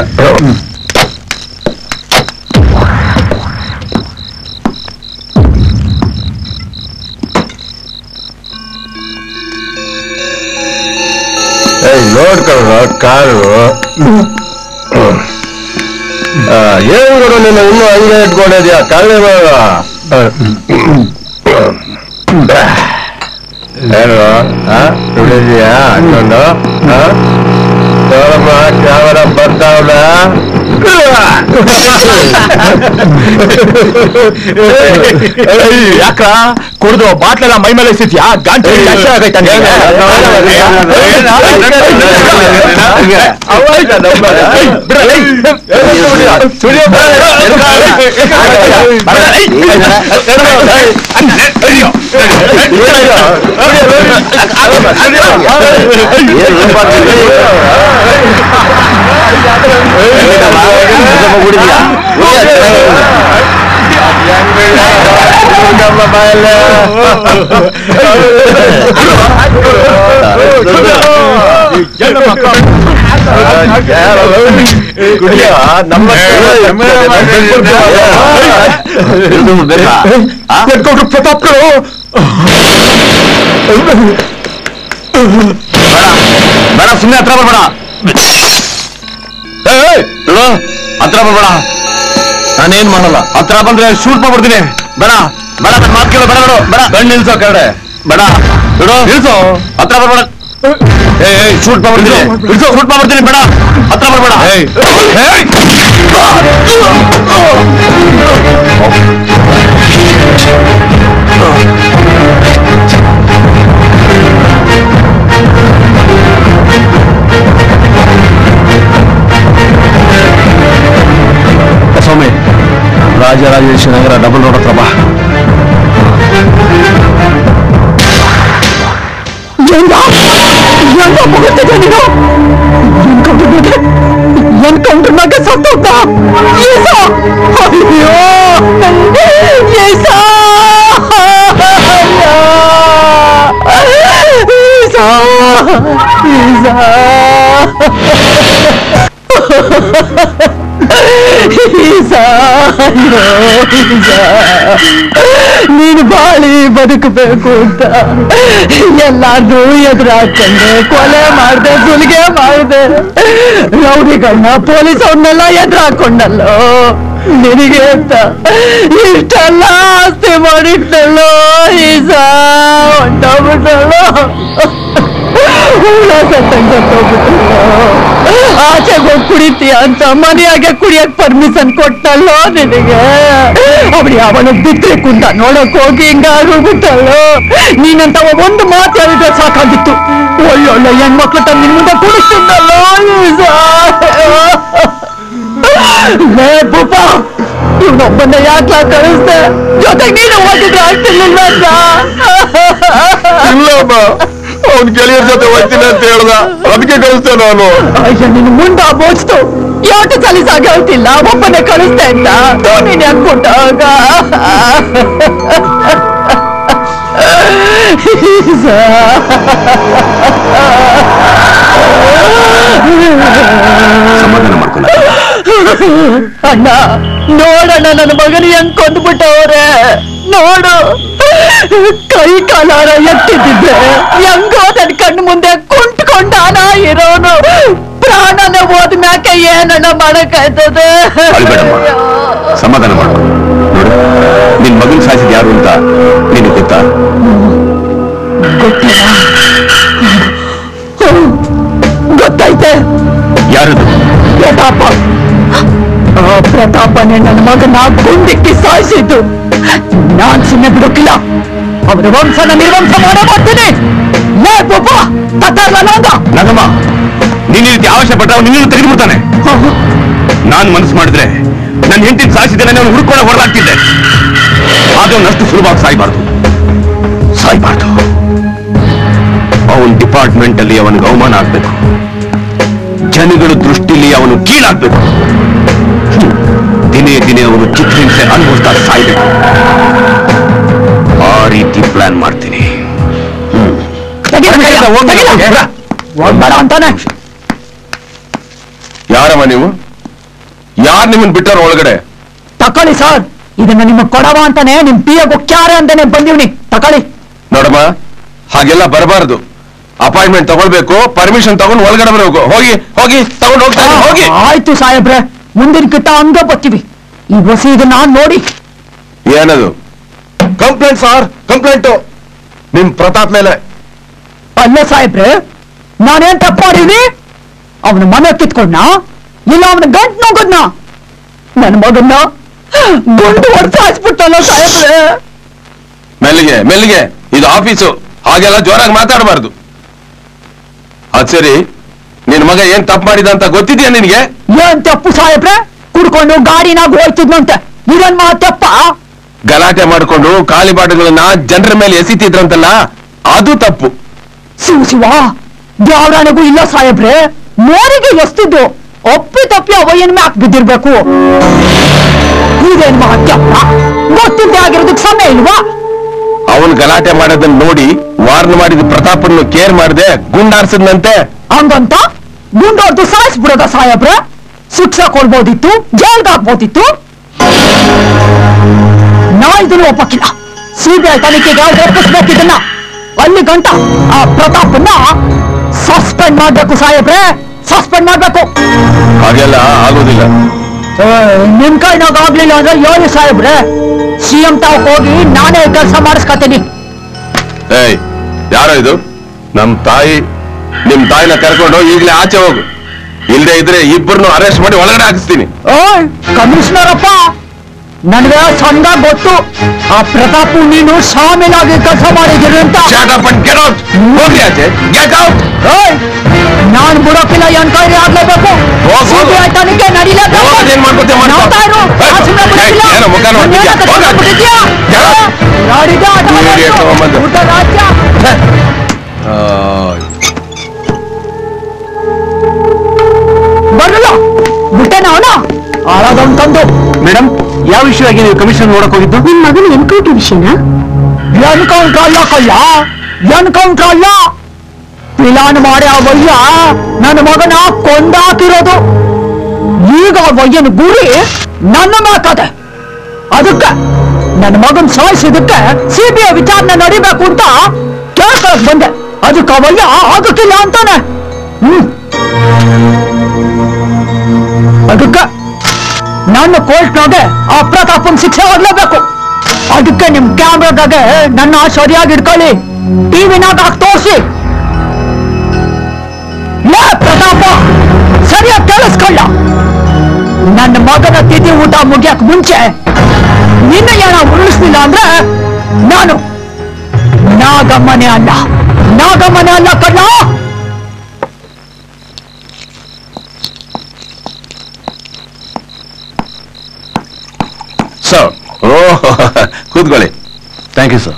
ಏಯ್ ನೋಡ್ಕೊಳ್ಳ ಕಾರು ಆ, ಏನ್ ಗುರು ನೀನು ಇನ್ನೂ ಹಂಗೆ ಇಟ್ಕೊಂಡಿದ್ಯಾ ಕಳ್ಳಿ ಬೇಡ ಏನು ದುಡಿದ್ಯಾ ಅಷ್ಟೊಂದು ನೋಡಮ್ಮ ಕ್ಯಾಮರಾ ಬರ್ತಾವಲ್ಲ ಯಾಕ ಕುಡ್ದು ಬಾಟ್ಲೆಲ್ಲ ಮೈ ಮೇಲೆ ಸಿತ್ಯಾ ಗಂಟೆ ಜಾಸ್ತಿ ಆಗೈತಾ ನಿಂಗೆ? ಏಯ್, ಬಿಡ್ರ, ಏಯ್. ಸುಳಿಯೋ ನಮ್ಮ ಪ್ರತಾಪ್ಗಳು ಬೇಡ ಸುಮ್ಮನೆ ಹತ್ರ ಬರ್ಬೇಡ ಏಯ್, ನೋಡು, ಹತ್ರ ಬರ್ಬೇಡ ನಾನೇನ್ ಮಾಡಲ್ಲ ಹತ್ರ ಬಂದ್ರೆ ಶೂಟ್ ಮಾಡ್ಬಿಡ್ತೀನಿ ಬೇಡ ಬೇಡ ನನ್ನ ಮಾತು ಕೇಳು ಬೇಡ ಬೇಡ ಬೇಡ ಗಂಡು ನಿಲ್ಸೋ ಕಡೆ ಬೇಡ ಬಿಡು ನಿಲ್ಸೋ ಹತ್ರ ಬರ್ಬೇಡ ಏಯ್ ಏಯ್ ಶೂಟ್ ಮಾಡ್ಬಿಡ್ತೀನಿ ನಿಲ್ಸೋ ಶೂಟ್ ಮಾಡ್ಬಿಡ್ತೀನಿ ಬೇಡ ಹತ್ರ ಬರ್ಬೇಡ ಏಯ್ ಏಯ್ ಸ್ವಾಮಿ ರಾಜರಾಜೇಶ್ವರಿ ನಗರ ಡಬಲ್ ರೋಡ್ ಹತ್ರ ಬಾ ಎನ್ಕೌಂಟರ್ ನಾಗ ಸತ್ತೋಗ್ತ ಏಸಾ ಅಯ್ಯೋ ಏಸಾ ಈಸಾ ಈಸಾ ಈಸಾ ಅಯ್ಯೋ ಈಸಾ ನೀನು ಬಾಳಿ ಬದುಕಬೇಕು ಅಂತ ಎಲ್ಲಾದ್ರೂ ಎದುರಾಕೊಂಡೆ ಕೊಲೆ ಮಾಡ್ದೆ ಸುಲಿಗೆ ಮಾಡ್ದೆ ರೌಡಿಗಳನ್ನ ಪೊಲೀಸ್ ಅವ್ರನ್ನೆಲ್ಲ ಎದುರಾಕೊಂಡಲ್ಲೋ ನಿನಗೆ ಅಂತ ಇಷ್ಟೆಲ್ಲ ಆಸ್ತಿ ಮಾಡಿಟ್ಟಲ್ಲೋ ಈಸಾ ಹೊಂಟೋಗ್ಬಿಟ್ಟಲ್ಲೋ ಹುಳ ಸತ್ತಂಗ್ ಸತ್ತೋಗ್ಬಿಟ್ಟಲ್ಲೋ ಆಚೆಗೆ ಹೋಗಿ ಕುಡಿತೀಯ ಅಂತ ಮನೆಯಾಗೆ ಕುಡಿಯಕ್ ಪರ್ಮಿಷನ್ ಕೊಟ್ಟಲ್ಲೋ ನಿನಗೆ ಅವಳು ಅವನು ಬಿದ್ರೆ ಕುಂದ ನೋಡಕ್ ಹೋಗಿ ಹಿಂಗಾಗೋಗ್ಬಿಟ್ಟಲ್ಲೋ ನೀನಂತ ಒಂದು ಮಾತು ಹೇಳಿದ್ರೆ ಸಾಕಾಗಿತ್ತು ಒಳ್ಳೊಳ್ಳೆ ಹೆಣ್ಮಕ್ಳು ತಂದು ನಿನ್ ಮುಂದೆ ಕುಡಿಸ್ತಿದ್ದಲ್ಲೋ ಲೇ ಭೂಪ ಇವನೊಬ್ಬನ್ನ ಯಾಕ್ಲಾ ಕಳಿಸ್ದೆ ಜೊತೆಗೆ ನೀನು ಓದಿದ್ರೆ ಆಗ್ತಿರ್ಲಿಲ್ವಾ ಇಲ್ಲಮ್ಮ ಅವ್ನ ಗೆಳೆಯರ ಜೊತೆ ಹೋಗ್ತೀನಿ ಅಂತ ಹೇಳ್ದ ಅದಕ್ಕೆ ಕಳಿಸ್ತೆ ನಾನು ಅಯ್ಯ ನಿನ್ ಮುಂದ ಬೋಚ್ತು ಯಾಕೆ ಸಲಿಸಾಗ ಹೇಳ್ತಿಲ್ಲ ಒಬ್ಬನೇ ಕಳಿಸ್ತೆ ಅಂತ ನೀನ್ ಯಾಕೆ ಕೊಟ್ಟಾಗ ಸಮಾಧಾನ ಮಾಡ್ಕೊಂಡ ಅಣ್ಣ ನೋಡಣ್ಣ ನನ್ನ ಮಗನ ಹೆಂಗ್ ಕೊಂದ್ಬಿಟ್ಟವ್ರೆ ನೋಡು ಕೈ ಕಾಲಾರ ಎತ್ತಿದ್ದಿದ್ರೆ ಹೆಂಗೋ ನನ್ ಕಣ್ಣು ಮುಂದೆ ಕುಂಟ್ಕೊಂಡಾನ ಇರೋನು ಪ್ರಾಣನ ಹೋದ್ಮ್ಯಾಕೆ ಏನಣ್ಣ ಮಾಡಕ್ಕಾಯ್ತದೆ ಅಳ್ಬೇಡಮ್ಮ. ಸಮಾಧಾನ ಮಾಡು ನೋಡು ನಿನ್ ಮಗನ್ ಸಾಯಿಸಿದ ಯಾರು ಅಂತ ನಿನಗೆ ಗೊತ್ತಾ ಗೊತ್ತಿಲ್ಲ ಗೊತ್ತೈತೆ ಯಾರದು ಪ್ರತಾಪ ಆ ಪ್ರತಾಪನೇ ನನ್ನ ಮಗನ ಗುಂಡಿಕ್ಕಿ ಸಾಯಿಸಿದ್ದು ನಾನ್ ಸುಮ್ಮನೆ ಬಿಡೋಕಿಲ್ಲ ಅವರ ವಂಶನ ನಿರ್ವಂಶ ಮಾಡೇ ಮಾಡ್ತೀನಿ ಲೇ ಪಾಪ ತತ್ತಾರಲ್ಲ ಅಂದ ನಗಮ್ಮ ನೀನ್ ಈ ರೀತಿ ಅವಶ್ಯ ಪಟ್ಟ ನಿನ್ನನ್ನು ತೆಗೆದುಬಿಡ್ತಾನೆ ನಾನು ಮನಸ್ಸು ಮಾಡಿದ್ರೆ ನನ್ನ ಹೆಂಡತಿನ ಸಾಯಿಸಿದ್ದೇನೆ ಅವನು ಹುಡ್ಕೊಂಡು ಹೊರದಾಗ್ತಿದ್ದೆ ಅದನ್ನಷ್ಟು ಸುಲಭವಾಗಿ ಸಾಯ್ಬಾರ್ದು ಸಾಯ್ಬಾರ್ದು ಅವನ ಡಿಪಾರ್ಟ್ಮೆಂಟ್ ಅಲ್ಲಿ ಅವನಿಗೆ ಅವಮಾನ ಆಗ್ಬೇಕು ಜನಗಳ ದೃಷ್ಟಿಲಿ ಅವನು ಕೀಳಾಗ್ಬೇಕು ಹ್ಮ್. ದಿನೇ ದಿನೇ ಅವನು ಚಿತ್ರಹಿಂಸೆ ಅನುಭವಿಸ್ತಾ ಸಾಯ್ಬೇಕು ಆ ರೀತಿ ಪ್ಲಾನ್ ಮಾಡ್ತೀನಿ ಹೋಗ್ಬೇಡ ಅಂತಾನೆ ಯಾರಮ್ಮ ನೀವು ಯಾರು ನಿಮ್ಮನ್ನ ಬಿಟ್ಟಾರ ಒಳಗಡೆ ತಕೊಳ್ಳಿ ಸರ್ ಇದನ್ನ ನಿಮಗೆ ಕೊಡವ ಅಂತಾನೆ ನಿಮ್ ಪಿ ಎ ಕ್ಯಾರೆ ಅಂತಾನೆ ಬಂದಿವ್ನಿ ತಕೊಳ್ಳಿ ನೋಡಮ್ಮ ಹಾಗೆಲ್ಲ ಬರಬಾರದು ಅಪಾಯಿಂಟ್ಮೆಂಟ್ ತಗೊಳ್ಬೇಕು ಪರ್ಮಿಷನ್ ತಗೊಂಡು ಒಳಗಡೆ ಬರಬೇಕು ಹೋಗಿ ಹೋಗಿ ತಗೊಂಡು ಹೋಗ್ತಾ ಇದ್ದೀನಿ, ಹೋಗಿ ಆಯ್ತು ಸಾಹೇಬ್ರೆ ಮುಂದಿನ ಕಿತ್ತ ಹಂಗ ಬರ್ತೀವಿ ಈ ಹೊಸ ಇದನ್ನ ನೋಡಿ ಏನದು ಕಂಪ್ಲೇಂಟ್ ಸರ್ ಕಂಪ್ಲೇಂಟು ನಿಮ್ ಪ್ರತಾಪ್ ಮೇಲೆ ಅಲ್ಲ ಸಾಹೇಬ್ರೆ ನಾನೇನ್ ತಪ್ಪು ಮಾಡಿದ್ನಿ ಅವನ ಮನೆ ಕಿತ್ಕೊಂಡ ಇಲ್ಲ ಅವನ ಗಂಟ್ ನುಗ್ಗದ್ನ ನನ್ನ ಮಗನ್ನ ಗುಂಡು ಹೊಡೆದು ಹಾಸ್ಬಿಟ್ಟಲ್ಲ ಸಾಹೇಬ್ರೆ ಮೆಲ್ಲಿಗೆ ಮೆಲ್ಲಿಗೆ ಇದು ಆಫೀಸು ಹಾಗೆಲ್ಲ ಜೋರಾಗಿ ಮಾತಾಡಬಾರ್ದು ಅದ್ ಸರಿ ನಿನ್ ಮಗ ಏನ್ ತಪ್ಪು ಮಾಡಿದ ಅಂತ ಗೊತ್ತಿದ್ಯಾ ನಿನ್ಗೆ ಏನ್ ತಪ್ಪು ಸಾಹೇಬ್ರೆ ಕುಡ್ಕೊಂಡು ಗಾಡಿನಾಗ ಹೋಯ್ತಿದ್ನಂತೆ ಇದನ್ ಮಾತಪ್ಪ ಗಲಾಟೆ ಮಾಡ್ಕೊಂಡು ಖಾಲಿ ಬಾಟಲ್ಗಳನ್ನ ಜನರ ಮೇಲೆ ಎಸಿತಿದ್ರಂತಲ್ಲ ಅದು ತಪ್ಪು ಶಿವ ಶಿವ ದ್ಯಾವ್ರಾಣಿಗೂ ಇಲ್ಲ ಸಾಹೇಬ್ರೆ ಮೋರಿಗೆ ಎಸ್ತಿದ್ದು ಒಪ್ಪಿ ತಪ್ಪಿ ಅವಯ್ಯನ ಮ್ಯಾಕ್ ಬಿದ್ದಿರ್ಬೇಕು ಇದೇನ್ ಮಹತ್ಯಪ್ಪ ಗೊತ್ತಿದ್ದೆ ಆಗಿರೋದಕ್ಕೆ ಸಮಯ ಇಲ್ವಾ ಅವನ್ ಗಲಾಟೆ ಮಾಡೋದನ್ನ ನೋಡಿ ವಾರ್ನ್ ಮಾಡಿದ ಪ್ರತಾಪನ್ನು ಕೇರ್ ಮಾಡದೆ ಗುಂಡಾರ್ಸದ್ನಂತೆ ಹಂಗಂತ ಗುಂಡೋರ್ದು ಸಾಯಿಸ್ಬಿಡೋದ ಸಾಹೇಬ್ರೆ ಶಿಕ್ಷೆ ಕೊಡ್ಬೋದಿತ್ತು ಜೈಲ್ಗೆ ಹಾಕ್ಬೋದಿತ್ತು ನಾ ಇದನ್ನು ಒಪ್ಪಕ್ಕಿಲ್ಲ ಸಿಬಿಐ ತನಿಖೆಗೆ ಒಪ್ಪಿಸ್ಬೇಕಿದನ್ನ ಅಲ್ಲಿ ಗಂಟ ಆ ಪ್ರತಾಪನ್ನ ಸಸ್ಪೆಂಡ್ ಮಾಡ್ಬೇಕು ಸಾಹೇಬ್ರೆ ಸಸ್ಪೆಂಡ್ ಮಾಡ್ಬೇಕು ಹಾಗೆಲ್ಲ ಆಗೋದಿಲ್ಲ ಏ, ನಿಮ್ ಕೈನಾಗ ಆಗ್ಲಿಲ್ಲ ಅಂದ್ರೆ ಹೇಳಿ ಸಾಹೇಬ್ರೆ ಸಿಎಂ ತಾವ್ ಹೋಗಿ ನಾನೇ ಕೆಲಸ ಮಾಡಿಸ್ಕೊತೀನಿ ಏಯ್ ಯಾರೋ ಇದು ನಮ್ ತಾಯಿ ನಿಮ್ ತಾಯಿನ ಕರ್ಕೊಂಡು ಈಗ್ಲೇ ಆಚೆ ಹೋಗು ಇಲ್ದೇ ಇದ್ರೆ ಇಬ್ಬರನ್ನು ಅರೆಸ್ಟ್ ಮಾಡಿ ಒಳಗಡೆ ಹಾಕಿಸ್ತೀನಿ ಓಯ್ ಕಮಿಷನರ್ ಅಪ್ಪ ನನಗೆ ಚಂದ ಗೊತ್ತು ಆ ಪ್ರತಾಪು ನೀನು ಶಾಮೀಲಾಗಿ ಕೆಲಸ ಮಾಡಿದಿರಿ ಅಂತ Shut up and get out. ಹೋಗ್ರಿ ಆಚೆ ಗೆಟ್ ಔಟ್ ಓಯ್ ನಾನ್ ಬಿಡೋಕಿಲ್ಲ ಎನ್ಕ್ವೈರಿ ಆಗ್ಲೇಬೇಕು ಹೋಗ್, ಹೋಗು. CBI ತನಿಖೆ ನಡೀಲೇಬೇಕು ಹೋಗೋದೇನ್ ಮಾಡ್ಕೊತೀಯ ಮಾಡ್ಕೊ. ನೋಡ್ತಾ ಇರು, ಏಯ್, ಆ ಸುಮ್ನೆ ಬಿಡ್ತಿಲ್ಲ. ಏನೋ ಮುಖ ನೋಡ್ತಿದ್ಯಾ? ನನ್ನ ಹೋಗ್ ಆಚೆ. ಬಿಡ್ತಿದ್ಯಾ? get out. ನಾಡಿದ್ದೆ ಆಟ Idiot ಆಡೋದು. ತಗೊಂಬಂದು. ಊಟ ರಾಜ್ಯ ಬರಲ್ಲ ಬಿಟ್ಟೆನ ಅವನ ಹಾಳಾದವನ್ ತಂದು ಮೇಡಮ್ ಯಾವ ವಿಷಯವಾಗಿ ನೀವು ಕಮಿಷನ್ ನೋಡಕ್ ಹೋಗಿದ್ದು ನಿಮ್ ಮಗನ ಎನ್ಕೌಂಟರ್ ವಿಷಯನಾ ಎನ್ಕೌಂಟ್ರ್ ಅಲ್ಲ ಕಳ್ಳ ಎನ್ಕೌಂಟ್ರ್ ಅಲ್ಲ ಪ್ಲಾನ್ ಮಾಡಿ ಆ ವಯ್ಯ ನನ್ನ ಮಗನ ಕೊಂದಾಕಿರೋದು ಈಗ ಆ ವಯ್ಯನ ಗುರಿ ನನ್ನ ಮಾತದೆ ಅದಕ್ಕೆ ನನ್ನ ಮಗನ್ ಸಾಯಿಸಿದಕ್ಕೆ ಸಿಬಿಐ ವಿಚಾರಣೆ ನಡಿಬೇಕು ಅಂತ ಕೇಳ್ಕೊಳಕ್ ಬಂದೆ ಅದಕ್ಕೆ ಆ ವಯ್ಯ ಆಗಕ್ಕಿಲ್ಲ ಅಂತಾನೆ ಹ್ಮ್ ಅದಕ್ಕೆ ನನ್ನ ಕೋರ್ಟ್ನಾಗೆ ಆ ಪ್ರತಾಪನ್ ಶಿಕ್ಷೆ ಆಗ್ಲೇಬೇಕು ಅದಕ್ಕೆ ನಿಮ್ ಕ್ಯಾಮ್ರಾದಾಗೆ ನನ್ನ ಸರಿಯಾಗಿ ಇಟ್ಕೊಳ್ಳಿ ಟಿವಿನಾಗ ಹಾಕಿ ತೋರಿಸಿ ಲೇ ಪ್ರತಾಪ ಸರಿಯಾಗಿ ಕೇಳಿಸ್ಕೊಳ್ಳ ನನ್ನ ಮಗನ ತಿಥಿ ಊಟ ಮುಗಿಯಕ್ ಮುಂಚೆ ನಿನ್ನ ಏನ ಉರುಳಿಸ್ಲಿಲ್ಲ ಅಂದ್ರೆ ನಾನು ನಾಗಮ್ಮನೆ ಅಲ್ಲ ನಾಗಮ್ಮನೆ ಅಲ್ಲ ಕಣ್ಣ ಸರ್ ಓ ಕೂತ್ಕೊಳ್ಳಿ ಥ್ಯಾಂಕ್ ಯು ಸರ್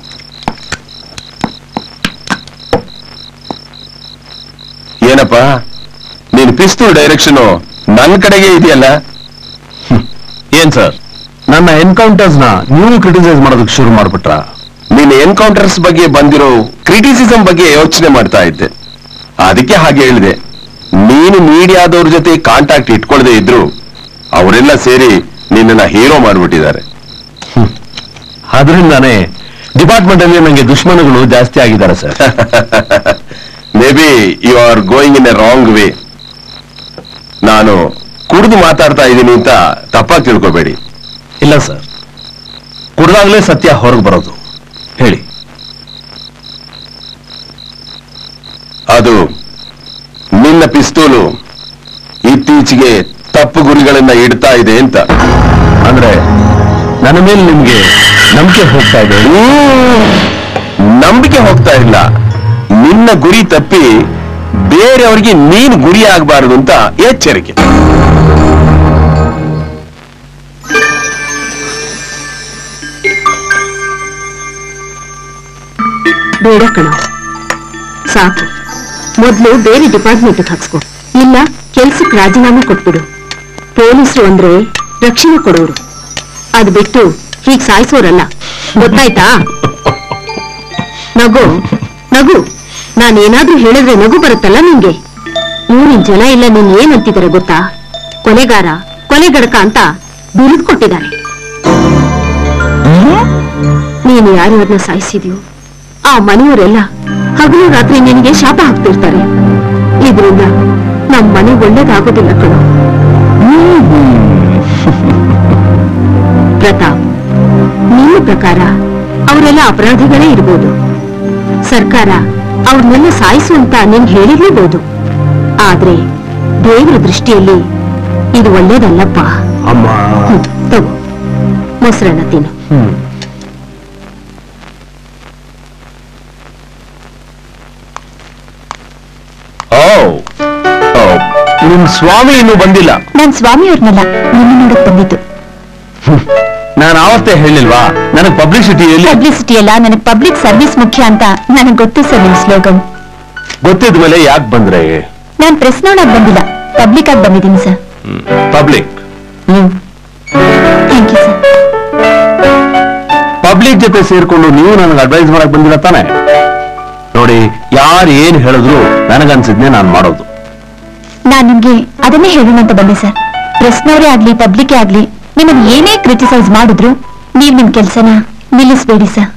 ಏನಪ್ಪ ನೀನ್ ಪಿಸ್ತೂಲ್ ಡೈರೆಕ್ಷನ್ ನನ್ನ ಕಡೆಗೆ ಇದೆಯಲ್ಲ ಏನ್ ಸರ್ ನನ್ನ ಎನ್ಕೌಂಟರ್ಸ್ ನ ನೀವು ಕ್ರಿಟಿಸೈಸ್ ಮಾಡೋದಕ್ಕೆ ಶುರು ಮಾಡ್ಬಿಟ್ರ ನೀನ್ ಎನ್ಕೌಂಟರ್ಸ್ ಬಗ್ಗೆ ಬಂದಿರೋ ಕ್ರಿಟಿಸಿಸಂ ಬಗ್ಗೆ ಯೋಚನೆ ಮಾಡ್ತಾ ಇದ್ದೆ ಅದಕ್ಕೆ ಹಾಗೆ ಹೇಳಿದೆ ನೀನು ಮೀಡಿಯಾದವ್ರ ಜೊತೆ ಕಾಂಟ್ಯಾಕ್ಟ್ ಇಟ್ಕೊಳ್ಳದೆ ಇದ್ರು ಅವರೆಲ್ಲ ಸೇರಿ ನಿನ್ನನ್ನ ಹೀರೋ ಮಾಡ್ಬಿಟ್ಟಿದ್ದಾರೆ ಅದರಿಂದಾನೇ ಡಿಪಾರ್ಟ್ಮೆಂಟ್ ಅಲ್ಲಿ ನನಗೆ ದುಶ್ಮನಗಳು ಜಾಸ್ತಿ ಆಗಿದ್ದಾರೆ sir maybe you are going in a wrong way ನಾನು ಕುಡಿದು ಮಾತಾಡ್ತಾ ಇದ್ದೀನಿ ಅಂತ ತಪ್ಪಾಗಿ ತಿಳ್ಕೊಬೇಡಿ ಇಲ್ಲ ಸರ್ ಕುಡ್ದಾಗ್ಲೇ ಸತ್ಯ ಹೊರಗೆ ಬರೋದು ಹೇಳಿ ಅದು ನಿನ್ನ ಪಿಸ್ತೂಲು ಇತ್ತೀಚೆಗೆ ತಪ್ಪು ಗುರಿಗಳನ್ನ ಇಡ್ತಾ ಇದೆ ಅಂತ ಅಂದ್ರೆ ನನ್ನ ಮೇಲೆ ನಿಮ್ಗೆ ನಂಬಿಕೆ ಹೋಗ್ತಾ ಇದೆ ನಂಬಿಕೆ ಹೋಗ್ತಾ ಇಲ್ಲ ನಿನ್ನ ಗುರಿ ತಪ್ಪಿ ಬೇರೆಯವರಿಗೆ ನೀನು ಗುರಿ ಆಗಬಾರದು ಅಂತ ಎಚ್ಚರಿಕೆ ಬೇಡ ಕಣ ಸಾಕು ಮೊದ್ಲು ಬೇರೆ ಡಿಪಾರ್ಟ್ಮೆಂಟ್ ಹಾಕ್ಸ್ಕೊ ಇಲ್ಲ ಕೆಲ್ಸಕ್ಕೆ ರಾಜೀನಾಮೆ ಕೊಟ್ಬಿಡು ಪೊಲೀಸರು ಅಂದ್ರೆ ರಕ್ಷಣೆ ಕೊಡೋರು ಅದು ಬಿಟ್ಟು ಹೀಗ್ ಸಾಯಿಸೋರಲ್ಲ ಗೊತ್ತಾಯ್ತಾ ನಗು ನಗು ನಾನೇನಾದ್ರೂ ಹೇಳಿದ್ರೆ ನಗು ಬರುತ್ತಲ್ಲ ನಿಂಗೆ ಊರಿನ ಜನ ಇಲ್ಲ ನೀನ್ ಏನಂತಿದ್ದಾರೆ ಗೊತ್ತಾ ಕೊಲೆಗಾರ ಕೊಲೆಗಡಕ ಅಂತ ಬಿರುದು ಕೊಟ್ಟಿದ್ದಾರೆ ನೀನು ಯಾರ್ಯಾರನ್ನ ಸಾಯಿಸಿದ್ಯೋ ಆ ಮನೆಯವರೆಲ್ಲ ಹಗಲು ರಾತ್ರಿ ನಿನಗೆ ಶಾಪ ಹಾಕ್ತಿರ್ತಾರೆ ಇದರಿಂದ ನಮ್ ಮನೆ ಒಳ್ಳೇದಾಗೋದಿಲ್ಲ ಕಣೋ ಪ್ರತಾಪ್ ನಿಮ್ಮ ಪ್ರಕಾರ ಅವರೆಲ್ಲ ಅಪರಾಧಿಗಳೇ ಇರ್ಬೋದು ಸರ್ಕಾರ ಅವ್ರನ್ನೆಲ್ಲ ಸಾಯಿಸು ಅಂತ ನಿನ್ಗೆ ಹೇಳಿರ್ಲೇಬಹುದು ಆದ್ರೆ ದೇವರ ದೃಷ್ಟಿಯಲ್ಲಿ ಇದು ಒಳ್ಳೇದಲ್ಲಪ್ಪ ಅಮ್ಮ ಹ್ಮ್, ತಗೋ ಮೊಸರನ್ನ ತಿನ್ನು ಓ ಓ, ನಿಮ್ ಸ್ವಾಮಿ ಇನ್ನೂ ಬಂದಿಲ್ಲ ನಾನ್ ಸ್ವಾಮಿಯವ್ರನ್ನಲ್ಲ ನಿನ್ನ ನೋಡಕ್ ಬಂದಿದ್ದು ನಾನು ಆವತ್ತೇ ಹೇಳಿಲ್ವಾ ನನಗ್ ಪಬ್ಲಿಸಿಟಿಯಲ್ಲಿ ಪಬ್ಲಿಸಿಟಿ ಅಲ್ಲ ನನಗ್ ಪಬ್ಲಿಕ್ ಸರ್ವಿಸ್ ಮುಖ್ಯ ಅಂತ ನನಗ್ ಗೊತ್ತು ಸರ್ ನಿಮ್ ಸ್ಲೋಗನ್ ಗೊತ್ತಿದ ಮೇಲೆ ಯಾಕೆ ಬಂದ್ರೆ ನಾನ್ ಪ್ರೆಸ್ ನೋಡಕ್ ಬಂದಿಲ್ಲ ಪಬ್ಲಿಕ್ ಆಗಿ ಬಂದಿದ್ದೀನಿ sir public thank you sir public ಜೊತೆ ಸೇರ್ಕೊಂಡು ನೀವು ನನಗೆ ಅಡ್ವೈಸ್ ಮಾಡಕ್ ಬಂದಿಲ್ಲ ತಾನೆ ನೋಡಿ ಯಾರು ಏನ್ ಹೇಳಿದ್ರು ನನಗನ್ಸಿದ್ನೆ ನಾನು ಮಾಡೋದು ನಾನ್ ನಿಮ್ಗೆ ಅದನ್ನೇ ಹೇಳೋಣ ಅಂತ ಬಂದೆ ಸರ್ ಪ್ರೆಸ್ನವರೇ ಆಗ್ಲಿ ಪಬ್ಲಿಕ್ ಆಗ್ಲಿ ನಿಮ್ಮನ್ನ ಏನೇ ಕ್ರಿಟಿಸೈಸ್ ಮಾಡಿದ್ರು ನೀವ್ ನಿಮ್ ಕೆಲ್ಸನ ನಿಲ್ಲಿಸ್ಬೇಡಿ ಸರ್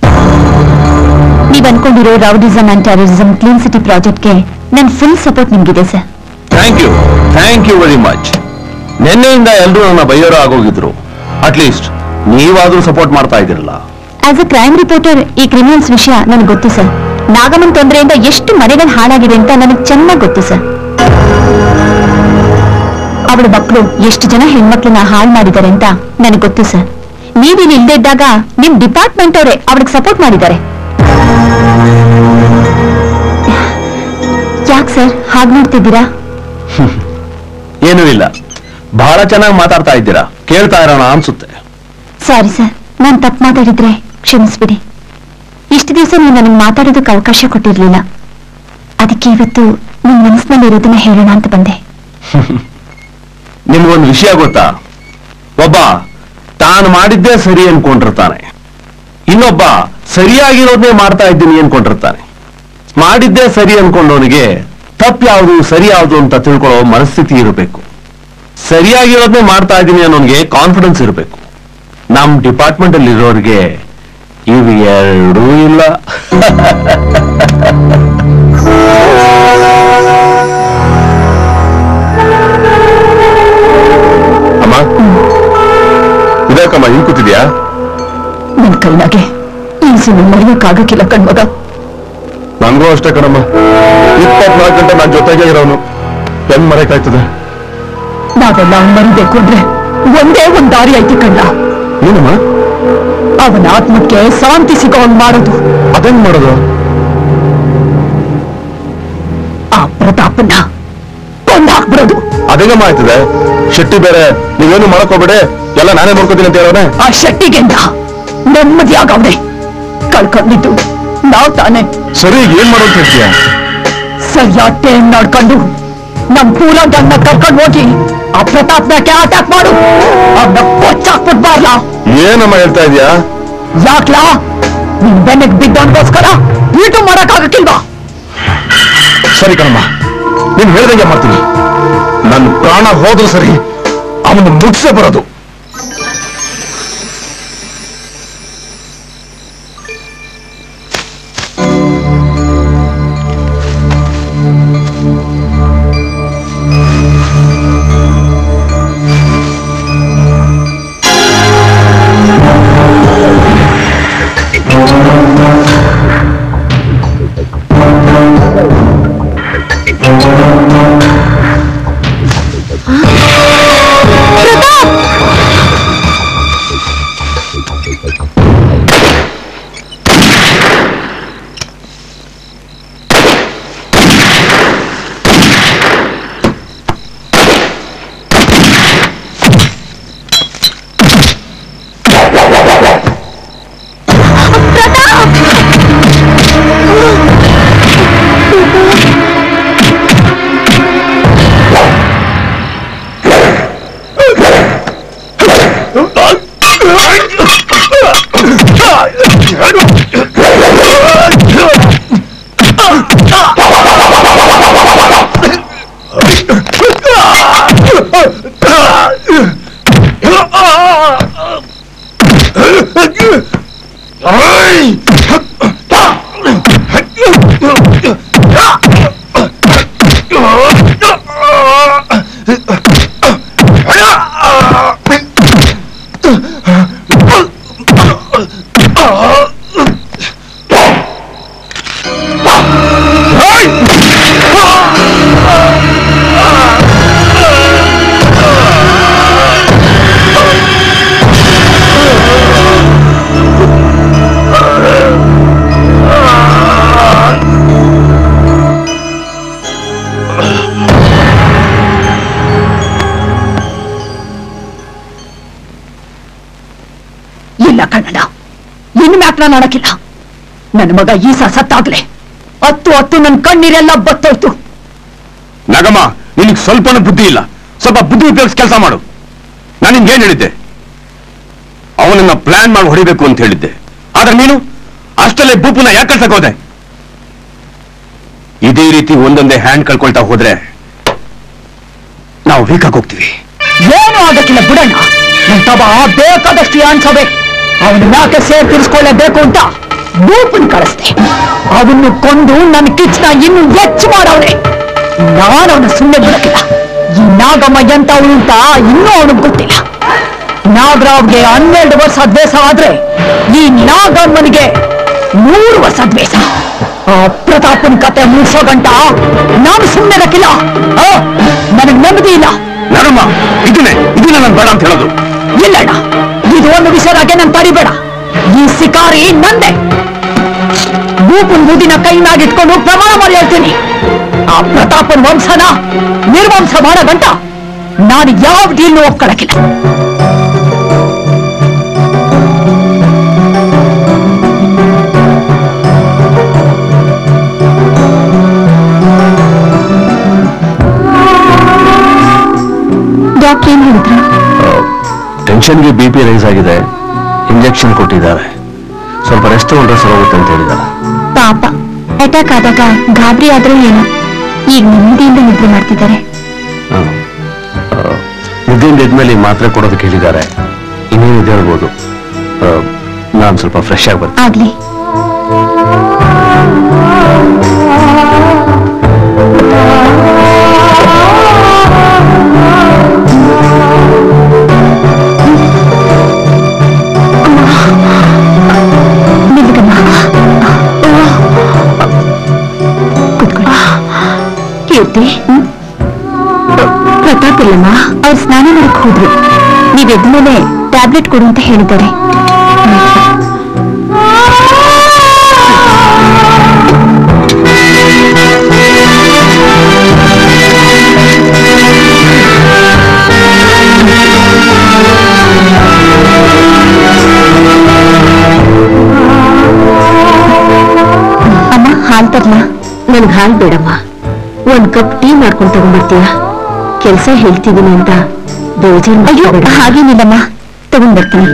ನೀವ್ ಅನ್ಕೊಂಡಿರೋ rowdyism and terrorism clean city ಪ್ರಾಜೆಕ್ಟ್ಗೆ ನನ್ ಫುಲ್ ಸಪೋರ್ಟ್ ನಿಮ್ಗಿದೆ sir thank you thank you very much ನಿನ್ನೆಯಿಂದ ಎಲ್ಲರೂ ನನ್ನ ಬೈಯೋರು ಆಗೋಗಿದ್ರು ಅಟ್ಲೀಸ್ಟ್ ನೀವಾದ್ರೂ ಸಪೋರ್ಟ್ ಮಾಡ್ತಾ ಇದ್ದೀರಲ್ಲ ಆಸ್ ಅ ಕ್ರೈಮ್ ರಿಪೋರ್ಟರ್ ಈ ಕ್ರಿಮಿನಲ್ಸ್ ವಿಷಯ ನನಗೆ ಗೊತ್ತು ಸರ್ ನಾಗಮನ್ ತೊಂದರೆಯಿಂದ ಎಷ್ಟು ಮನೆಗಳು ಹಾಳಾಗಿದೆ ಅಂತ ನನಗೆ ಚೆನ್ನಾಗಿ ಗೊತ್ತು ಸರ್ ಅವಳ ಮಕ್ಕಳು ಎಷ್ಟು ಜನ ಹೆಣ್ಮಕ್ಳನ್ನ ಹಾಳು ಮಾಡಿದ್ದಾರೆ ಅಂತ ನನಗೆ ಗೊತ್ತು ಸರ್ ನೀವಿಲ್ಲಿ ಇಲ್ದೇ ಇದ್ದಾಗ ನಿಮ್ ಡಿಪಾರ್ಟ್ಮೆಂಟ್ ಅವರೇ ಅವಳಿಗೆ ಸಪೋರ್ಟ್ ಮಾಡಿದ್ದಾರೆ ಯಾಕೆ ಸರ್ ಹಾಗೆ ನೋಡ್ತಿದ್ದೀರಾ ಏನೂ ಇಲ್ಲ ಬಹಳ ಚೆನ್ನಾಗಿ ಮಾತಾಡ್ತಾ ಇದ್ದೀರಾ ಕೇಳ್ತಾ ಇರೋಣ ಅನ್ಸುತ್ತೆ ಸಾರಿ ಸರ್ ನಾನು ತಪ್ಪು ಮಾತಾಡಿದ್ರೆ ಕ್ಷಮಿಸ್ಬಿಡಿ ಇಷ್ಟು ದಿವಸ ನೀವು ನನಗೆ ಮಾತಾಡೋದಕ್ಕೆ ಅವಕಾಶ ಕೊಟ್ಟಿರ್ಲಿಲ್ಲ ಅದಕ್ಕೆ ಇವತ್ತು ನಿಮ್ ಮನಸ್ಸಿನಲ್ಲಿ ಇರೋದನ್ನ ಹೇಳೋಣ ಅಂತ ಬಂದೆ ನಿಮ್ಗೊಂದು ವಿಷಯ ಗೊತ್ತಾ ಒಬ್ಬ ತಾನು ಮಾಡಿದ್ದೇ ಸರಿ ಅನ್ಕೊಂಡಿರ್ತಾನೆ ಇನ್ನೊಬ್ಬ ಸರಿಯಾಗಿರೋದನ್ನೇ ಮಾಡ್ತಾ ಇದ್ದೀನಿ ಅನ್ಕೊಂಡಿರ್ತಾನೆ ಮಾಡಿದ್ದೇ ಸರಿ ಅನ್ಕೊಂಡವನಿಗೆ ತಪ್ಪು ಯಾವುದು ಸರಿ ಯಾವುದು ಅಂತ ತಿಳ್ಕೊಳ್ಳೋ ಮನಸ್ಥಿತಿ ಇರಬೇಕು ಸರಿಯಾಗಿರೋದನ್ನೇ ಮಾಡ್ತಾ ಇದ್ದೀನಿ ಅನ್ನೋನಿಗೆ ಕಾನ್ಫಿಡೆನ್ಸ್ ಇರಬೇಕು ನಮ್ ಡಿಪಾರ್ಟ್ಮೆಂಟ್ ಅಲ್ಲಿ ಇರೋರಿಗೆ ಇವು ಎರಡೂ ಇಲ್ಲ ಅಮ್ಮ ಇದಕ್ಕಮ್ಮ ಹಿಂಗ್ ಕೂತಿದ್ಯಾ ನನ್ ಕೈನಾಗೆ ಈಸಿನ ಮರೆಯೋಕ್ಕಾಗಕ್ಕಿಲ್ಲ ಕಣ್ಮಗ ನಂಗೂ ಅಷ್ಟೇ ಕಣಮ್ಮ ಇಪ್ಪತ್ನಾಲ್ಕು ಗಂಟೆ ನನ್ನ ಜೊತೆಗೆ ಇರೋನು ಹೆಂಗ್ ಮರೆಯಕ್ಕಾಯ್ತದೆ ನಾವೆಲ್ಲ ಅವ್ನ್ ಮರಿಬೇಕು ಅಂದ್ರೆ ಒಂದೇ ಒಂದ್ ದಾರಿ ಐತಿ ಕಣ್ಣ ಏನಮ್ಮ ಅವನ ಆತ್ಮಕ್ಕೆ ಶಾಂತಿ ಸಿಗೋ ಹಂಗ್ ಮಾಡೋದು ಅದೇನ್ ಮಾಡೋದು ಆ ಪ್ರತಾಪನ್ನ ಕೊಂದಾಕ್ಬಿಡೋದು ಅದೇಗಮ್ಮ ಆಯ್ತದೆ ಶೆಟ್ಟಿ ಬೇರೆ ನೀವೇನು ಮಾಡಕ್ ಹೋಗ್ಬೇಡಿ ಎಲ್ಲ ನಾನೇ ನೋಡ್ಕೋತೀನಿ ಅಂತ ಹೇಳೋನೆ ಆ ಶೆಟ್ಟಿಗೆಂದ ನೆಮ್ಮದಿಯಾಗವ್ನೆ ಕಳ್ಕೊಂಡಿದ್ದು ನಾವ್ ತಾನೆ ಸರಿ ಏನ್ ಮಾಡೋದು ಹೇಳ್ತೀಯ ಸರಿಯಾದ ಟೈಮ್ ನೋಡ್ಕೊಂಡು ನಮ್ ಕೂಲಂಗನ್ನ ಕರ್ಕೊಂಡು ಹೋಗಿ ಆ ಪ್ರತಾಪ್ನಕ್ಕೆ ಅಟ್ಯಾಕ್ ಮಾಡು ಅವನ್ನ ಕೊಚ್ಚಾಕ್ಬಿಟ್ಬಾರ್ಲ ಏನಮ್ಮ ಹೇಳ್ತಾ ಇದೀಯಾ ಯಾಕ್ಲಾ ನಿನ್ ಬೆನ್ನಿಗೆ ಬಿದ್ದವನ್ಗೋಸ್ಕರ ಈಟು ಮಾಡಕ್ಕಾಗಕ್ಕಿಲ್ವಾ ಸರಿ ಕಣಮ್ಮ ನೀನ್ ಹೇಳ್ದಂಗೆ ಮಾಡ್ತೀನಿ ನನ್ನ ಪ್ರಾಣ ಹೋದ್ರು ಸರಿ ಅವನು ಮುಗಿಸೇ ಬರೋದು ಇಲ್ಲ ಕನ್ನಡ ಇನ್ನು ಮ್ಯಾಕ್ ನಾನು ಆಡಕ್ಕಿಲ್ಲ ನನ್ನ ಮಗ ಈಸ ಸತ್ತಾಗ್ಲೆ ಹತ್ತು ಹತ್ತು ನನ್ನ ಕಣ್ಣೀರೆಲ್ಲ ಬತ್ತೋಯ್ತು ನಗಮ್ಮ ನಿನಗೆ ಸ್ವಲ್ಪನೂ ಬುದ್ಧಿ ಇಲ್ಲ ಸ್ವಲ್ಪ ಬುದ್ಧಿ ಉಪಯೋಗಿಸಿ ಕೆಲಸ ಮಾಡು ನಾನು ನಿನ್ಗೆ ಏನ್ ಹೇಳಿದ್ದೆ ಅವನನ್ನ ಪ್ಲಾನ್ ಮಾಡಿ ಹೊಡಿಬೇಕು ಅಂತ ಹೇಳಿದ್ದೆ ಆದ್ರೆ ನೀನು ಅಷ್ಟಲ್ಲೇ ಬೂಪುನ ಯಾಕೆ ಕಳ್ಸಕ್ ಹೋದೆ ಇದೇ ರೀತಿ ಒಂದೊಂದೇ ಹ್ಯಾಂಡ್ ಕಳ್ಕೊಳ್ತಾ ಹೋದ್ರೆ ನಾವು ವೀಕ್ ಆಗಿ ಹೋಗ್ತೀವಿ ಏನು ಆಗಕ್ಕಿಲ್ಲ ಬಿಡಣ್ಣ ನನ್ ತಬ ಬೇಕಾದಷ್ಟು ಅನ್ಸಬೇಕು ಅವನ ಮ್ಯಾಕೆ ಸೇರ್ ತಿರ್ಸ್ಕೊಳ್ಳೇಬೇಕು ಅಂತ ಬೂಪನ್ ಕಳಿಸ್ದೆ ಅವನ್ನು ಕೊಂದು ನನ್ನ ಕಿಚ್ನ ಇನ್ನು ಹೆಚ್ಚು ಮಾಡವನೆ ನಾನು ಅವನ ಸುಮ್ಮನೆ ಬಿಡಕ್ಕಿಲ್ಲ ಈ ನಾಗಮ್ಮ ಎಂತವಳು ಅಂತ ಇನ್ನೂ ಅವನಿಗೆ ಗೊತ್ತಿಲ್ಲ ನಾಗರಾವ್ಗೆ ಹನ್ನೆರಡು ವರ್ಷ ದ್ವೇಷ ಆದ್ರೆ ಈ ನಾಗಮ್ಮನಿಗೆ ನೂರು ವರ್ಷ ದ್ವೇಷ ಆ ಪ್ರತಾಪನ್ ಕತೆ ಮುಗಿಸೋ ಗಂಟ ನಾನು ಸುಮ್ಮನೆ ಇರಕ್ಕಿಲ್ಲ ನನಗೆ ನೆಮ್ಮದಿ ಇಲ್ಲ ನಗಮ್ಮ ಇದನ್ನೇ ಇದನ್ನ ನಾನು ಬೇಡ ಅಂತ ಹೇಳೋದು ಇಲ್ಲಣ್ಣ ಇದು ಒಂದು ವಿಷಯದಾಗೆ ನಾನು ತಡಿಬೇಡ ಈ ಸಿಕಾರಿ ನಂದೆ ಭೂಪನ್ ಬೂದಿನ ಕೈ ಮ್ಯಾಗಿಟ್ಕೊಂಡು ಪ್ರಮಾಣ ಮಾಡಿ ಹೇಳ್ತೀನಿ ಆ ಪ್ರತಾಪನ್ ವಂಶನ ನಿರ್ವಂಶ ಮಾಡೋ ಗಂಟ ನಾನು ಯಾವ ಡೀಲ್ನು ಒಪ್ಕೊಳಕಿಲ್ಲ ಡಾಕ್ಟರ್ ಏನ್ ಹೇಳಿದ್ರು ಟೆನ್ಷನ್ಗೆ ಬಿ ಪಿ ರೈಸ್ ಆಗಿದೆ ಇಂಜೆಕ್ಷನ್ ಕೊಟ್ಟಿದ್ದಾರೆ ಸ್ವಲ್ಪ ರೆಸ್ಟ್ ತಗೊಂಡ್ರೆ ಸರಿ ಹೋಗುತ್ತೆ ಅಂತ ಹೇಳಿದ್ದಾರೆ ಪಾಪ ಅಟ್ಯಾಕ್ ಆದಾಗ ಗಾಬರಿ ಆದ್ರೂ ಏನು ಈಗ ನೆಮ್ಮದಿಯಿಂದ ನಿದ್ರೆ ಮಾಡ್ತಿದ್ದಾರೆ ನಿದ್ದೆಯಿಂದ ಎದ್ಮೇಲೆ ಈ ಮಾತ್ರೆ ಕೊಡೋದಕ್ಕೆ ಹೇಳಿದ್ದಾರೆ ಇನ್ನೇನು ಇದೆ ಇರ್ಬೋದು ನಾನು ಸ್ವಲ್ಪ ಫ್ರೆಶ್ ಆಗಿ ಬರ್ತೀನಿ ಆಗ್ಲಿ ಕೀರ್ತಿ ಪ್ರತಾಪ್ ಇಲ್ಲಮ್ಮ ಅವ್ರು ಸ್ನಾನ ಮಾಡಕ್ ಹೋದ್ರು ನೀವ್ ಎದ್ಮೇಲೆ ಟ್ಯಾಬ್ಲೆಟ್ ಕೊಡು ಅಂತ ಹೇಳಿದ್ದಾರೆ ಅಮ್ಮ ಹಾಲ್ ತರ್ಲಾ ನನ್ಗೆ ಹಾಲ್ ಬೇಡಮ್ಮ ಒಂದ್ ಕಪ್ ಟೀ ಮಾಡ್ಕೊಂಡು ತಗೊಂಡ್ಬರ್ತೀಯ ಕೆಲಸ ಹೇಳ್ತಿದ್ದೀನಿ ಅಂತ ಬೇಜಾರು ಅಯ್ಯೋ ಹಾಗೇನಿಲ್ಲಮ್ಮ ತಗೊಂಡ್ಬರ್ತೀನಿ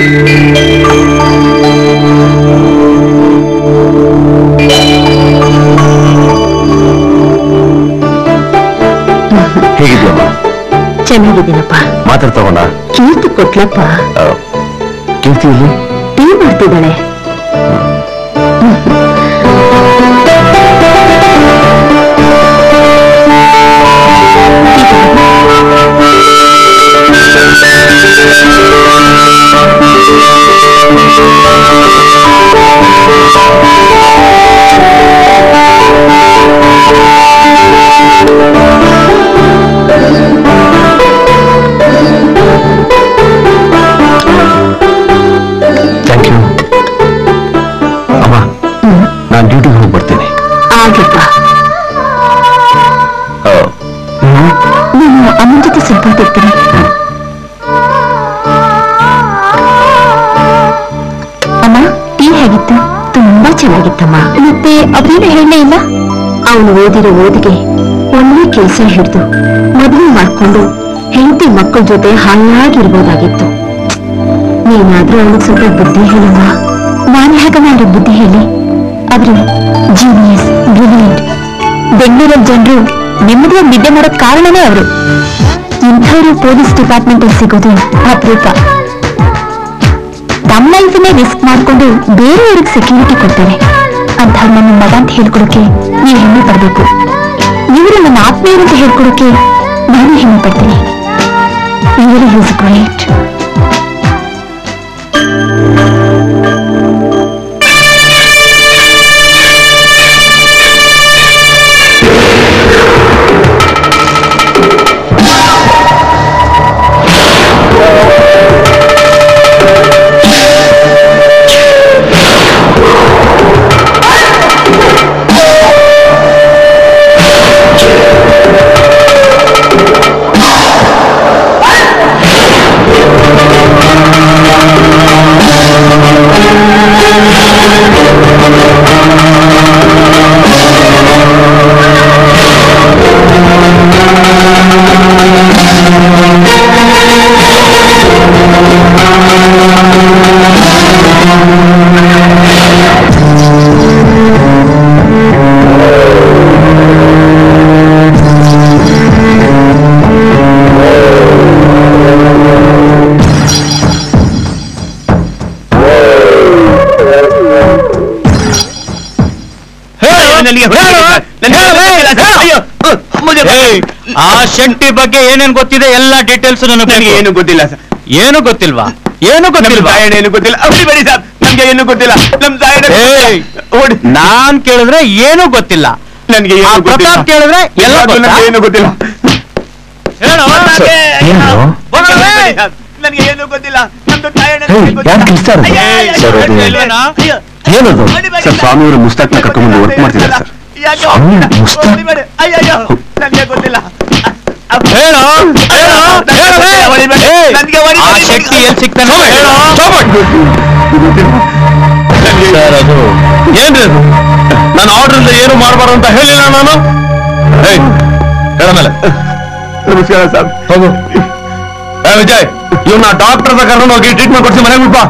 ಹೇಗಿದ್ಯಮ್ಮ ಚೆನ್ನಾಗಿದ್ದೀನಪ್ಪ ಮಾತ್ರೆ ತಗೊಂಡ ಕೀರ್ತಿ ಕೊಟ್ಲಪ್ಪ ಕೀರ್ತಿ ಇಲ್ಲಿ ಟೀ ಮಾಡ್ತಿದ್ದಾಳೆ Thank you. ಬರ್ತೀನಿ ಅಮ್ಮ ಟೀ ಹೇಗಿತ್ತು ತುಂಬಾ ಚೆನ್ನಾಗಿತ್ತಮ್ಮ ಮತ್ತೆ ಅವ್ರೇನು ಹೇಳಲೇ ಇಲ್ಲ ಅವನು ಓದಿರೋ ಓದಿಗೆ ಒಳ್ಳೆ ಕೆಲಸ ಹಿಡಿದು ಮದುವೆ ಮಾಡ್ಕೊಂಡು ಹೆಂಡತಿ ಮಕ್ಕಳ ಜೊತೆ ಹಾಯಾಗಿರ್ಬೋದಾಗಿತ್ತು ನೀನಾದ್ರೂ ಅವನಿಗೆ ಸ್ವಲ್ಪ ಬುದ್ಧಿ ಹೇಳಮ್ಮ ನಾನು ಹೇಗೆ ಮಾಡಿ ಬುದ್ಧಿ ಹೇಳಿ ಆದ್ರೆ ಜೀನಿಯಸ್ ಬ್ರಿಲಿಯಂಟ್ ಬೆಂಗಳೂರಲ್ಲಿ ಜನರು ನೆಮ್ಮದಿಯಾಗಿ ನಿದ್ದೆ ಮಾಡೋದ್ ಕಾರಣನೇ ಅವರು ಇಂಥವರು ಪೊಲೀಸ್ ಡಿಪಾರ್ಟ್ಮೆಂಟ್ ಅಲ್ಲಿ ಸಿಗೋದು ಅಪರೂಪ ತಮ್ಮ ಲೈಫನ್ನೇ ರಿಸ್ಕ್ ಮಾಡ್ಕೊಂಡು ಬೇರೆಯವ್ರಿಗೆ ಸೆಕ್ಯೂರಿಟಿ ಕೊಡ್ತಾರೆ ಅಂತ ನನ್ನ ಮಗ ಅಂತ ಹೇಳ್ಕೊಡಕ್ಕೆ ನೀವು ಹೆಮ್ಮೆ ಪಡ್ಬೇಕು ಇವರು ನನ್ನ ಆತ್ಮೀಯರು ಅಂತ ಹೇಳ್ಕೊಡಕ್ಕೆ ನಾನು ಹೆಮ್ಮೆ ಪಡ್ತೀನಿ ಇವರು ಯೂಸ್ ಗ್ರೇಟ್ ಆ ಶೆಟ್ಟಿ ಬಗ್ಗೆ ಏನೇನ್ ಗೊತ್ತಿದೆ ಎಲ್ಲ ಡೀಟೇಲ್ಸ್ ನನಗೆ ಏನು ಗೊತ್ತಿಲ್ಲ ಸರ್ ಏನು ಗೊತ್ತಿಲ್ವಾ ಏನು ಗೊತ್ತಿಲ್ವಾ ಸಾಯಣ ಏನು ಗೊತ್ತಿಲ್ಲ ಹೊಡಿಬೇಡಿ ಸರ್ ನಮ್ಗೆ ಏನು ಗೊತ್ತಿಲ್ಲ ನಮ್ ಸಾಯಣ ಏಯ್, ನಾನ್ ಕೇಳಿದ್ರೆ ಏನು ಗೊತ್ತಿಲ್ಲ ನನ್ಗೆ ಆ ಏನು ಗೊತ್ತಿಲ್ಲ ಪ್ರತಾಪ್ ಕೇಳಿದ್ರೆ ಎಲ್ಲ ಅದು ಗೊತ್ತಾ? ನನ್ಗೆ ಏನು ಗೊತ್ತಿಲ್ಲ ಹೇಳು. ನನ್ಗೆ ಏನು ಗೊತ್ತಿಲ್ಲ ನಮ್ದು ಸಾಯಣ ಯಾರು ಕಿಸ್ತಾ ಇರೋದು? ಸರ್, ಅದು- ಇಲ್ವೇನಾ? ಏನದು ಸರ್ ಸ್ವಾಮಿಯವರು ಮುಸ್ತಾಕ್ನ ಕರ್ಕೊಂಡು ವರ್ಕ್ ಮಾಡ್ತಿದ್ದಾರೆ ಸರ್ ಸ್ವಾಮಿ ಮುಸ್ತಾಕ್ ನನ್ಗೆ ಗೊತ್ತಿಲ್ಲ ಹೇಳು, ಹೇಳು, ಹೇಳು, ಹೇಳು. ಏಯ್, ನನ್ಗೆ ಆ ಶೆಟ್ಟಿ ಎಲ್ಲಿ ಸಿಗ್ತಾನೆ ಹೇಳು. ಸರ್ ಅದು ಏನ್ರಿ ಅದು ನಾನು ಆರ್ಡರ್ ಏನು ಮಾಡಬಾರ್ದು ಅಂತ ಹೇಳಿಲ್ಲ ನಾನು ಏಯ್, ಹೇಳ ಮೇಲೆ ನಮಸ್ಕಾರ ಸರ್ ಹೋಗು ಏ ವಿಜಯ್ ಇವನ್ನ ಡಾಕ್ಟರ್ ಕರ್ಕೊಂಡು ಹೋಗಿ ಟ್ರೀಟ್ಮೆಂಟ್ ಕೊಡ್ಸಿ ಮನೆಗೆ ಬಿಟ್ಬಾ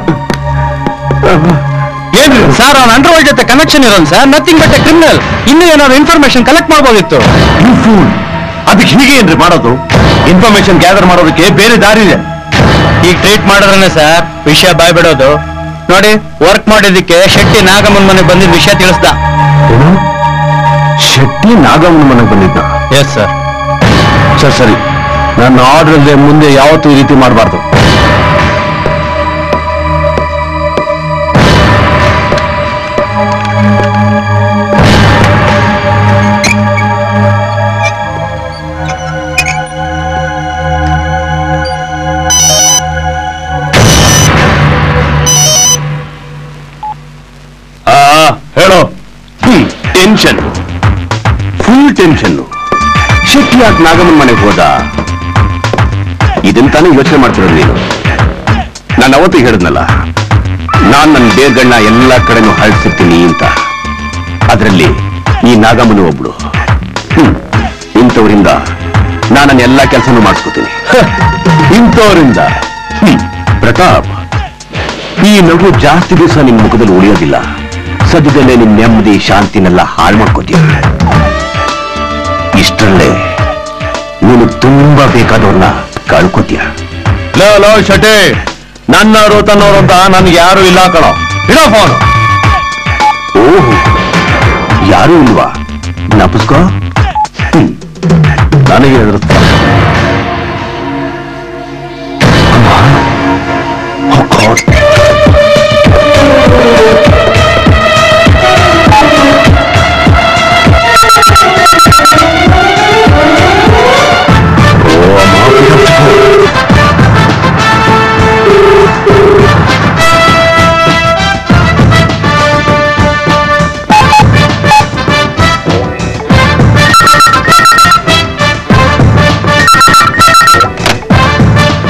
ಏನ್ರಿ ಸರ್ ಅವ್ನ ಅಂಡರ್ ಜೊತೆ ಕನೆಕ್ಷನ್ ಇರೋನ್ sir nothing but a criminal ಇನ್ನೂ ಏನಾದ್ರು ಇನ್ಫಾರ್ಮೇಶನ್ ಕಲೆಕ್ಟ್ ಮಾಡ್ಬೋದಿತ್ತು ಯು ಫೂಲ್ ಅದಕ್ಕೆ ಹೀಗೆ ಏನ್ರಿ ಮಾಡೋದು ಇನ್ಫಾರ್ಮೇಶನ್ ಗ್ಯಾದರ್ ಮಾಡೋದಕ್ಕೆ ಬೇರೆ ದಾರಿ ಇದೆ ಈಗ ಟ್ರೀಟ್ ಮಾಡಿದ್ರೇನೆ ಸರ್ ವಿಷಯ ಬಾಯ್ಬಿಡೋದು ನೋಡಿ ವರ್ಕ್ ಮಾಡಿದ್ದಕ್ಕೆ ಶೆಟ್ಟಿ ನಾಗಮ್ಮನ ಮನೆಗೆ ಬಂದಿದ್ದ ವಿಷಯ ತಿಳಿಸ್ದ ಶೆಟ್ಟಿ ನಾಗಮ್ಮನ ಮನೆಗೆ ಬಂದಿದ್ದ ಎಸ್ ಸರ್ ಸರ್ ಸರಿ ನನ್ನ ಆರ್ಡರ್ ಇಲ್ಲದೆ ಮುಂದೆ ಯಾವತ್ತೂ ಈ ರೀತಿ ಮಾಡಬಾರ್ದು ಆ ಹೇಳೋ ಟೆನ್ಷನ್ ಫುಲ್ ಟೆನ್ಷನ್ ಶೆಟ್ಟಿ ಯಾಕೆ ನಾಗಮ್ಮನ ಮನೆಗೆ ಹೋದ ಇದನ್ನ ತಾನೇ ಯೋಚನೆ ಮಾಡ್ತಿರೋದು ನೀನು ನಾನು ಅವತ್ತು ಹೇಳಿದ್ನಲ್ಲ ನಾನ್ ನನ್ನ ಬೇರ್ಗಳನ್ನ ಎಲ್ಲಾ ಕಡೆನೂ ಹರಡ್ಸಿರ್ತೀನಿ ಅಂತ ಅದರಲ್ಲಿ ಈ ನಾಗಮ್ಮನು ಒಬ್ಳು ಹ್ಮ್. ಇಂಥವರಿಂದ ನಾನು ನನ್ನ ಎಲ್ಲಾ ಕೆಲಸನೂ ಮಾಡಿಸ್ಕೋತೀನಿ ಇಂಥವರಿಂದ ಹ್ಮ್. ಪ್ರತಾಪ್ ಈ ನಗು ಜಾಸ್ತಿ ದಿವಸ ನಿನ್ ಮುಖದಲ್ಲಿ ಉಳಿಯೋದಿಲ್ಲ ಸದ್ಯದಲ್ಲೇ ನಿನ್ ನೆಮ್ಮದಿ ಶಾಂತಿನೆಲ್ಲ ಹಾಳು ಮಾಡ್ಕೋತೀಯ ಇಷ್ಟರಲ್ಲೇ ನೀನು ತುಂಬಾ ಬೇಕಾದವ್ರನ್ನ ಕಳ್ಕೊತೀಯ ಲೋ ಲೋ ಶಟೆ ನನ್ನವರು ತನ್ನವರು ಅಂತ ನನ್ಗೆ ಯಾರು ಇಲ್ಲ ಕಣೋ ಇಡೋ ಫೋನ್ ಓಹೋ ಯಾರು ಇಲ್ವಾ ಜ್ಞಾಪಿಸ್ಕೋ ಹ್ಮ್. ನನಗೆ ಹೇಳಿದ್ರು Oh God.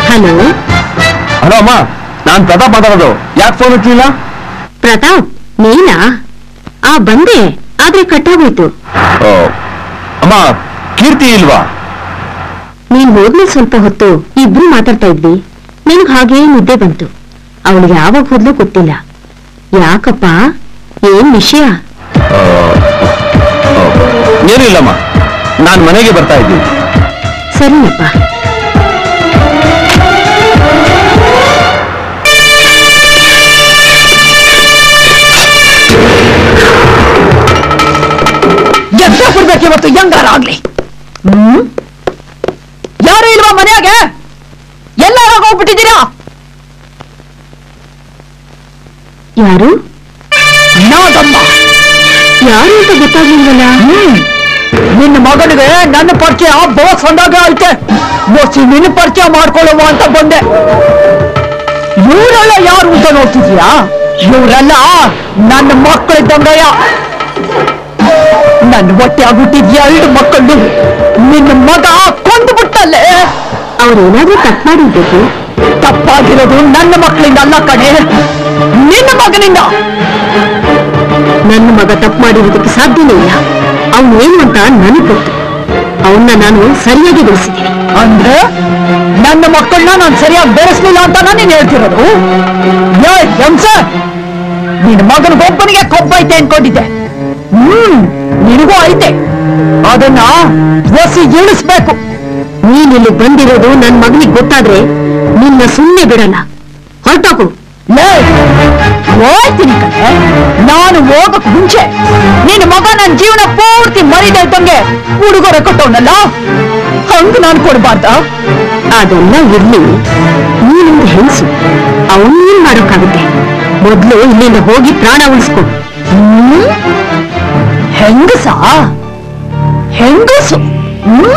ಹಲೋ ಹಲೋ ಅಮ್ಮ ನಾನ್ ಪ್ರತಾಪ್ ಮಾತಾಡೋದು ಯಾಕೆ ಫೋನ್ ಹಚ್ಚಲಿಲ್ಲ ಪ್ರತಾಪ್ ನೀನಾ ಆ ಬಂದೆ ಆದ್ರೆ ಕಟ್ಟಾಗೋಯ್ತು ಅಮ್ಮ ಕೀರ್ತಿ ಇಲ್ವಾ ನೀನ್ ಹೋದ್ಮೇಲೆ ಸ್ವಲ್ಪ ಹೊತ್ತು ಇಬ್ರು ಮಾತಾಡ್ತಾ ಇದ್ವಿ ನನಗ್ ಹಾಗೆ ನಿದ್ದೆ ಬಂತು ಅವಳಿಗೆ ಯಾವಾಗ ಹೋದ್ಲು ಗೊತ್ತಿಲ್ಲ ಯಾಕಪ್ಪ ಏನ್ ವಿಷಯ ಏನಿಲ್ಲಮ್ಮ ನಾನ್ ಮನೆಗೆ ಬರ್ತಾ ಇದ್ದೀನಿ ಸರಿನಪ್ಪ ಎತ್ತ ಕೊಡ್ಬೇಕು ಇವತ್ತು ಹೆಂಗಾರ ಆಗ್ಲಿ ಹ್ಮ್ ಯಾರು ಇಲ್ವಾ ಮನೆಯಾಗೆ ಎಲ್ಲಾರ ಹೋಗ್ಬಿಟ್ಟಿದ್ದೀರಾ ಯಾರು ನಾದಮ್ಮ ಯಾರು ಅಂತ ಗೊತ್ತಾಗ್ಲಿಲ್ವಲ್ಲ ಹ್ಮ್ ನಿನ್ನ ಮಗನಿಗೆ ನನ್ನ ಪರಿಚಯ ಬೋಸ್ ಅಂದಾಗ ಐತೆ ಬೋಸಿ ನಿನ್ನ ಪರಿಚಯ ಮಾಡ್ಕೊಳ್ಳುವ ಅಂತ ಬಂದೆ ಇವರೆಲ್ಲ ಯಾರು ಅಂತ ನೋಡ್ತಿದ್ಯಾ ಇವರೆಲ್ಲ ನನ್ನ ಮಕ್ಕಳಿದ್ದಂಗಯ್ಯ ನನ್ನ ಹೊಟ್ಟೆ ಆಗ್ಬಿಟ್ಟಿದ್ಯ ಎರಡು ಮಕ್ಕಳು ನಿನ್ನ ಮಗ ಕೊಂದು ಬಿಟ್ಟಲ್ಲೇ ಅವ್ರೇನಾದ್ರೂ ತಪ್ಪು ಮಾಡಿರ್ಬೇಕು ತಪ್ಪಾಗಿರೋದು ನನ್ನ ಮಕ್ಕಳಿಂದ ಅಲ್ಲ ಕಣೆ ನಿನ್ನ ಮಗನಿಂದ ನನ್ನ ಮಗ ತಪ್ಪು ಮಾಡಿರೋದಕ್ಕೆ ಸಾಧ್ಯನೇ ಇಲ್ಲ ಅವನು ಏನು ಅಂತ ನನಗ್ ಗೊತ್ತು ಅವನ್ನ ನಾನು ಸರಿಯಾಗಿ ಬೆಳೆಸಿದ್ದೀನಿ ಅಂದ್ರೆ ನನ್ನ ಮಕ್ಕಳನ್ನ ನಾನು ಸರಿಯಾಗಿ ಬೆಳೆಸ್ಲಿಲ್ಲ ಅಂತ ನಾನೇನ್ ಹೇಳ್ತಿರೋದು ಏ ಯಂಸ ನಿನ್ನ ಮಗನಿಗೊಬ್ಬನಿಗೆ ಕೊಬ್ಬೈತೆ ಅನ್ಕೊಂಡಿದ್ದೆ ಹ್ಮ್ ನಿನಗೂ ಐತೆ ಅದನ್ನ ಒಸಿ ಇಳಿಸ್ಬೇಕು ನೀನ್ ಇಲ್ಲಿ ಬಂದಿರೋದು ನನ್ ಮಗನಿಗೆ ಗೊತ್ತಾದ್ರೆ ನಿನ್ನ ಸುಮ್ಮನೆ ಬಿಡಲ್ಲ ಹೊರಟೋಗು ಲೇ ಹೋಯ್ತೀನಿ ಕಣೆ ನಾನು ಹೋಗಕ್ ಮುಂಚೆ ನಿನ್ನ ಮಗ ನನ್ನ ಜೀವನ ಪೂರ್ತಿ ಮರಿದೆ ಇದ್ದಂಗೆ ಉಡುಗೊರೆ ಕೊಟ್ಟವನಲ್ಲ ಹಂಗ ನಾನು ಕೊಡ್ಬಾರ್ದ ಅದೆಲ್ಲ ಇರ್ಲಿ ನೀನೊಂದು ಹೆಂಗಸು ಅವನ್ ಏನ್ ಮಾಡೋಕ್ಕಾಗುತ್ತೆ ಮೊದ್ಲು ಇಲ್ಲಿಂದ ಹೋಗಿ ಪ್ರಾಣ ಉಳಿಸ್ಕೊ ಹ್ಮ್? ಹೆಂಗಸ ಹೆಂಗಸು ಹ್ಮ್?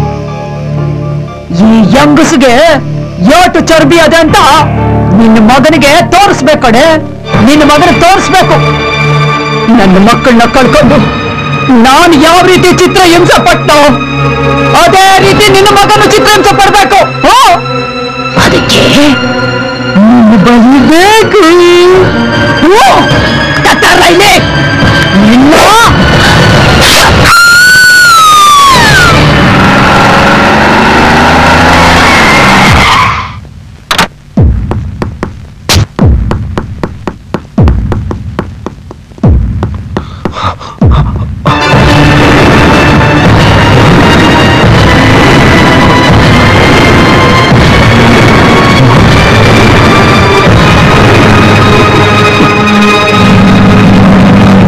ಈ ಹೆಂಗಸಿಗೆ ಯೋಟು ಚರ್ಬಿ ಅದೆ ಅಂತ ನಿನ್ನ ಮಗನಿಗೆ ತೋರಿಸ್ಬೇಕು ಕಡೆ ನಿನ್ನ ಮಗನ ತೋರಿಸ್ಬೇಕು ನನ್ನ ಮಕ್ಕಳನ್ನ ಕಳ್ಕೊಂಡು ನಾನು ಯಾವ ರೀತಿ ಚಿತ್ರ ಹಿಂಸೆ ಪಟ್ಟು ಅದೇ ರೀತಿ ನಿನ್ನ ಮಗನು ಚಿತ್ರ ಹಿಂಸೆ ಪಡ್ಬೇಕು ಹೋ ಅದಕ್ಕೆ ನಿನ್ನ ಬಲಿಬೇಕು ಹ್ಞೂ ತತ್ತಾರ ಇಲ್ಲಿ ನಿನ್ನ ಆ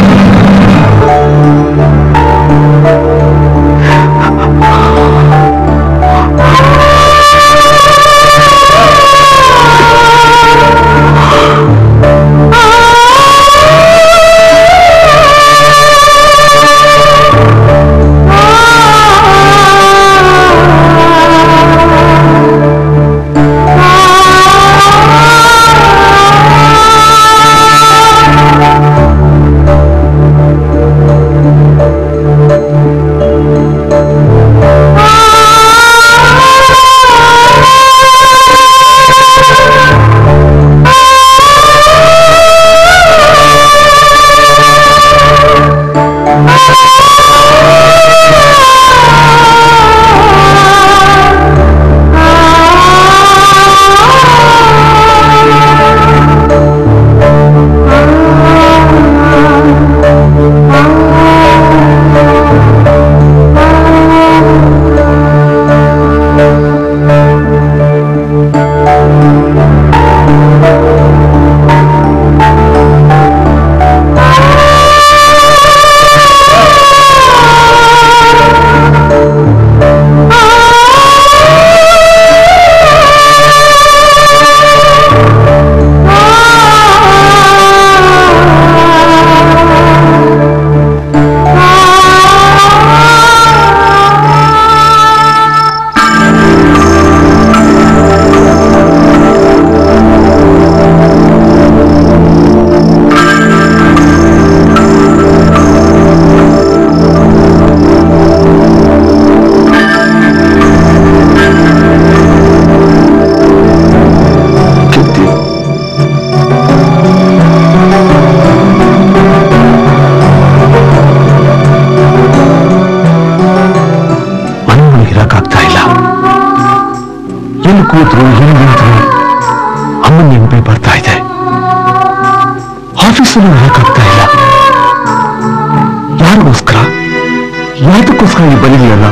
ಕೂತ್ರು ಎಲ್ಲಿ ನಿಂತರು ಅಮ್ಮನ ನೆನಪೇ ಬರ್ತಾ ಇದೆ ಆಫೀಸಲ್ಲೂ ಹೋಗಕ್ಕಾಗ್ತಾ ಇಲ್ಲ ಯಾರಿಗೋಸ್ಕರ ಯಾತಕ್ಕೋಸ್ಕರ ಈ ಬಲಿದೆಯಲ್ಲ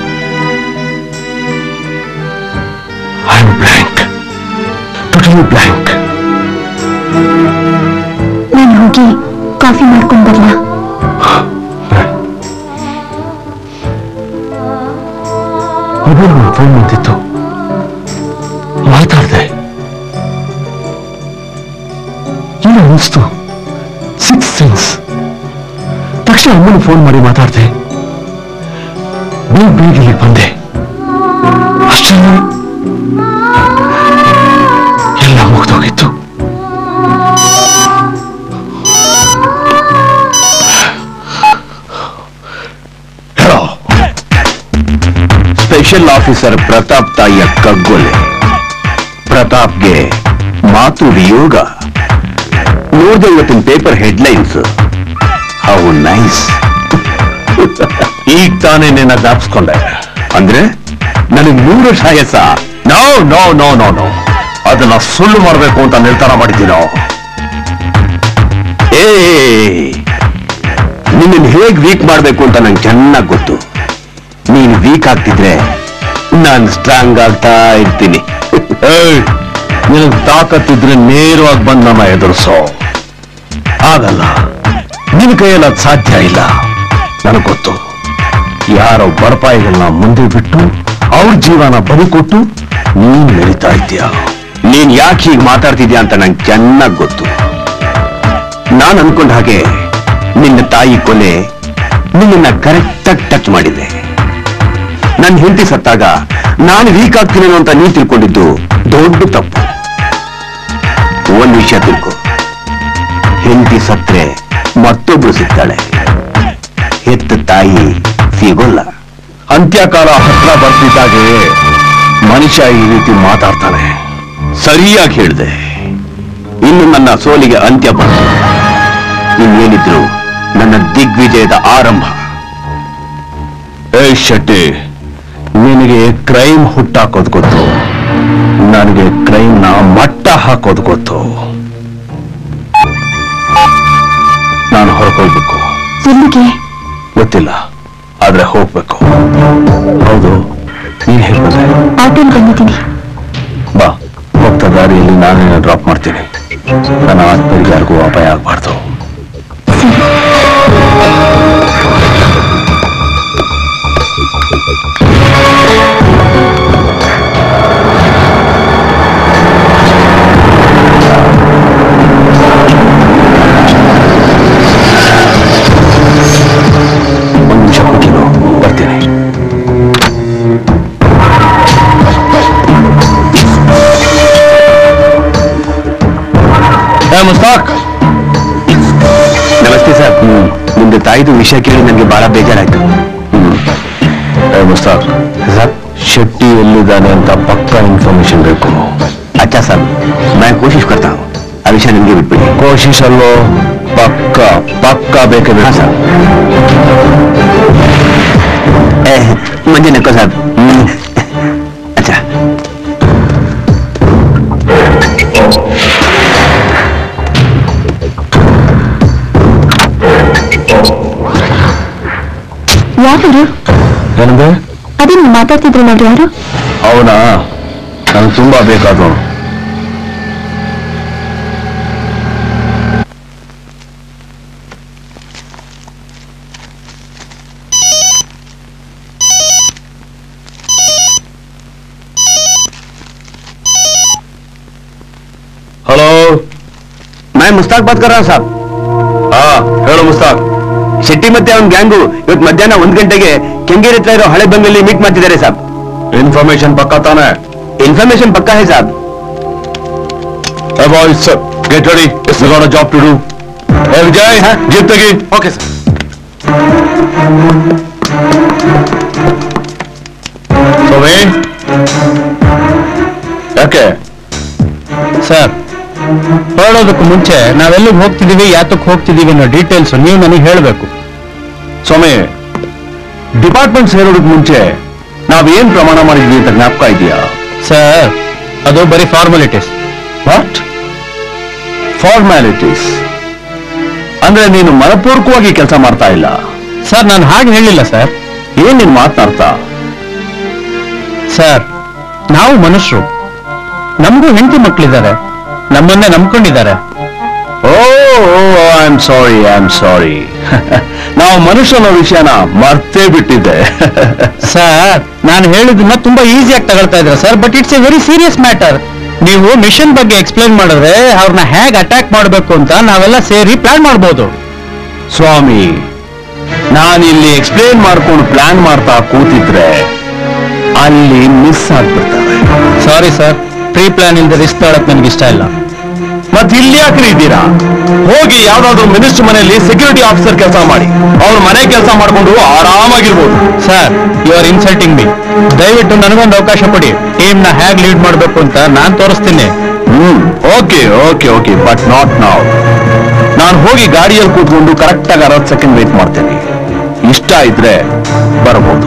I am blank totally blank ನಾನು ಹೋಗಿ ಕಾಫಿ ಮಾಡ್ಕೊಂಡ್ ಬರ್ಲಾ ಮೊಬೈಲ್ ಒಂದು ಫೋನ್ ಬಂದಿತ್ತು ಮಾತಾಡ್ದೆ ಇಲ್ಲ ಅನಿಸ್ತು ಸಿಕ್ಸ್ ಸೆನ್ಸ್ ತಕ್ಷಣ ಅಮ್ಮನ ಫೋನ್ ಮಾಡಿ ಮಾತಾಡ್ದೆ ಬೇಗ ಬೇಗ ಇಲ್ಲಿ ಬಂದೆ ಅಷ್ಟರಲ್ಲಿ ಎಲ್ಲ ಮುಗ್ದೋಗಿತ್ತು ಸ್ಪೆಷಲ್ ಆಫೀಸರ್ ಪ್ರತಾಪ್ ತಾಯಿಯ ಕಗ್ಗೊಲೆ ಪ್ರತಾಪ್ಗೆ ಮಾತು ವಿಯೋಗ ನೋಡಿದೆ ಇವತ್ತಿನ ಪೇಪರ್ ಹೆಡ್ಲೈನ್ಸ್ ಹೌ ನೈಸ್ ಈಗ ತಾನೇ ನಿನ್ನ ಜ್ಞಾಪಿಸ್ಕೊಂಡೆ ಅಂದ್ರೆ ನನಗೆ ನೂರು ವರ್ಷ ಆಯಸ್ಸ no no no no no ಅದನ್ನ ಸುಳ್ಳು ಮಾಡಬೇಕು ಅಂತ ನಿರ್ಧಾರ ಮಾಡಿದ್ದೀನೋ ಏ ನಿನ್ನನ್ನು ಹೇಗ್ ವೀಕ್ ಮಾಡಬೇಕು ಅಂತ ನಂಗೆ ಚೆನ್ನಾಗಿ ಗೊತ್ತು ನೀನ್ ವೀಕ್ ಆಗ್ತಿದ್ರೆ ನಾನು ಸ್ಟ್ರಾಂಗ್ ಆಗ್ತಾ ಇರ್ತೀನಿ ನಿನಗ್ ತಾಕತ್ತಿದ್ರೆ ನೇರವಾಗಿ ಬಂದ್ ನಮ್ಮ ಎದುರಿಸೋ ಆಗಲ್ಲ ನಿನ್ ಕೈಯಲ್ಲಿ ಅದು ಸಾಧ್ಯ ಇಲ್ಲ ನನಗ್ ಗೊತ್ತು ಯಾರೋ ಬಡಪಾಯಿಗಳನ್ನ ಮುಂದೆ ಬಿಟ್ಟು ಅವ್ರ ಜೀವನ ಬಲಿ ಕೊಟ್ಟು ನೀನ್ ಮೆರಿತಾ ಇದ್ದೀಯ ನೀನ್ ಯಾಕೆ ಹೀಗೆ ಮಾತಾಡ್ತಿದ್ಯಾ ಅಂತ ನಂಗೆ ಚೆನ್ನಾಗಿ ಗೊತ್ತು ನಾನು ಅನ್ಕೊಂಡ ಹಾಗೆ ನಿನ್ನ ತಾಯಿ ಕೊಲೆ ನಿನ್ನ ಕರೆಕ್ಟಾಗಿ ಟಚ್ ಮಾಡಿದೆ ನನ್ನ ಹೆಂಡತಿ ಸತ್ತಾಗ ನಾನು ವೀಕ್ ಆಗ್ತೀನೇನೋ ಅಂತ ನೀ ತಿಳ್ಕೊಂಡಿದ್ದು ದೊಡ್ಡ ತಪ್ಪು ಒಂದ್ ವಿಷಯ ತಿಳ್ಕೊ ಹೆಂಡತಿ ಸತ್ರೆ ಮತ್ತೊಬ್ರು ಸಿಗ್ತಾಳೆ ಹೆತ್ತ ತಾಯಿ ಸಿಗೋಲ್ಲ ಅಂತ್ಯಕಾಲ ಹತ್ರ ಬರ್ತಿದ್ದಾಗೆ ಮನುಷ್ಯ ಈ ರೀತಿ ಮಾತಾಡ್ತಾನೆ ಸರಿಯಾಗಿ ಹೇಳಿದೆ ಇನ್ನು ನನ್ನ ಸೋಲಿಗೆ ಅಂತ್ಯ ಬಂತು ಇನ್ನೇನಿದ್ರು ನನ್ನ ದಿಗ್ವಿಜಯದ ಆರಂಭ ಏ ಶೆಟ್ಟಿ ನಿನಗೆ ಕ್ರೈಮ್ ಹುಟ್ಟಾಕೋದು ಗೊತ್ತು ನನಗೆ ಕ್ರೈಮ್ ನ ಮಟ್ಟ ಹಾಕೋದು ಗೊತ್ತು ನಾನು ಹೊರಕೋಗ್ಬೇಕು ಎಲ್ಲಿಗೆ ಗೊತ್ತಿಲ್ಲ ಆದ್ರೆ ಹೋಗ್ಬೇಕು ಹೌದು ನೀನ್ ಹೇಗೆ ಬಂದೆ ಆಟೋಲ್ ಬಂದಿದ್ದೀನಿ ಬಾ ಹೋಗ್ತಾ ದಾರಿಯಲ್ಲಿ ನಾನೇ ಡ್ರಾಪ್ ಮಾಡ್ತೀನಿ ನನ್ನ ಆತ್ಮರಿಗೆ ಯಾರಿಗೂ ಅಪಾಯ ಆಗಬಾರ್ದು ಒಂದು ನಿಮಿಷ ಕೂತಿರು ಬರ್ತೀನಿ ಮುಸ್ತಾಕ್ ನಮಸ್ತೆ ಸರ್ ನಿಮ್ದು ತಾಯಿದು ವಿಷಯ ಕೇಳಿ ನನಗೆ ಬಹಳ ಬೇಜಾರಾಯ್ತು ಹ್ಮ್ ಮುಸ್ತಾಕ್ ಸರ್ ಶೆಟ್ಟಿ ಎಲ್ಲಿದ್ದಾನೆ ಅಂತ ಪಕ್ಕಾ ಇನ್ಫಾರ್ಮೇಶನ್ ಬೇಕು ಅಚ್ಚಾ ಸರ್ मैं कोशिश करता हूँ ಆ ವಿಷಯ ನಿಮಗೆ ಬಿಟ್ಬಿಡಿ ಕೋಶಿಶ್ ಅಲ್ಲೋ ಪಕ್ಕ ಪಕ್ಕ ಬೇಕೇ ಬೇಕು ಸರ್ ಏ ಮಂಜೆ ನಕ್ಕೋ ಸರ್ ಹ್ಮ್ ಅಚ್ಚಾ ಯಾರು ಏನಂದ್ರೆ ಅದೇ ನೀವು ಮಾತಾಡ್ತಿದ್ರು ನೋಡ್ರಿ ಯಾರು ಅವನಾ ನನಗೆ ತುಂಬಾ ಬೇಕಾದವನು ಹಲೋ मैं मुस्ताक बात कर रहा हूँ साहब ಹಾ ಹೇಳು ಮುಸ್ತಾಕ್ ಶೆಟ್ಟಿ ಮತ್ತೆ ಅವನ ಗ್ಯಾಂಗು ಇವತ್ತು ಮಧ್ಯಾಹ್ನ ಒಂದ್ ಗಂಟೆಗೆ ಕೆಂಗೇರಿ ಹತ್ರ ಇರೋ ಹಳೆ ಬಂಗಲ್ಲಿ ಮೀಟ್ ಮಾಡ್ತಿದ್ದಾರೆ ಸಾಬ್ ಇನ್ಫಾರ್ಮೇಶನ್ ಪಕ್ಕಾ ತಾನೆ ಇನ್ಫಾರ್ಮೇಶನ್ ಪಕ್ಕಾ है ಸಾಬ್ boys get ready it's got a job to do ಏ ವಿಜಯ್ ಜೀಪ್ ತೆಗಿ ಓಕೆ ಸರ್ ಸೋಮಿ ಯಾಕೆ ಸರ್ ಹೊರಡೋದಕ್ಕೆ ಮುಂಚೆ ನಾವೆಲ್ಲಿಗೆ ಹೋಗ್ತಿದೀವಿ ಯಾತಕ್ಕೆ ಹೋಗ್ತಿದೀವಿ ಅನ್ನೋ ಡೀಟೇಲ್ಸ್ ನೀವು ನನಗೆ ಹೇಳಬೇಕು ಸ್ವಾಮಿ ಡಿಪಾರ್ಟ್ಮೆಂಟ್ ಸೇರೋದಕ್ಕೆ ಮುಂಚೆ ನಾವೇನ್ ಪ್ರಮಾಣ ಮಾಡಿದ್ವಿ ಅಂತ ಜ್ಞಾಪಕ ಇದೆಯಾ ಸರ್ ಅದು ಬರೀ ಫಾರ್ಮಾಲಿಟೀಸ್ ವಾಟ್ ಫಾರ್ಮ್ಯಾಲಿಟೀಸ್ ಅಂದ್ರೆ ನೀನು ಮನಪೂರ್ವಕವಾಗಿ ಕೆಲಸ ಮಾಡ್ತಾ ಇಲ್ಲ ಸರ್ ನಾನು ಹಾಗೆ ಹೇಳಿಲ್ಲ ಸರ್ ಏನ್ ನೀನ್ ಮಾತನಾಡ್ತಾ ಸರ್ ನಾವು ಮನುಷ್ಯರು ನಮಗೂ ಹೆಂಡತಿ ಮಕ್ಕಳಿದ್ದಾರೆ ನಮ್ಮನ್ನೇ ನಂಬ್ಕೊಂಡಿದ್ದಾರೆ oh I am sorry I am sorry ನಾವು ಮನುಷ್ಯನ ವಿಷಯನ ಮರ್ತೇ ಬಿಟ್ಟಿದ್ದೆ ಸರ್ ನಾನು ಹೇಳಿದ್ದನ್ನ ತುಂಬಾ ಈಸಿಯಾಗಿ ತಗೊಳ್ತಾ ಇದ್ದಾರೆ sir but it's a very serious matter ನೀವು ಮಿಷನ್ ಬಗ್ಗೆ ಎಕ್ಸ್ಪ್ಲೈನ್ ಮಾಡಿದ್ರೆ ಅವ್ರನ್ನ ಹೇಗ್ ಅಟ್ಯಾಕ್ ಮಾಡಬೇಕು ಅಂತ ನಾವೆಲ್ಲ ಸೇರಿ ಪ್ಲಾನ್ ಮಾಡ್ಬೋದು ಸ್ವಾಮಿ ನಾನಿಲ್ಲಿ ಎಕ್ಸ್ಪ್ಲೇನ್ ಮಾಡ್ಕೊಂಡು ಪ್ಲಾನ್ ಮಾಡ್ತಾ ಕೂತಿದ್ರೆ ಅಲ್ಲಿ ಮಿಸ್ ಆಗ್ಬಿಡ್ತವೆ ಸಾರಿ ಸರ್ ಪ್ರೀ ಪ್ಲಾನ್ ಇಲ್ಲದೆ ರಿಸ್ಕ್ ತಗೊಳಕ್ ನನಗೆ ಇಷ್ಟ ಇಲ್ಲ ಮತ್ತೆ ಇಲ್ಲಿ ಯಾಕ್ರಿ ಇದ್ದೀರಾ ಹೋಗಿ ಯಾವ್ದಾದ್ರು ಮಿನಿಸ್ಟರ್ ಮನೆಯಲ್ಲಿ ಸೆಕ್ಯೂರಿಟಿ ಆಫೀಸರ್ ಕೆಲಸ ಮಾಡಿ ಅವ್ರ ಮನೆ ಕೆಲಸ ಮಾಡ್ಕೊಂಡು ಆರಾಮಾಗಿರ್ಬೋದು sir you are insulting me ದಯವಿಟ್ಟು ನನಗೊಂದು ಅವಕಾಶ ಕೊಡಿ ಟೀಮ್ ನ ಹೇಗ್ ಲೀಡ್ ಮಾಡಬೇಕು ಅಂತ ನಾನ್ ತೋರಿಸ್ತೀನಿ hmm okay okay okay but not ನಾವ್ ನಾನು ಹೋಗಿ ಗಾಡಿಯಲ್ಲಿ ಕೂತ್ಕೊಂಡು ಕರೆಕ್ಟ್ ಆಗಿ ಅರವತ್ತು ಸೆಕೆಂಡ್ ವೇಟ್ ಮಾಡ್ತೇನೆ ಇಷ್ಟ ಇದ್ರೆ ಬರಬಹುದು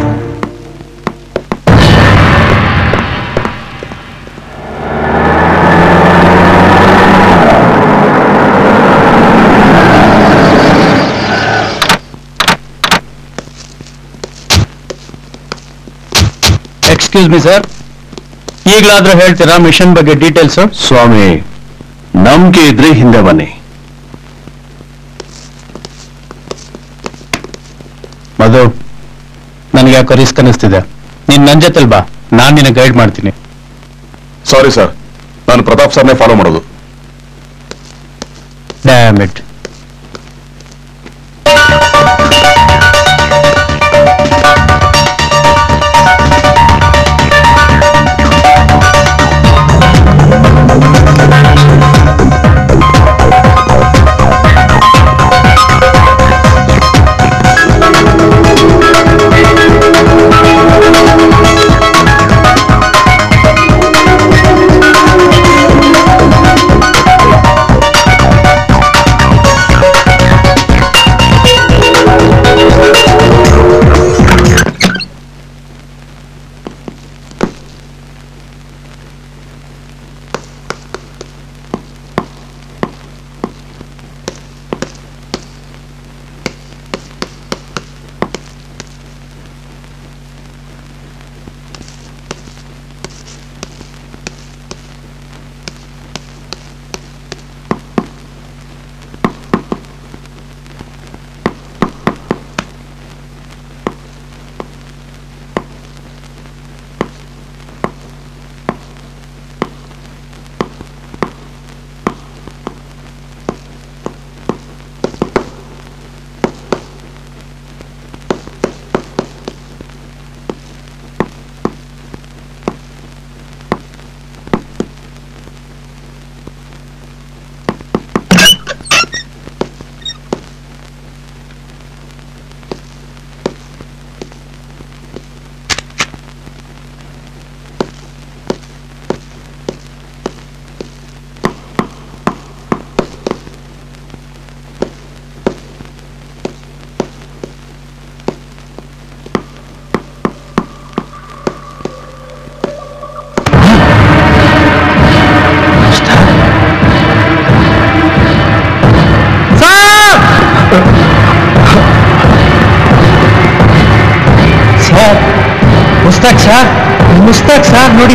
ಎಕ್ಸ್ಕ್ಯೂಸ್ ಮಿ ಸರ್ ಈಗಲಾದ್ರೂ ಹೇಳ್ತೀರಾ ಮಿಷನ್ ಬಗ್ಗೆ ಡೀಟೇಲ್ಸ್ ಸ್ವಾಮಿ ನಂಬಿಕೆ ಇದ್ರೆ ಹಿಂದೆ ಬನ್ನಿ ಮಧು ನನಗೆ ಯಾಕೋ ರಿಸ್ಕ್ ಅನಿಸ್ತಿದೆ ನೀನ್ ನನ್ ಜೊತೆಲ್ ಬಾ ನಾನ್ ನಿನ್ನ ಗೈಡ್ ಮಾಡ್ತೀನಿ ಸಾರಿ ಸರ್ ನಾನು ಪ್ರತಾಪ್ ಸರ್ನೇ ಫಾಲೋ ಮಾಡೋದು damn it sir Mustaq sir Mustaq sir ನೋಡಿ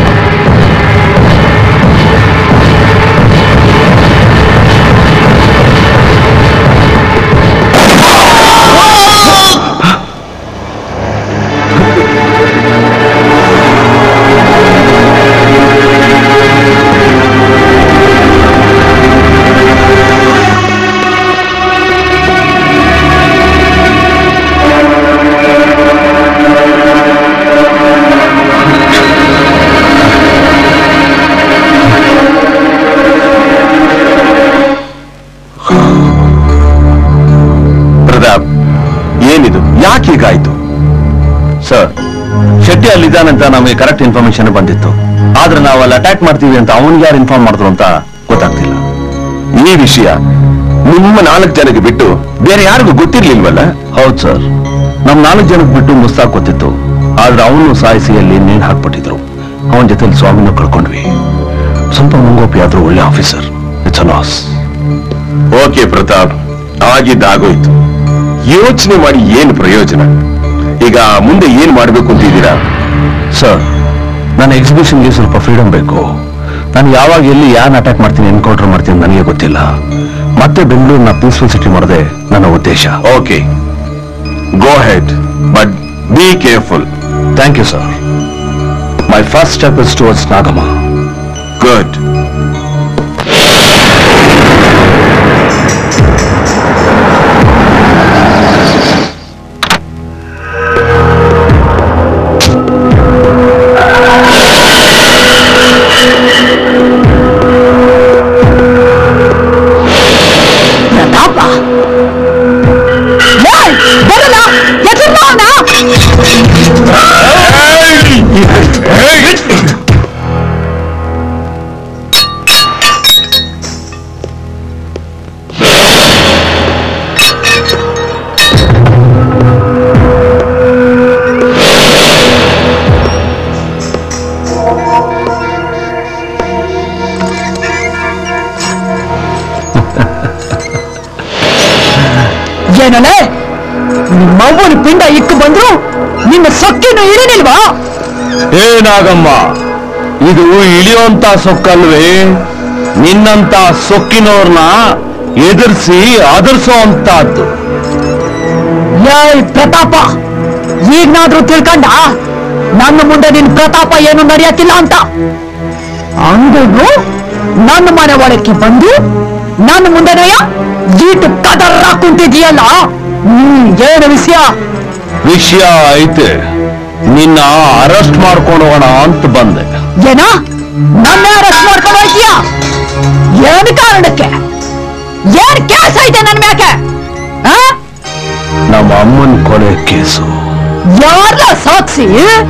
ಪ್ರತಾಪ್ ಏನಿದು ಯಾಕೆ ಹೀಗಾಯ್ತು ಸರ್ ಶೆಟ್ಟಿ ಅಲ್ಲಿದ್ದಾನಂತ ನಮಗೆ ಕರೆಕ್ಟ್ ಇನ್ಫಾರ್ಮೇಶನ್ ಬಂದಿತ್ತು ಆದ್ರೆ ನಾವು ಅಲ್ಲಿ ಅಟ್ಯಾಕ್ ಮಾಡ್ತೀವಿ ಅಂತ ಅವನ್ಗೆ ಯಾರು ಇನ್ಫಾರ್ಮ್ ಮಾಡಿದ್ರು ಅಂತ ಗೊತ್ತಾಗ್ತಿಲ್ಲ ಈ ವಿಷಯ ನಿಮ್ಮ ನಾಲ್ಕು ಜನಕ್ಕೆ ಬಿಟ್ಟು ಬೇರೆ ಯಾರಿಗೂ ಗೊತ್ತಿರ್ಲಿಲ್ವಲ್ಲ ಹೌದು ಸರ್ ನಮ್ ನಾಲ್ಕು ಜನಕ್ಕೆ ಬಿಟ್ಟು ಮುಸ್ತಾಕ್ ಗೊತ್ತಿತ್ತು ಆದ್ರೆ ಅವನು ಸಾಯಿಸಿ ಅಲ್ಲಿ ನೇಣು ಹಾಕ್ಬಿಟ್ಟಿದ್ರು ಅವನ ಜೊತೆ ಸ್ವಾಮಿನ ಕಳ್ಕೊಂಡ್ವಿ ಸ್ವಲ್ಪ ಮುಂಗೋಪಿ ಆದ್ರೂ ಒಳ್ಳೆ officer it's loss okay Pratap ಆಗಿದ್ದಾಗೋಯ್ತು ಯೋಚನೆ ಮಾಡಿ ಏನು ಪ್ರಯೋಜನ ಈಗ ಮುಂದೆ ಏನ್ ಮಾಡ್ಬೇಕು ಅಂತಿದ್ದೀರಾ ಸರ್ ನನ್ನ ಎಕ್ಸಿಬಿಷನ್ಗೆ ಸ್ವಲ್ಪ ಫ್ರೀಡಮ್ ಬೇಕು ನಾನು ಯಾವಾಗ ಎಲ್ಲಿ ಯಾನ್ ಅಟ್ಯಾಕ್ ಮಾಡ್ತೀನಿ ಎನ್ಕೌಂಟರ್ ಮಾಡ್ತೀನಿ ನನಗೆ ಗೊತ್ತಿಲ್ಲ ಮತ್ತೆ ಬೆಂಗಳೂರಿನ ಪೀಸ್ಫುಲ್ ಸಿಟಿ ಮಾಡೋದೇ ನನ್ನ ಉದ್ದೇಶ okay go ahead but be careful thank you sir my first step is towards Nagamma good Pratap ಏಯ್, ಬರಲ್ಲ ಎದುರು ಅವನ ಏನಲೆ ನಿಮ್ಮವ್ವನ ಪಿಂಡ ಇಕ್ಕು ಬಂದ್ರು ನಿಮ್ಮ ಸೊಕ್ಕಿನ ಇಳಿನಿಲ್ವಾ ಏನಾಗಮ್ಮ ಇದು ಇಳಿಯುವಂತ ಸೊಕ್ಕಲ್ವೇ ನಿನ್ನಂತ ಸೊಕ್ಕಿನವ್ರನ್ನ ಎದುರಿಸಿ ಅದರ್ಸೋ ಅಂತದ್ದು ಏಯ್ ಪ್ರತಾಪ ಈಗ್ನಾದ್ರೂ ತಿಳ್ಕಂಡ ನನ್ನ ಮುಂದೆ ನಿನ್ ಪ್ರತಾಪ ಏನು ನಡೆಯಕ್ಕಿಲ್ಲ ಅಂತ ಅಂದೂನು ನನ್ನ ಮನೆ ಒಳಕ್ಕೆ ಬಂದು ನನ್ನ ಮುಂದೆನೆಯ ಈಟು ಕದರ ಕುಂತಿದೀಯಲ್ಲ ಹ್ಮ್ ಏನು ವಿಷಯ ವಿಷಯ ಐತೆ ನಿನ್ನ ಅರೆಸ್ಟ್ ಮಾಡ್ಕೊಂಡು ಹೋಗೋಣ ಅಂತ ಬಂದೆ ಏನ ನನ್ನ ಅರೆಸ್ಟ್ ಮಾಡ್ಕೊಂಡು ಹೋಯ್ತೀಯ ಏನು ಕಾರಣಕ್ಕೆ ಏನ್ ಕೇಸ್ ಐತೆ ನನ್ ಮ್ಯಾಕೆ ಆ? ನಮ್ಮ ಅಮ್ಮನ ಕೊಲೆ ಕೇಸು ಯಾರ್ಲ ಸಾಕ್ಷಿ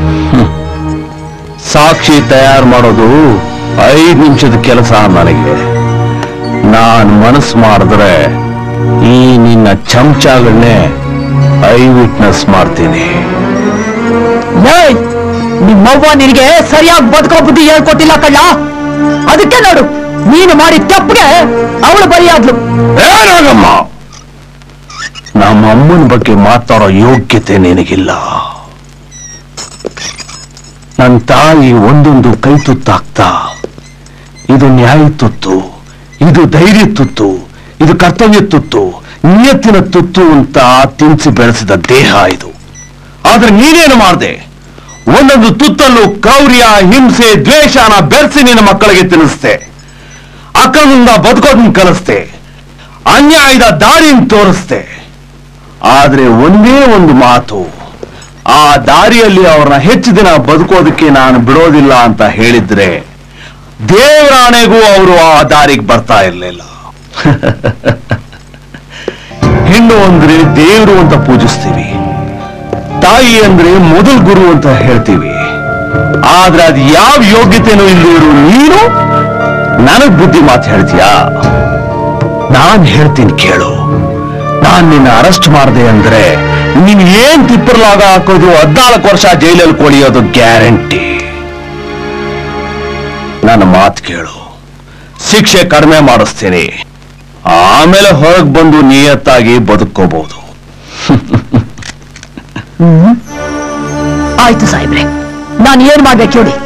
ಸಾಕ್ಷಿ ತಯಾರು ಮಾಡೋದು ಐದು ನಿಮಿಷದ ಕೆಲಸ ನನಗೆ ನಾನ್ ಮನಸ್ಸು ಮಾಡಿದ್ರೆ ಈ ನಿನ್ನ ಚಮಚಗಳನ್ನೇ ಐ ವಿಟ್ನೆಸ್ ಮಾಡ್ತೀನಿ ಏಯ್ ನಿಮ್ಮವ್ವ ನಿನಗೆ ಸರಿಯಾಗಿ ಬದುಕೋ ಬುದ್ಧಿ ಹೇಳ್ಕೊಟ್ಟಿಲ್ಲ ಕಳ್ಳ ಅದಕ್ಕೆ ನೋಡು ನೀನು ಮಾಡಿದ ತಪ್ಪಿಗೆ ಅವಳು ಬಲಿಯಾದ್ಲು ಏನಾಗಮ್ಮ ನಮ್ಮ ಅಮ್ಮನ ಬಗ್ಗೆ ಮಾತಾಡೋ ಯೋಗ್ಯತೆ ನಿನಗಿಲ್ಲ ನನ್ನ ತಾಯಿ ಒಂದೊಂದು ಕೈ ತುತ್ತಾಗ್ತಾ ಇದು ನ್ಯಾಯ ತುತ್ತು ಇದು ಧೈರ್ಯ ತುತ್ತು ಇದು ಕರ್ತವ್ಯ ತುತ್ತು ನಿಯತ್ತಿನ ತುತ್ತು ಅಂತ ತಿನ್ಸಿ ಬೆಳೆಸಿದ ದೇಹ ಇದು ಆದ್ರೆ ನೀನೇನು ಮಾಡ್ದೆ ಒಂದೊಂದು ತುತ್ತಲ್ಲೂ ಕ್ರೌರ್ಯ ಹಿಂಸೆ ದ್ವೇಷನ ಬೆರೆಸಿ ನಿನ್ನ ಮಕ್ಕಳಿಗೆ ತಿನ್ನಿಸ್ತೆ ಅಕ್ರಮದಿಂದ ಬದುಕೋದನ್ನ ಕಲಿಸ್ತೆ ಅನ್ಯಾಯದ ದಾರಿನ ತೋರಿಸ್ತೆ ಆದ್ರೆ ಒಂದೇ ಒಂದು ಮಾತು ಆ ದಾರಿಯಲ್ಲಿ ಅವ್ರನ್ನ ಹೆಚ್ಚು ದಿನ ಬದುಕೋದಕ್ಕೆ ನಾನು ಬಿಡೋದಿಲ್ಲ ಅಂತ ಹೇಳಿದ್ರೆ ದೇವರಾಣೆಗೂ ಅವರು ಆ ದಾರಿಗೆ ಬರ್ತಾ ಇರಲಿಲ್ಲ ಹೆಣ್ಣು ಅಂದ್ರೆ ದೇವರು ಅಂತ ಪೂಜಿಸ್ತೀವಿ ತಾಯಿ ಅಂದ್ರೆ ಮೊದಲ್ ಗುರು ಅಂತ ಹೇಳ್ತೀವಿ ಆದ್ರೆ ಅದು ಯಾವ ಯೋಗ್ಯತೆನೂ ಇಲ್ಲಿರು ನೀನು ನನಗ್ ಬುದ್ಧಿ ಮಾತು ಹೇಳ್ತೀಯಾ ನಾನ್ ಹೇಳ್ತೀನಿ ಕೇಳು ನಾನ್ ನಿನ್ನ ಅರೆಸ್ಟ್ ಮಾಡಿದೆ ಅಂದ್ರೆ ನೀನ್ ಏನ್ ತಿಪ್ಪರ್ಲಾಗ ಹಾಕೋದು ಹದ್ನಾಲ್ಕು ವರ್ಷ ಜೈಲಲ್ಲಿ ಕೊಳಿಯೋದು ಗ್ಯಾರಂಟಿ ನನ್ನ ಮಾತು ಕೇಳು ಶಿಕ್ಷೆ ಕಡಿಮೆ ಮಾಡಿಸ್ತೀನಿ ಆಮೇಲೆ ಹೊರಗೆ ಬಂದು ನಿಯತ್ತಾಗಿ ಬದುಕೋಬಹುದು ಆಯ್ತು ಸಾಹೇಬ್ರೆ ನಾನು ಏನ್ ಮಾಡ್ಬೇಕು ಹೇಳಿ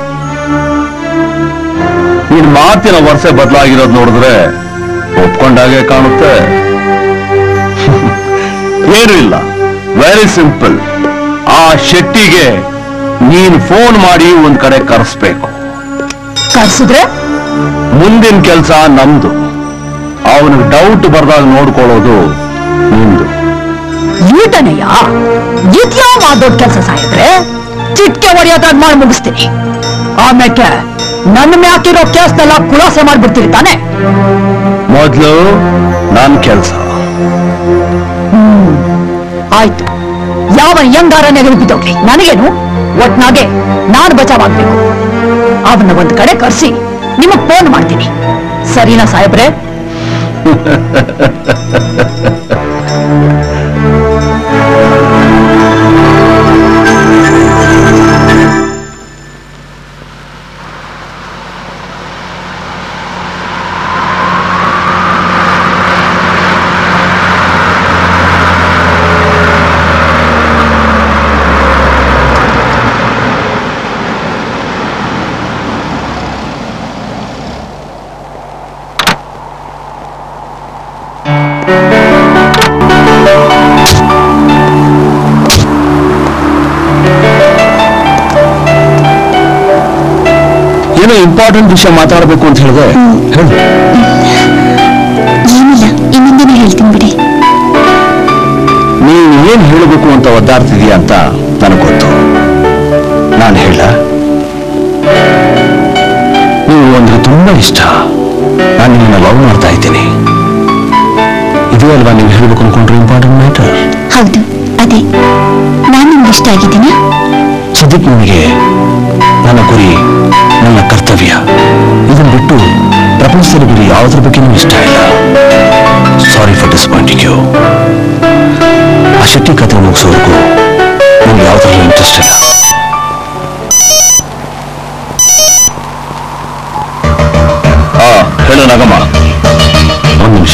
ನಿನ್ ಮಾತಿನ ವರ್ಷ ಬದಲಾಗಿರೋದು ನೋಡಿದ್ರೆ ಒಪ್ಕೊಂಡಾಗೆ ಕಾಣುತ್ತೆ ಏನು ಇಲ್ಲ ವೆರಿ ಸಿಂಪಲ್ ಆ ಶೆಟ್ಟಿಗೆ ನೀನ್ ಫೋನ್ ಮಾಡಿ ಒಂದ್ ಕಡೆ ಕರೆಸ್ಬೇಕು ಕರ್ಸಿದ್ರೆ ಮುಂದಿನ ಕೆಲಸ ನಮ್ದು ಅವನಿಗೆ ಡೌಟ್ ಬರ್ದಾಗ ನೋಡ್ಕೊಳ್ಳೋದು ನಿಂದು ಈತನೆಯ ಇದ್ಯಾವ ದೊಡ್ಡ ಕೆಲಸ ಸಾಹೇಬ್ರೆ ಚಿಟ್ಕೆ ಹೊಡೆಯೋದಾಗ ಮಾಡಿ ಮುಗಿಸ್ತೀನಿ ಆಮೇಲೆ ನನ್ನ ಮ್ಯಾಕಿರೋ ಕೇಸ್ನೆಲ್ಲ ಖುಲಾಸೆ ಮಾಡ್ಬಿಡ್ತೀರಿ ತಾನೆ ಮೊದ್ಲು ನನ್ ಕೆಲಸ ಆಯ್ತು ಯಾವ ಹೆಂಗಾರ ನೆಗಡಿ ಬಿದ್ದೋಗ್ಲಿ ನನಗೇನು ಒಟ್ನಾಗೆ ನಾನು ಬಚಾವಾಗ್ಬೇಕು ಅವನ್ನ ಒಂದ್ ಕಡೆ ಕರ್ಸಿ ನಿಮಗ್ ಫೋನ್ ಮಾಡ್ತೀನಿ ಸರಿನಾ ಸಾಹೇಬ್ರೆ ಇಂಪಾರ್ಟೆಂಟ್ ವಿಷಯ ಮಾತಾಡಬೇಕು ಅಂತ ಹೇಳಿದೆ ಹೇಳು ಏನಿಲ್ಲ ಇನ್ನೊಂದಿನ ಹೇಳ್ತೀನಿ ಬಿಡಿ ನೀನು ಏನ್ ಹೇಳಬೇಕು ಅಂತ ಒದ್ದಾಡ್ತಿದೀಯ ಅಂತ ನನಗೆ ಗೊತ್ತು ನಾನು ಹೇಳ ನೀವು ಅಂದ್ರೆ ತುಂಬಾ ಇಷ್ಟ ನಾನು ನಿನ್ನ ಲವ್ ಮಾಡ್ತಾ ಇದ್ದೀನಿ ಇದು ಅಲ್ವಾ ನೀವು ಹೇಳ್ಬೇಕು ಅನ್ಕೊಂಡ್ರೆ ಇಂಪಾರ್ಟೆಂಟ್ ಮ್ಯಾಟರ್ ಹೌದು ಅದೇ ನಾನು ನಿಮ್ಗೆ ಇಷ್ಟ ಆಗಿದ್ದೀನಾ ಸದ್ಯಕ್ಕೆ ನನಗೆ ನನ್ನ ಗುರಿ ನನ್ನ ಕರ್ತವ್ಯ ಇದನ್ನು ಬಿಟ್ಟು ಪ್ರಪಂಚದಲ್ಲಿ ಗುರಿ ಯಾವುದ್ರ ಬಗ್ಗೆನೂ ಇಷ್ಟ ಇಲ್ಲ ಸಾರಿ ಫಾರ್ ಡಿಸ್ಪಾಯಿಂಟಿಂಗ್ ಯು ಆ ಶೆಟ್ಟಿ ಕಥೆ ಮುಗಿಸೋವರೆಗೂ ನನಗೆ ಯಾವುದ್ರಲ್ಲೂ ಇಂಟ್ರೆಸ್ಟ್ ಇಲ್ಲ ಆ ಹೇಳು ನಾಗಮ್ಮ ಒಂದು ನಿಮಿಷ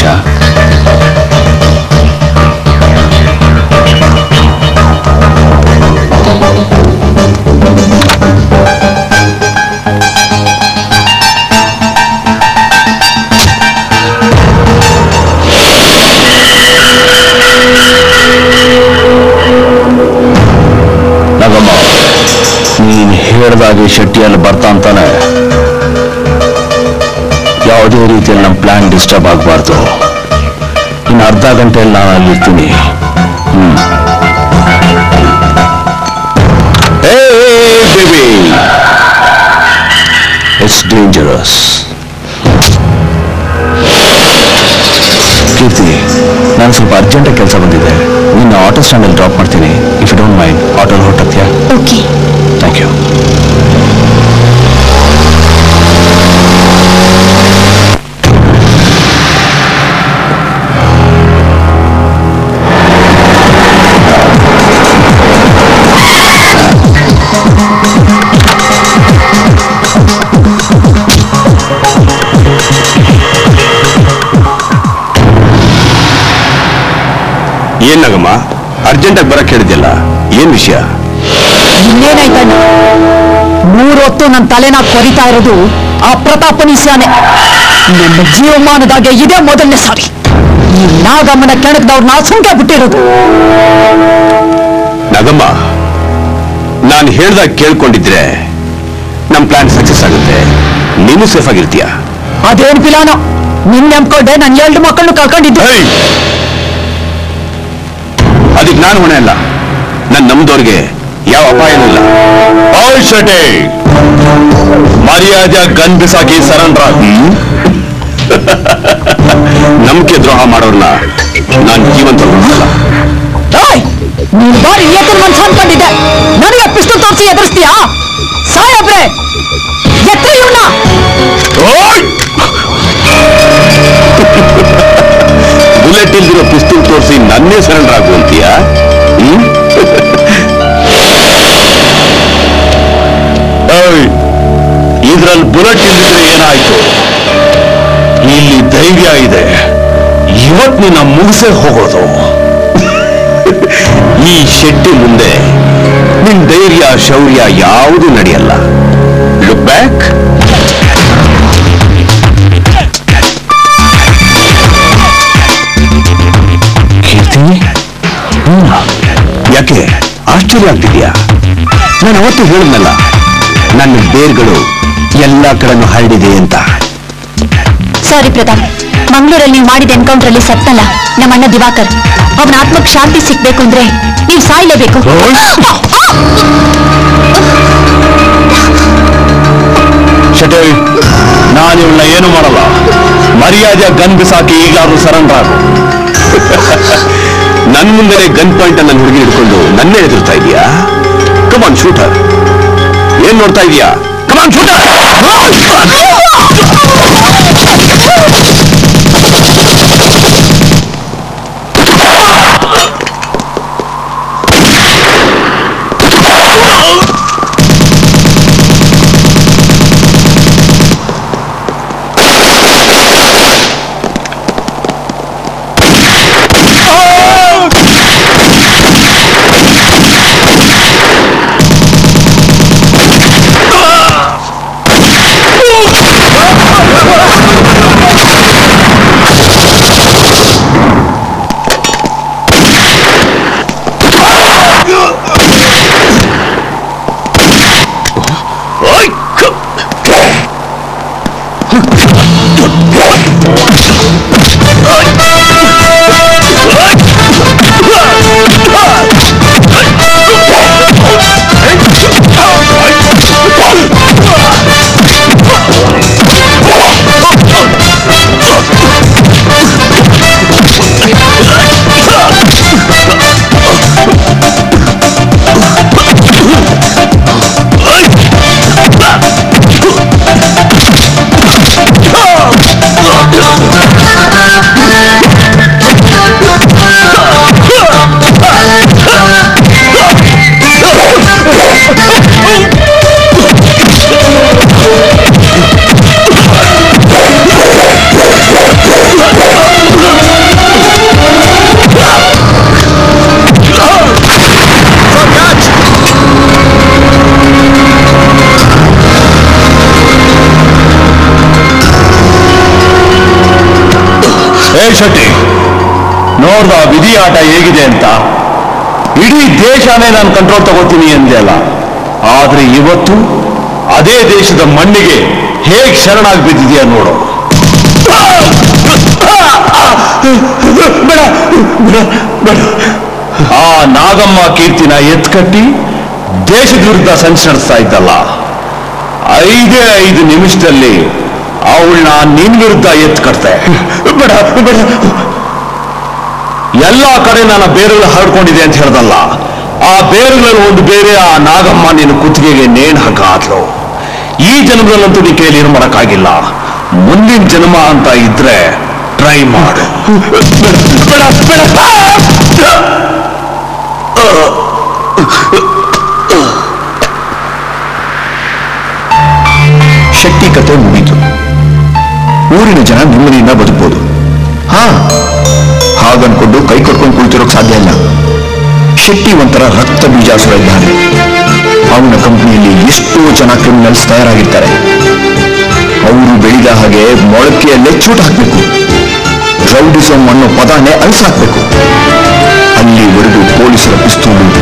ನಾಗಮ್ಮ ನೀನ್ ಹೇಳ್ದಾಗೆ ಶೆಟ್ಟಿಯಲ್ಲಿ ಬರ್ತಾ ಅಂತಾನೆ ಯಾವುದೇ ರೀತಿಯಲ್ಲಿ ನಮ್ಮ ಪ್ಲಾನ್ ಡಿಸ್ಟರ್ಬ್ ಆಗಬಾರ್ದು ಇನ್ನು ಅರ್ಧ ಗಂಟೆಯಲ್ಲಿ ನಾನು ಅಲ್ಲಿರ್ತೀನಿ hmm baby it's dangerous Keerthi ನಾನು ಸ್ವಲ್ಪ ಅರ್ಜೆಂಟಾಗಿ ಕೆಲಸ ಬಂದಿದೆ ನಿನ್ನ ಆಟೋ ಸ್ಟ್ಯಾಂಡಲ್ಲಿ ಡ್ರಾಪ್ ಮಾಡ್ತೀನಿ ಇಫ್ ಯು ಡೋಂಟ್ ಮೈಂಡ್ ಆಟೋಲ್ ಹೊರಟತ್ಯಾ ಓಕೆ ಥ್ಯಾಂಕ್ ಯು ಏನ್ ನಗಮ್ಮ ಅರ್ಜೆಂಟಾಗಿ ಬರಕ್ ಹೇಳಿದ್ಯಲ್ಲ ಏನ್ ವಿಷಯ ಇನ್ನೇನಾಯ್ತಣ್ಣ ಮೂರೊತ್ತು ನನ್ನ ತಲೆನ ಕೊರಿತಾ ಇರೋದು ಆ ಪ್ರತಾಪನ ವಿಷಯನೇ ನನ್ನ ಜೀವಮಾನದಾಗೆ ಇದೇ ಮೊದಲನೇ ಸಾರಿ ಈ ನಾಗಮ್ಮನ ಕೆಣಕದವ್ರನ್ನ ಸುಂಕೆ ಬಿಟ್ಟಿರೋದು ನಗಮ್ಮ ನಾನು ಹೇಳ್ದಾಗ ಕೇಳ್ಕೊಂಡಿದ್ರೆ ನಮ್ ಪ್ಲಾನ್ ಸಕ್ಸಸ್ ಆಗುತ್ತೆ ನೀನು ಸೇಫ್ ಆಗಿರ್ತೀಯ ಅದೇನ್ ಪಿಲಾನೋ ನಿನ್ ನೆಮ್ಕೊಂಡೆ ನನ್ನ ಎರಡು ಮಕ್ಕಳನ್ನು ಕಳ್ಕೊಂಡಿದ್ದು ಅದಕ್ಕೆ ನಾನು ಹೊಣೆ ಅಲ್ಲ ನನ್ ನಮ್ದವ್ರಿಗೆ ಯಾವ ಅಪಾಯನೂ ಇಲ್ಲ ಆಯ್ ಶೆಟ್ಟಿ ಮರ್ಯಾದೆ ಗನ್ ಬಿಸಾಕಿ ಸರೆಂಡರ್ ನಂಬಿಕೆ ದ್ರೋಹ ಮಾಡೋರ್ನ ನಾನು ಜೀವಂತ ಉಳಿಸಲ್ಲ ಓಯ್ ನೀನ್ ಬಾರಿ ಏಕಲ್ ಮನ್ಸ ಅನ್ಕೊಂಡಿದ್ದೆ ನನಗೆ ಪಿಸ್ತೂಲ್ ತೋರಿಸಿ ಎದುರಿಸ್ತೀಯಾ ಸಾಯಬ್ರೆ ಎತ್ತ ಇವ್ನ ಬುಲೆಟ್ ಇಲ್ದಿರೋ ಪಿಸ್ತೂಲ್ ತೋರಿಸಿ ನನ್ನೇ ಸರೆಂಡರ್ ಆಗು ಅಂತೀಯ ಹ್ಮ್ ಇದ್ರಲ್ಲಿ ಬುಲೆಟ್ ಇಲ್ದಿದ್ರೆ ಏನಾಯ್ತು ಇಲ್ಲಿ ಧೈರ್ಯ ಇದೆ ಇವತ್ ನಿನ್ನ ಮುಗಿಸೇ ಹೋಗೋದು ಈ ಶೆಟ್ಟಿ ಮುಂದೆ ನಿನ್ ಧೈರ್ಯ ಶೌರ್ಯ ಯಾವುದು ನಡೆಯಲ್ಲ ಲುಕ್ ಬ್ಯಾಕ್ ಕೀರ್ತಿ ಯಾಕೆ ಆಶ್ಚರ್ಯ ಆಗ್ತಿದ್ಯಾ ನಾನು ಅವತ್ತು ಹೇಳಿದ್ನಲ್ಲ ನನ್ನ ಬೇರ್ಗಳು ಎಲ್ಲಾ ಕಡೆನೂ ಹರಡಿದೆ ಅಂತ ಸಾರಿ ಪ್ರತಾಪ್ ಮಂಗಳೂರಲ್ಲಿ ನೀವು ಮಾಡಿದ ಎನ್ಕೌಂಟರ್ ಅಲ್ಲಿ ಸತ್ತಲ್ಲ ನಮ್ಮ ಅಣ್ಣ ದಿವಾಕರ್ ಅವನ ಆತ್ಮಕ್ಕೆ ಶಾಂತಿ ಸಿಗ್ಬೇಕು ಅಂದ್ರೆ ನೀವು ಸಾಯ್ಲೇಬೇಕು ಶೆಟ್ಟಿ ನಾನು ಇವಳನ್ನ ಏನು ಮಾಡಲ್ಲ ಮರ್ಯಾದೆ ಗನ್ ಬಿಸಾಕಿ ಈಗಲಾದ್ರೂ ಸರೆಂಡರ್ ಆಗು ನನ್ ಮುಂದೆನೆ ಗನ್ ಪಾಯಿಂಟ್ ನನ್ನ ಹುಡುಗಿ ಹಿಡ್ಕೊಂಡು ನನ್ನೇ ಎದುರ್ತಾ ಇದೀಯಾ ಕಮಾನ್ ಶೂಟರ್ ಏನ್ ನೋಡ್ತಾ ಇದೀಯಾ ಕಮಾನ್ ಶೂಟರ್ ಶೆಟ್ಟಿ ನೋಡ್ದ ವಿಧಿ ಆಟ ಹೇಗಿದೆ ಅಂತ ಇಡೀ ದೇಶನೇ ನಾನು ಕಂಟ್ರೋಲ್ ತಗೋತೀನಿ ಎಂದೆ ಅಲ್ಲ ಆದ್ರೆ ಇವತ್ತು ಅದೇ ದೇಶದ ಮಣ್ಣಿಗೆ ಹೇಗೆ ಶರಣಾಗಿ ಬಿದ್ದಿದೆಯಾ ನೋಡು ಬೇಡ ಬೇಡ ಬೇಡ ಆ ನಾಗಮ್ಮ ಕೀರ್ತಿನ ಎತ್ಕಟ್ಟಿ ದೇಶದ ವಿರುದ್ಧ ಸಂಚರಿಸ್ತಾ ಇದ್ದಲ್ಲ ಐದೇ ಐದು ನಿಮಿಷದಲ್ಲಿ ಅವಳನ್ನ ನಿನ್ ವಿರುದ್ಧ ಎತ್ಕಟ್ತೆ ಬೇಡ ಬೇಡ ಎಲ್ಲ ಕಡೆ ನನ್ನ ಬೇರುಗಳು ಹರಡ್ಕೊಂಡಿದೆ ಅಂತ ಹೇಳ್ದಲ್ಲ ಆ ಬೇರುಗಳಲ್ಲಿ ಒಂದು ಬೇರೆ ಆ ನಾಗಮ್ಮ ನಿನ್ನ ಕುತ್ತಿಗೆಗೆ ನೇಣು ಹಾಕ ಆದ್ಲು ಈ ಜನ್ಮದಲ್ಲಂತೂ ನೀ ಕೈಲಿ ಏನು ಮಾಡಕ್ಕಾಗಿಲ್ಲ ಮುಂದಿನ ಜನ್ಮ ಅಂತ ಇದ್ರೆ ಟ್ರೈ ಮಾಡು ಬೇಡ, ಬೇಡ, ಬೇಡ. ಶಕ್ತಿ ಕತೆ ಮುಗೀತು ಊರಿನ ಜನ ನೆಮ್ಮದಿಯಿಂದ ಬದುಕ್ಬೋದು ಹಾ ಹಾಗನ್ಕೊಂಡು ಕೈ ಕೊಟ್ಕೊಂಡು ಕುಳಿತಿರೋಕ್ ಸಾಧ್ಯ ಇಲ್ಲ ಶೆಟ್ಟಿ ಒಂಥರ ರಕ್ತ ಬೀಜಾಸುರ ಇದ್ದಾನೆ ಅವನ ಕಂಪನಿಯಲ್ಲಿ ಎಷ್ಟೋ ಜನ ಕ್ರಿಮಿನಲ್ಸ್ ತಯಾರಾಗಿರ್ತಾರೆ ಅವರು ಬೆಳೆದ ಹಾಗೆ ಮೊಳಕೆಯಲ್ಲೇ ಚೂಟ್ ಹಾಕ್ಬೇಕು ರೌಡಿಸಮ್ ಅನ್ನೋ ಪದಾನೇ ಅಳಿಸಾಕ್ಬೇಕು ಅಲ್ಲಿವರೆಗೂ ಪೊಲೀಸರ ಪಿಸ್ತೂಲು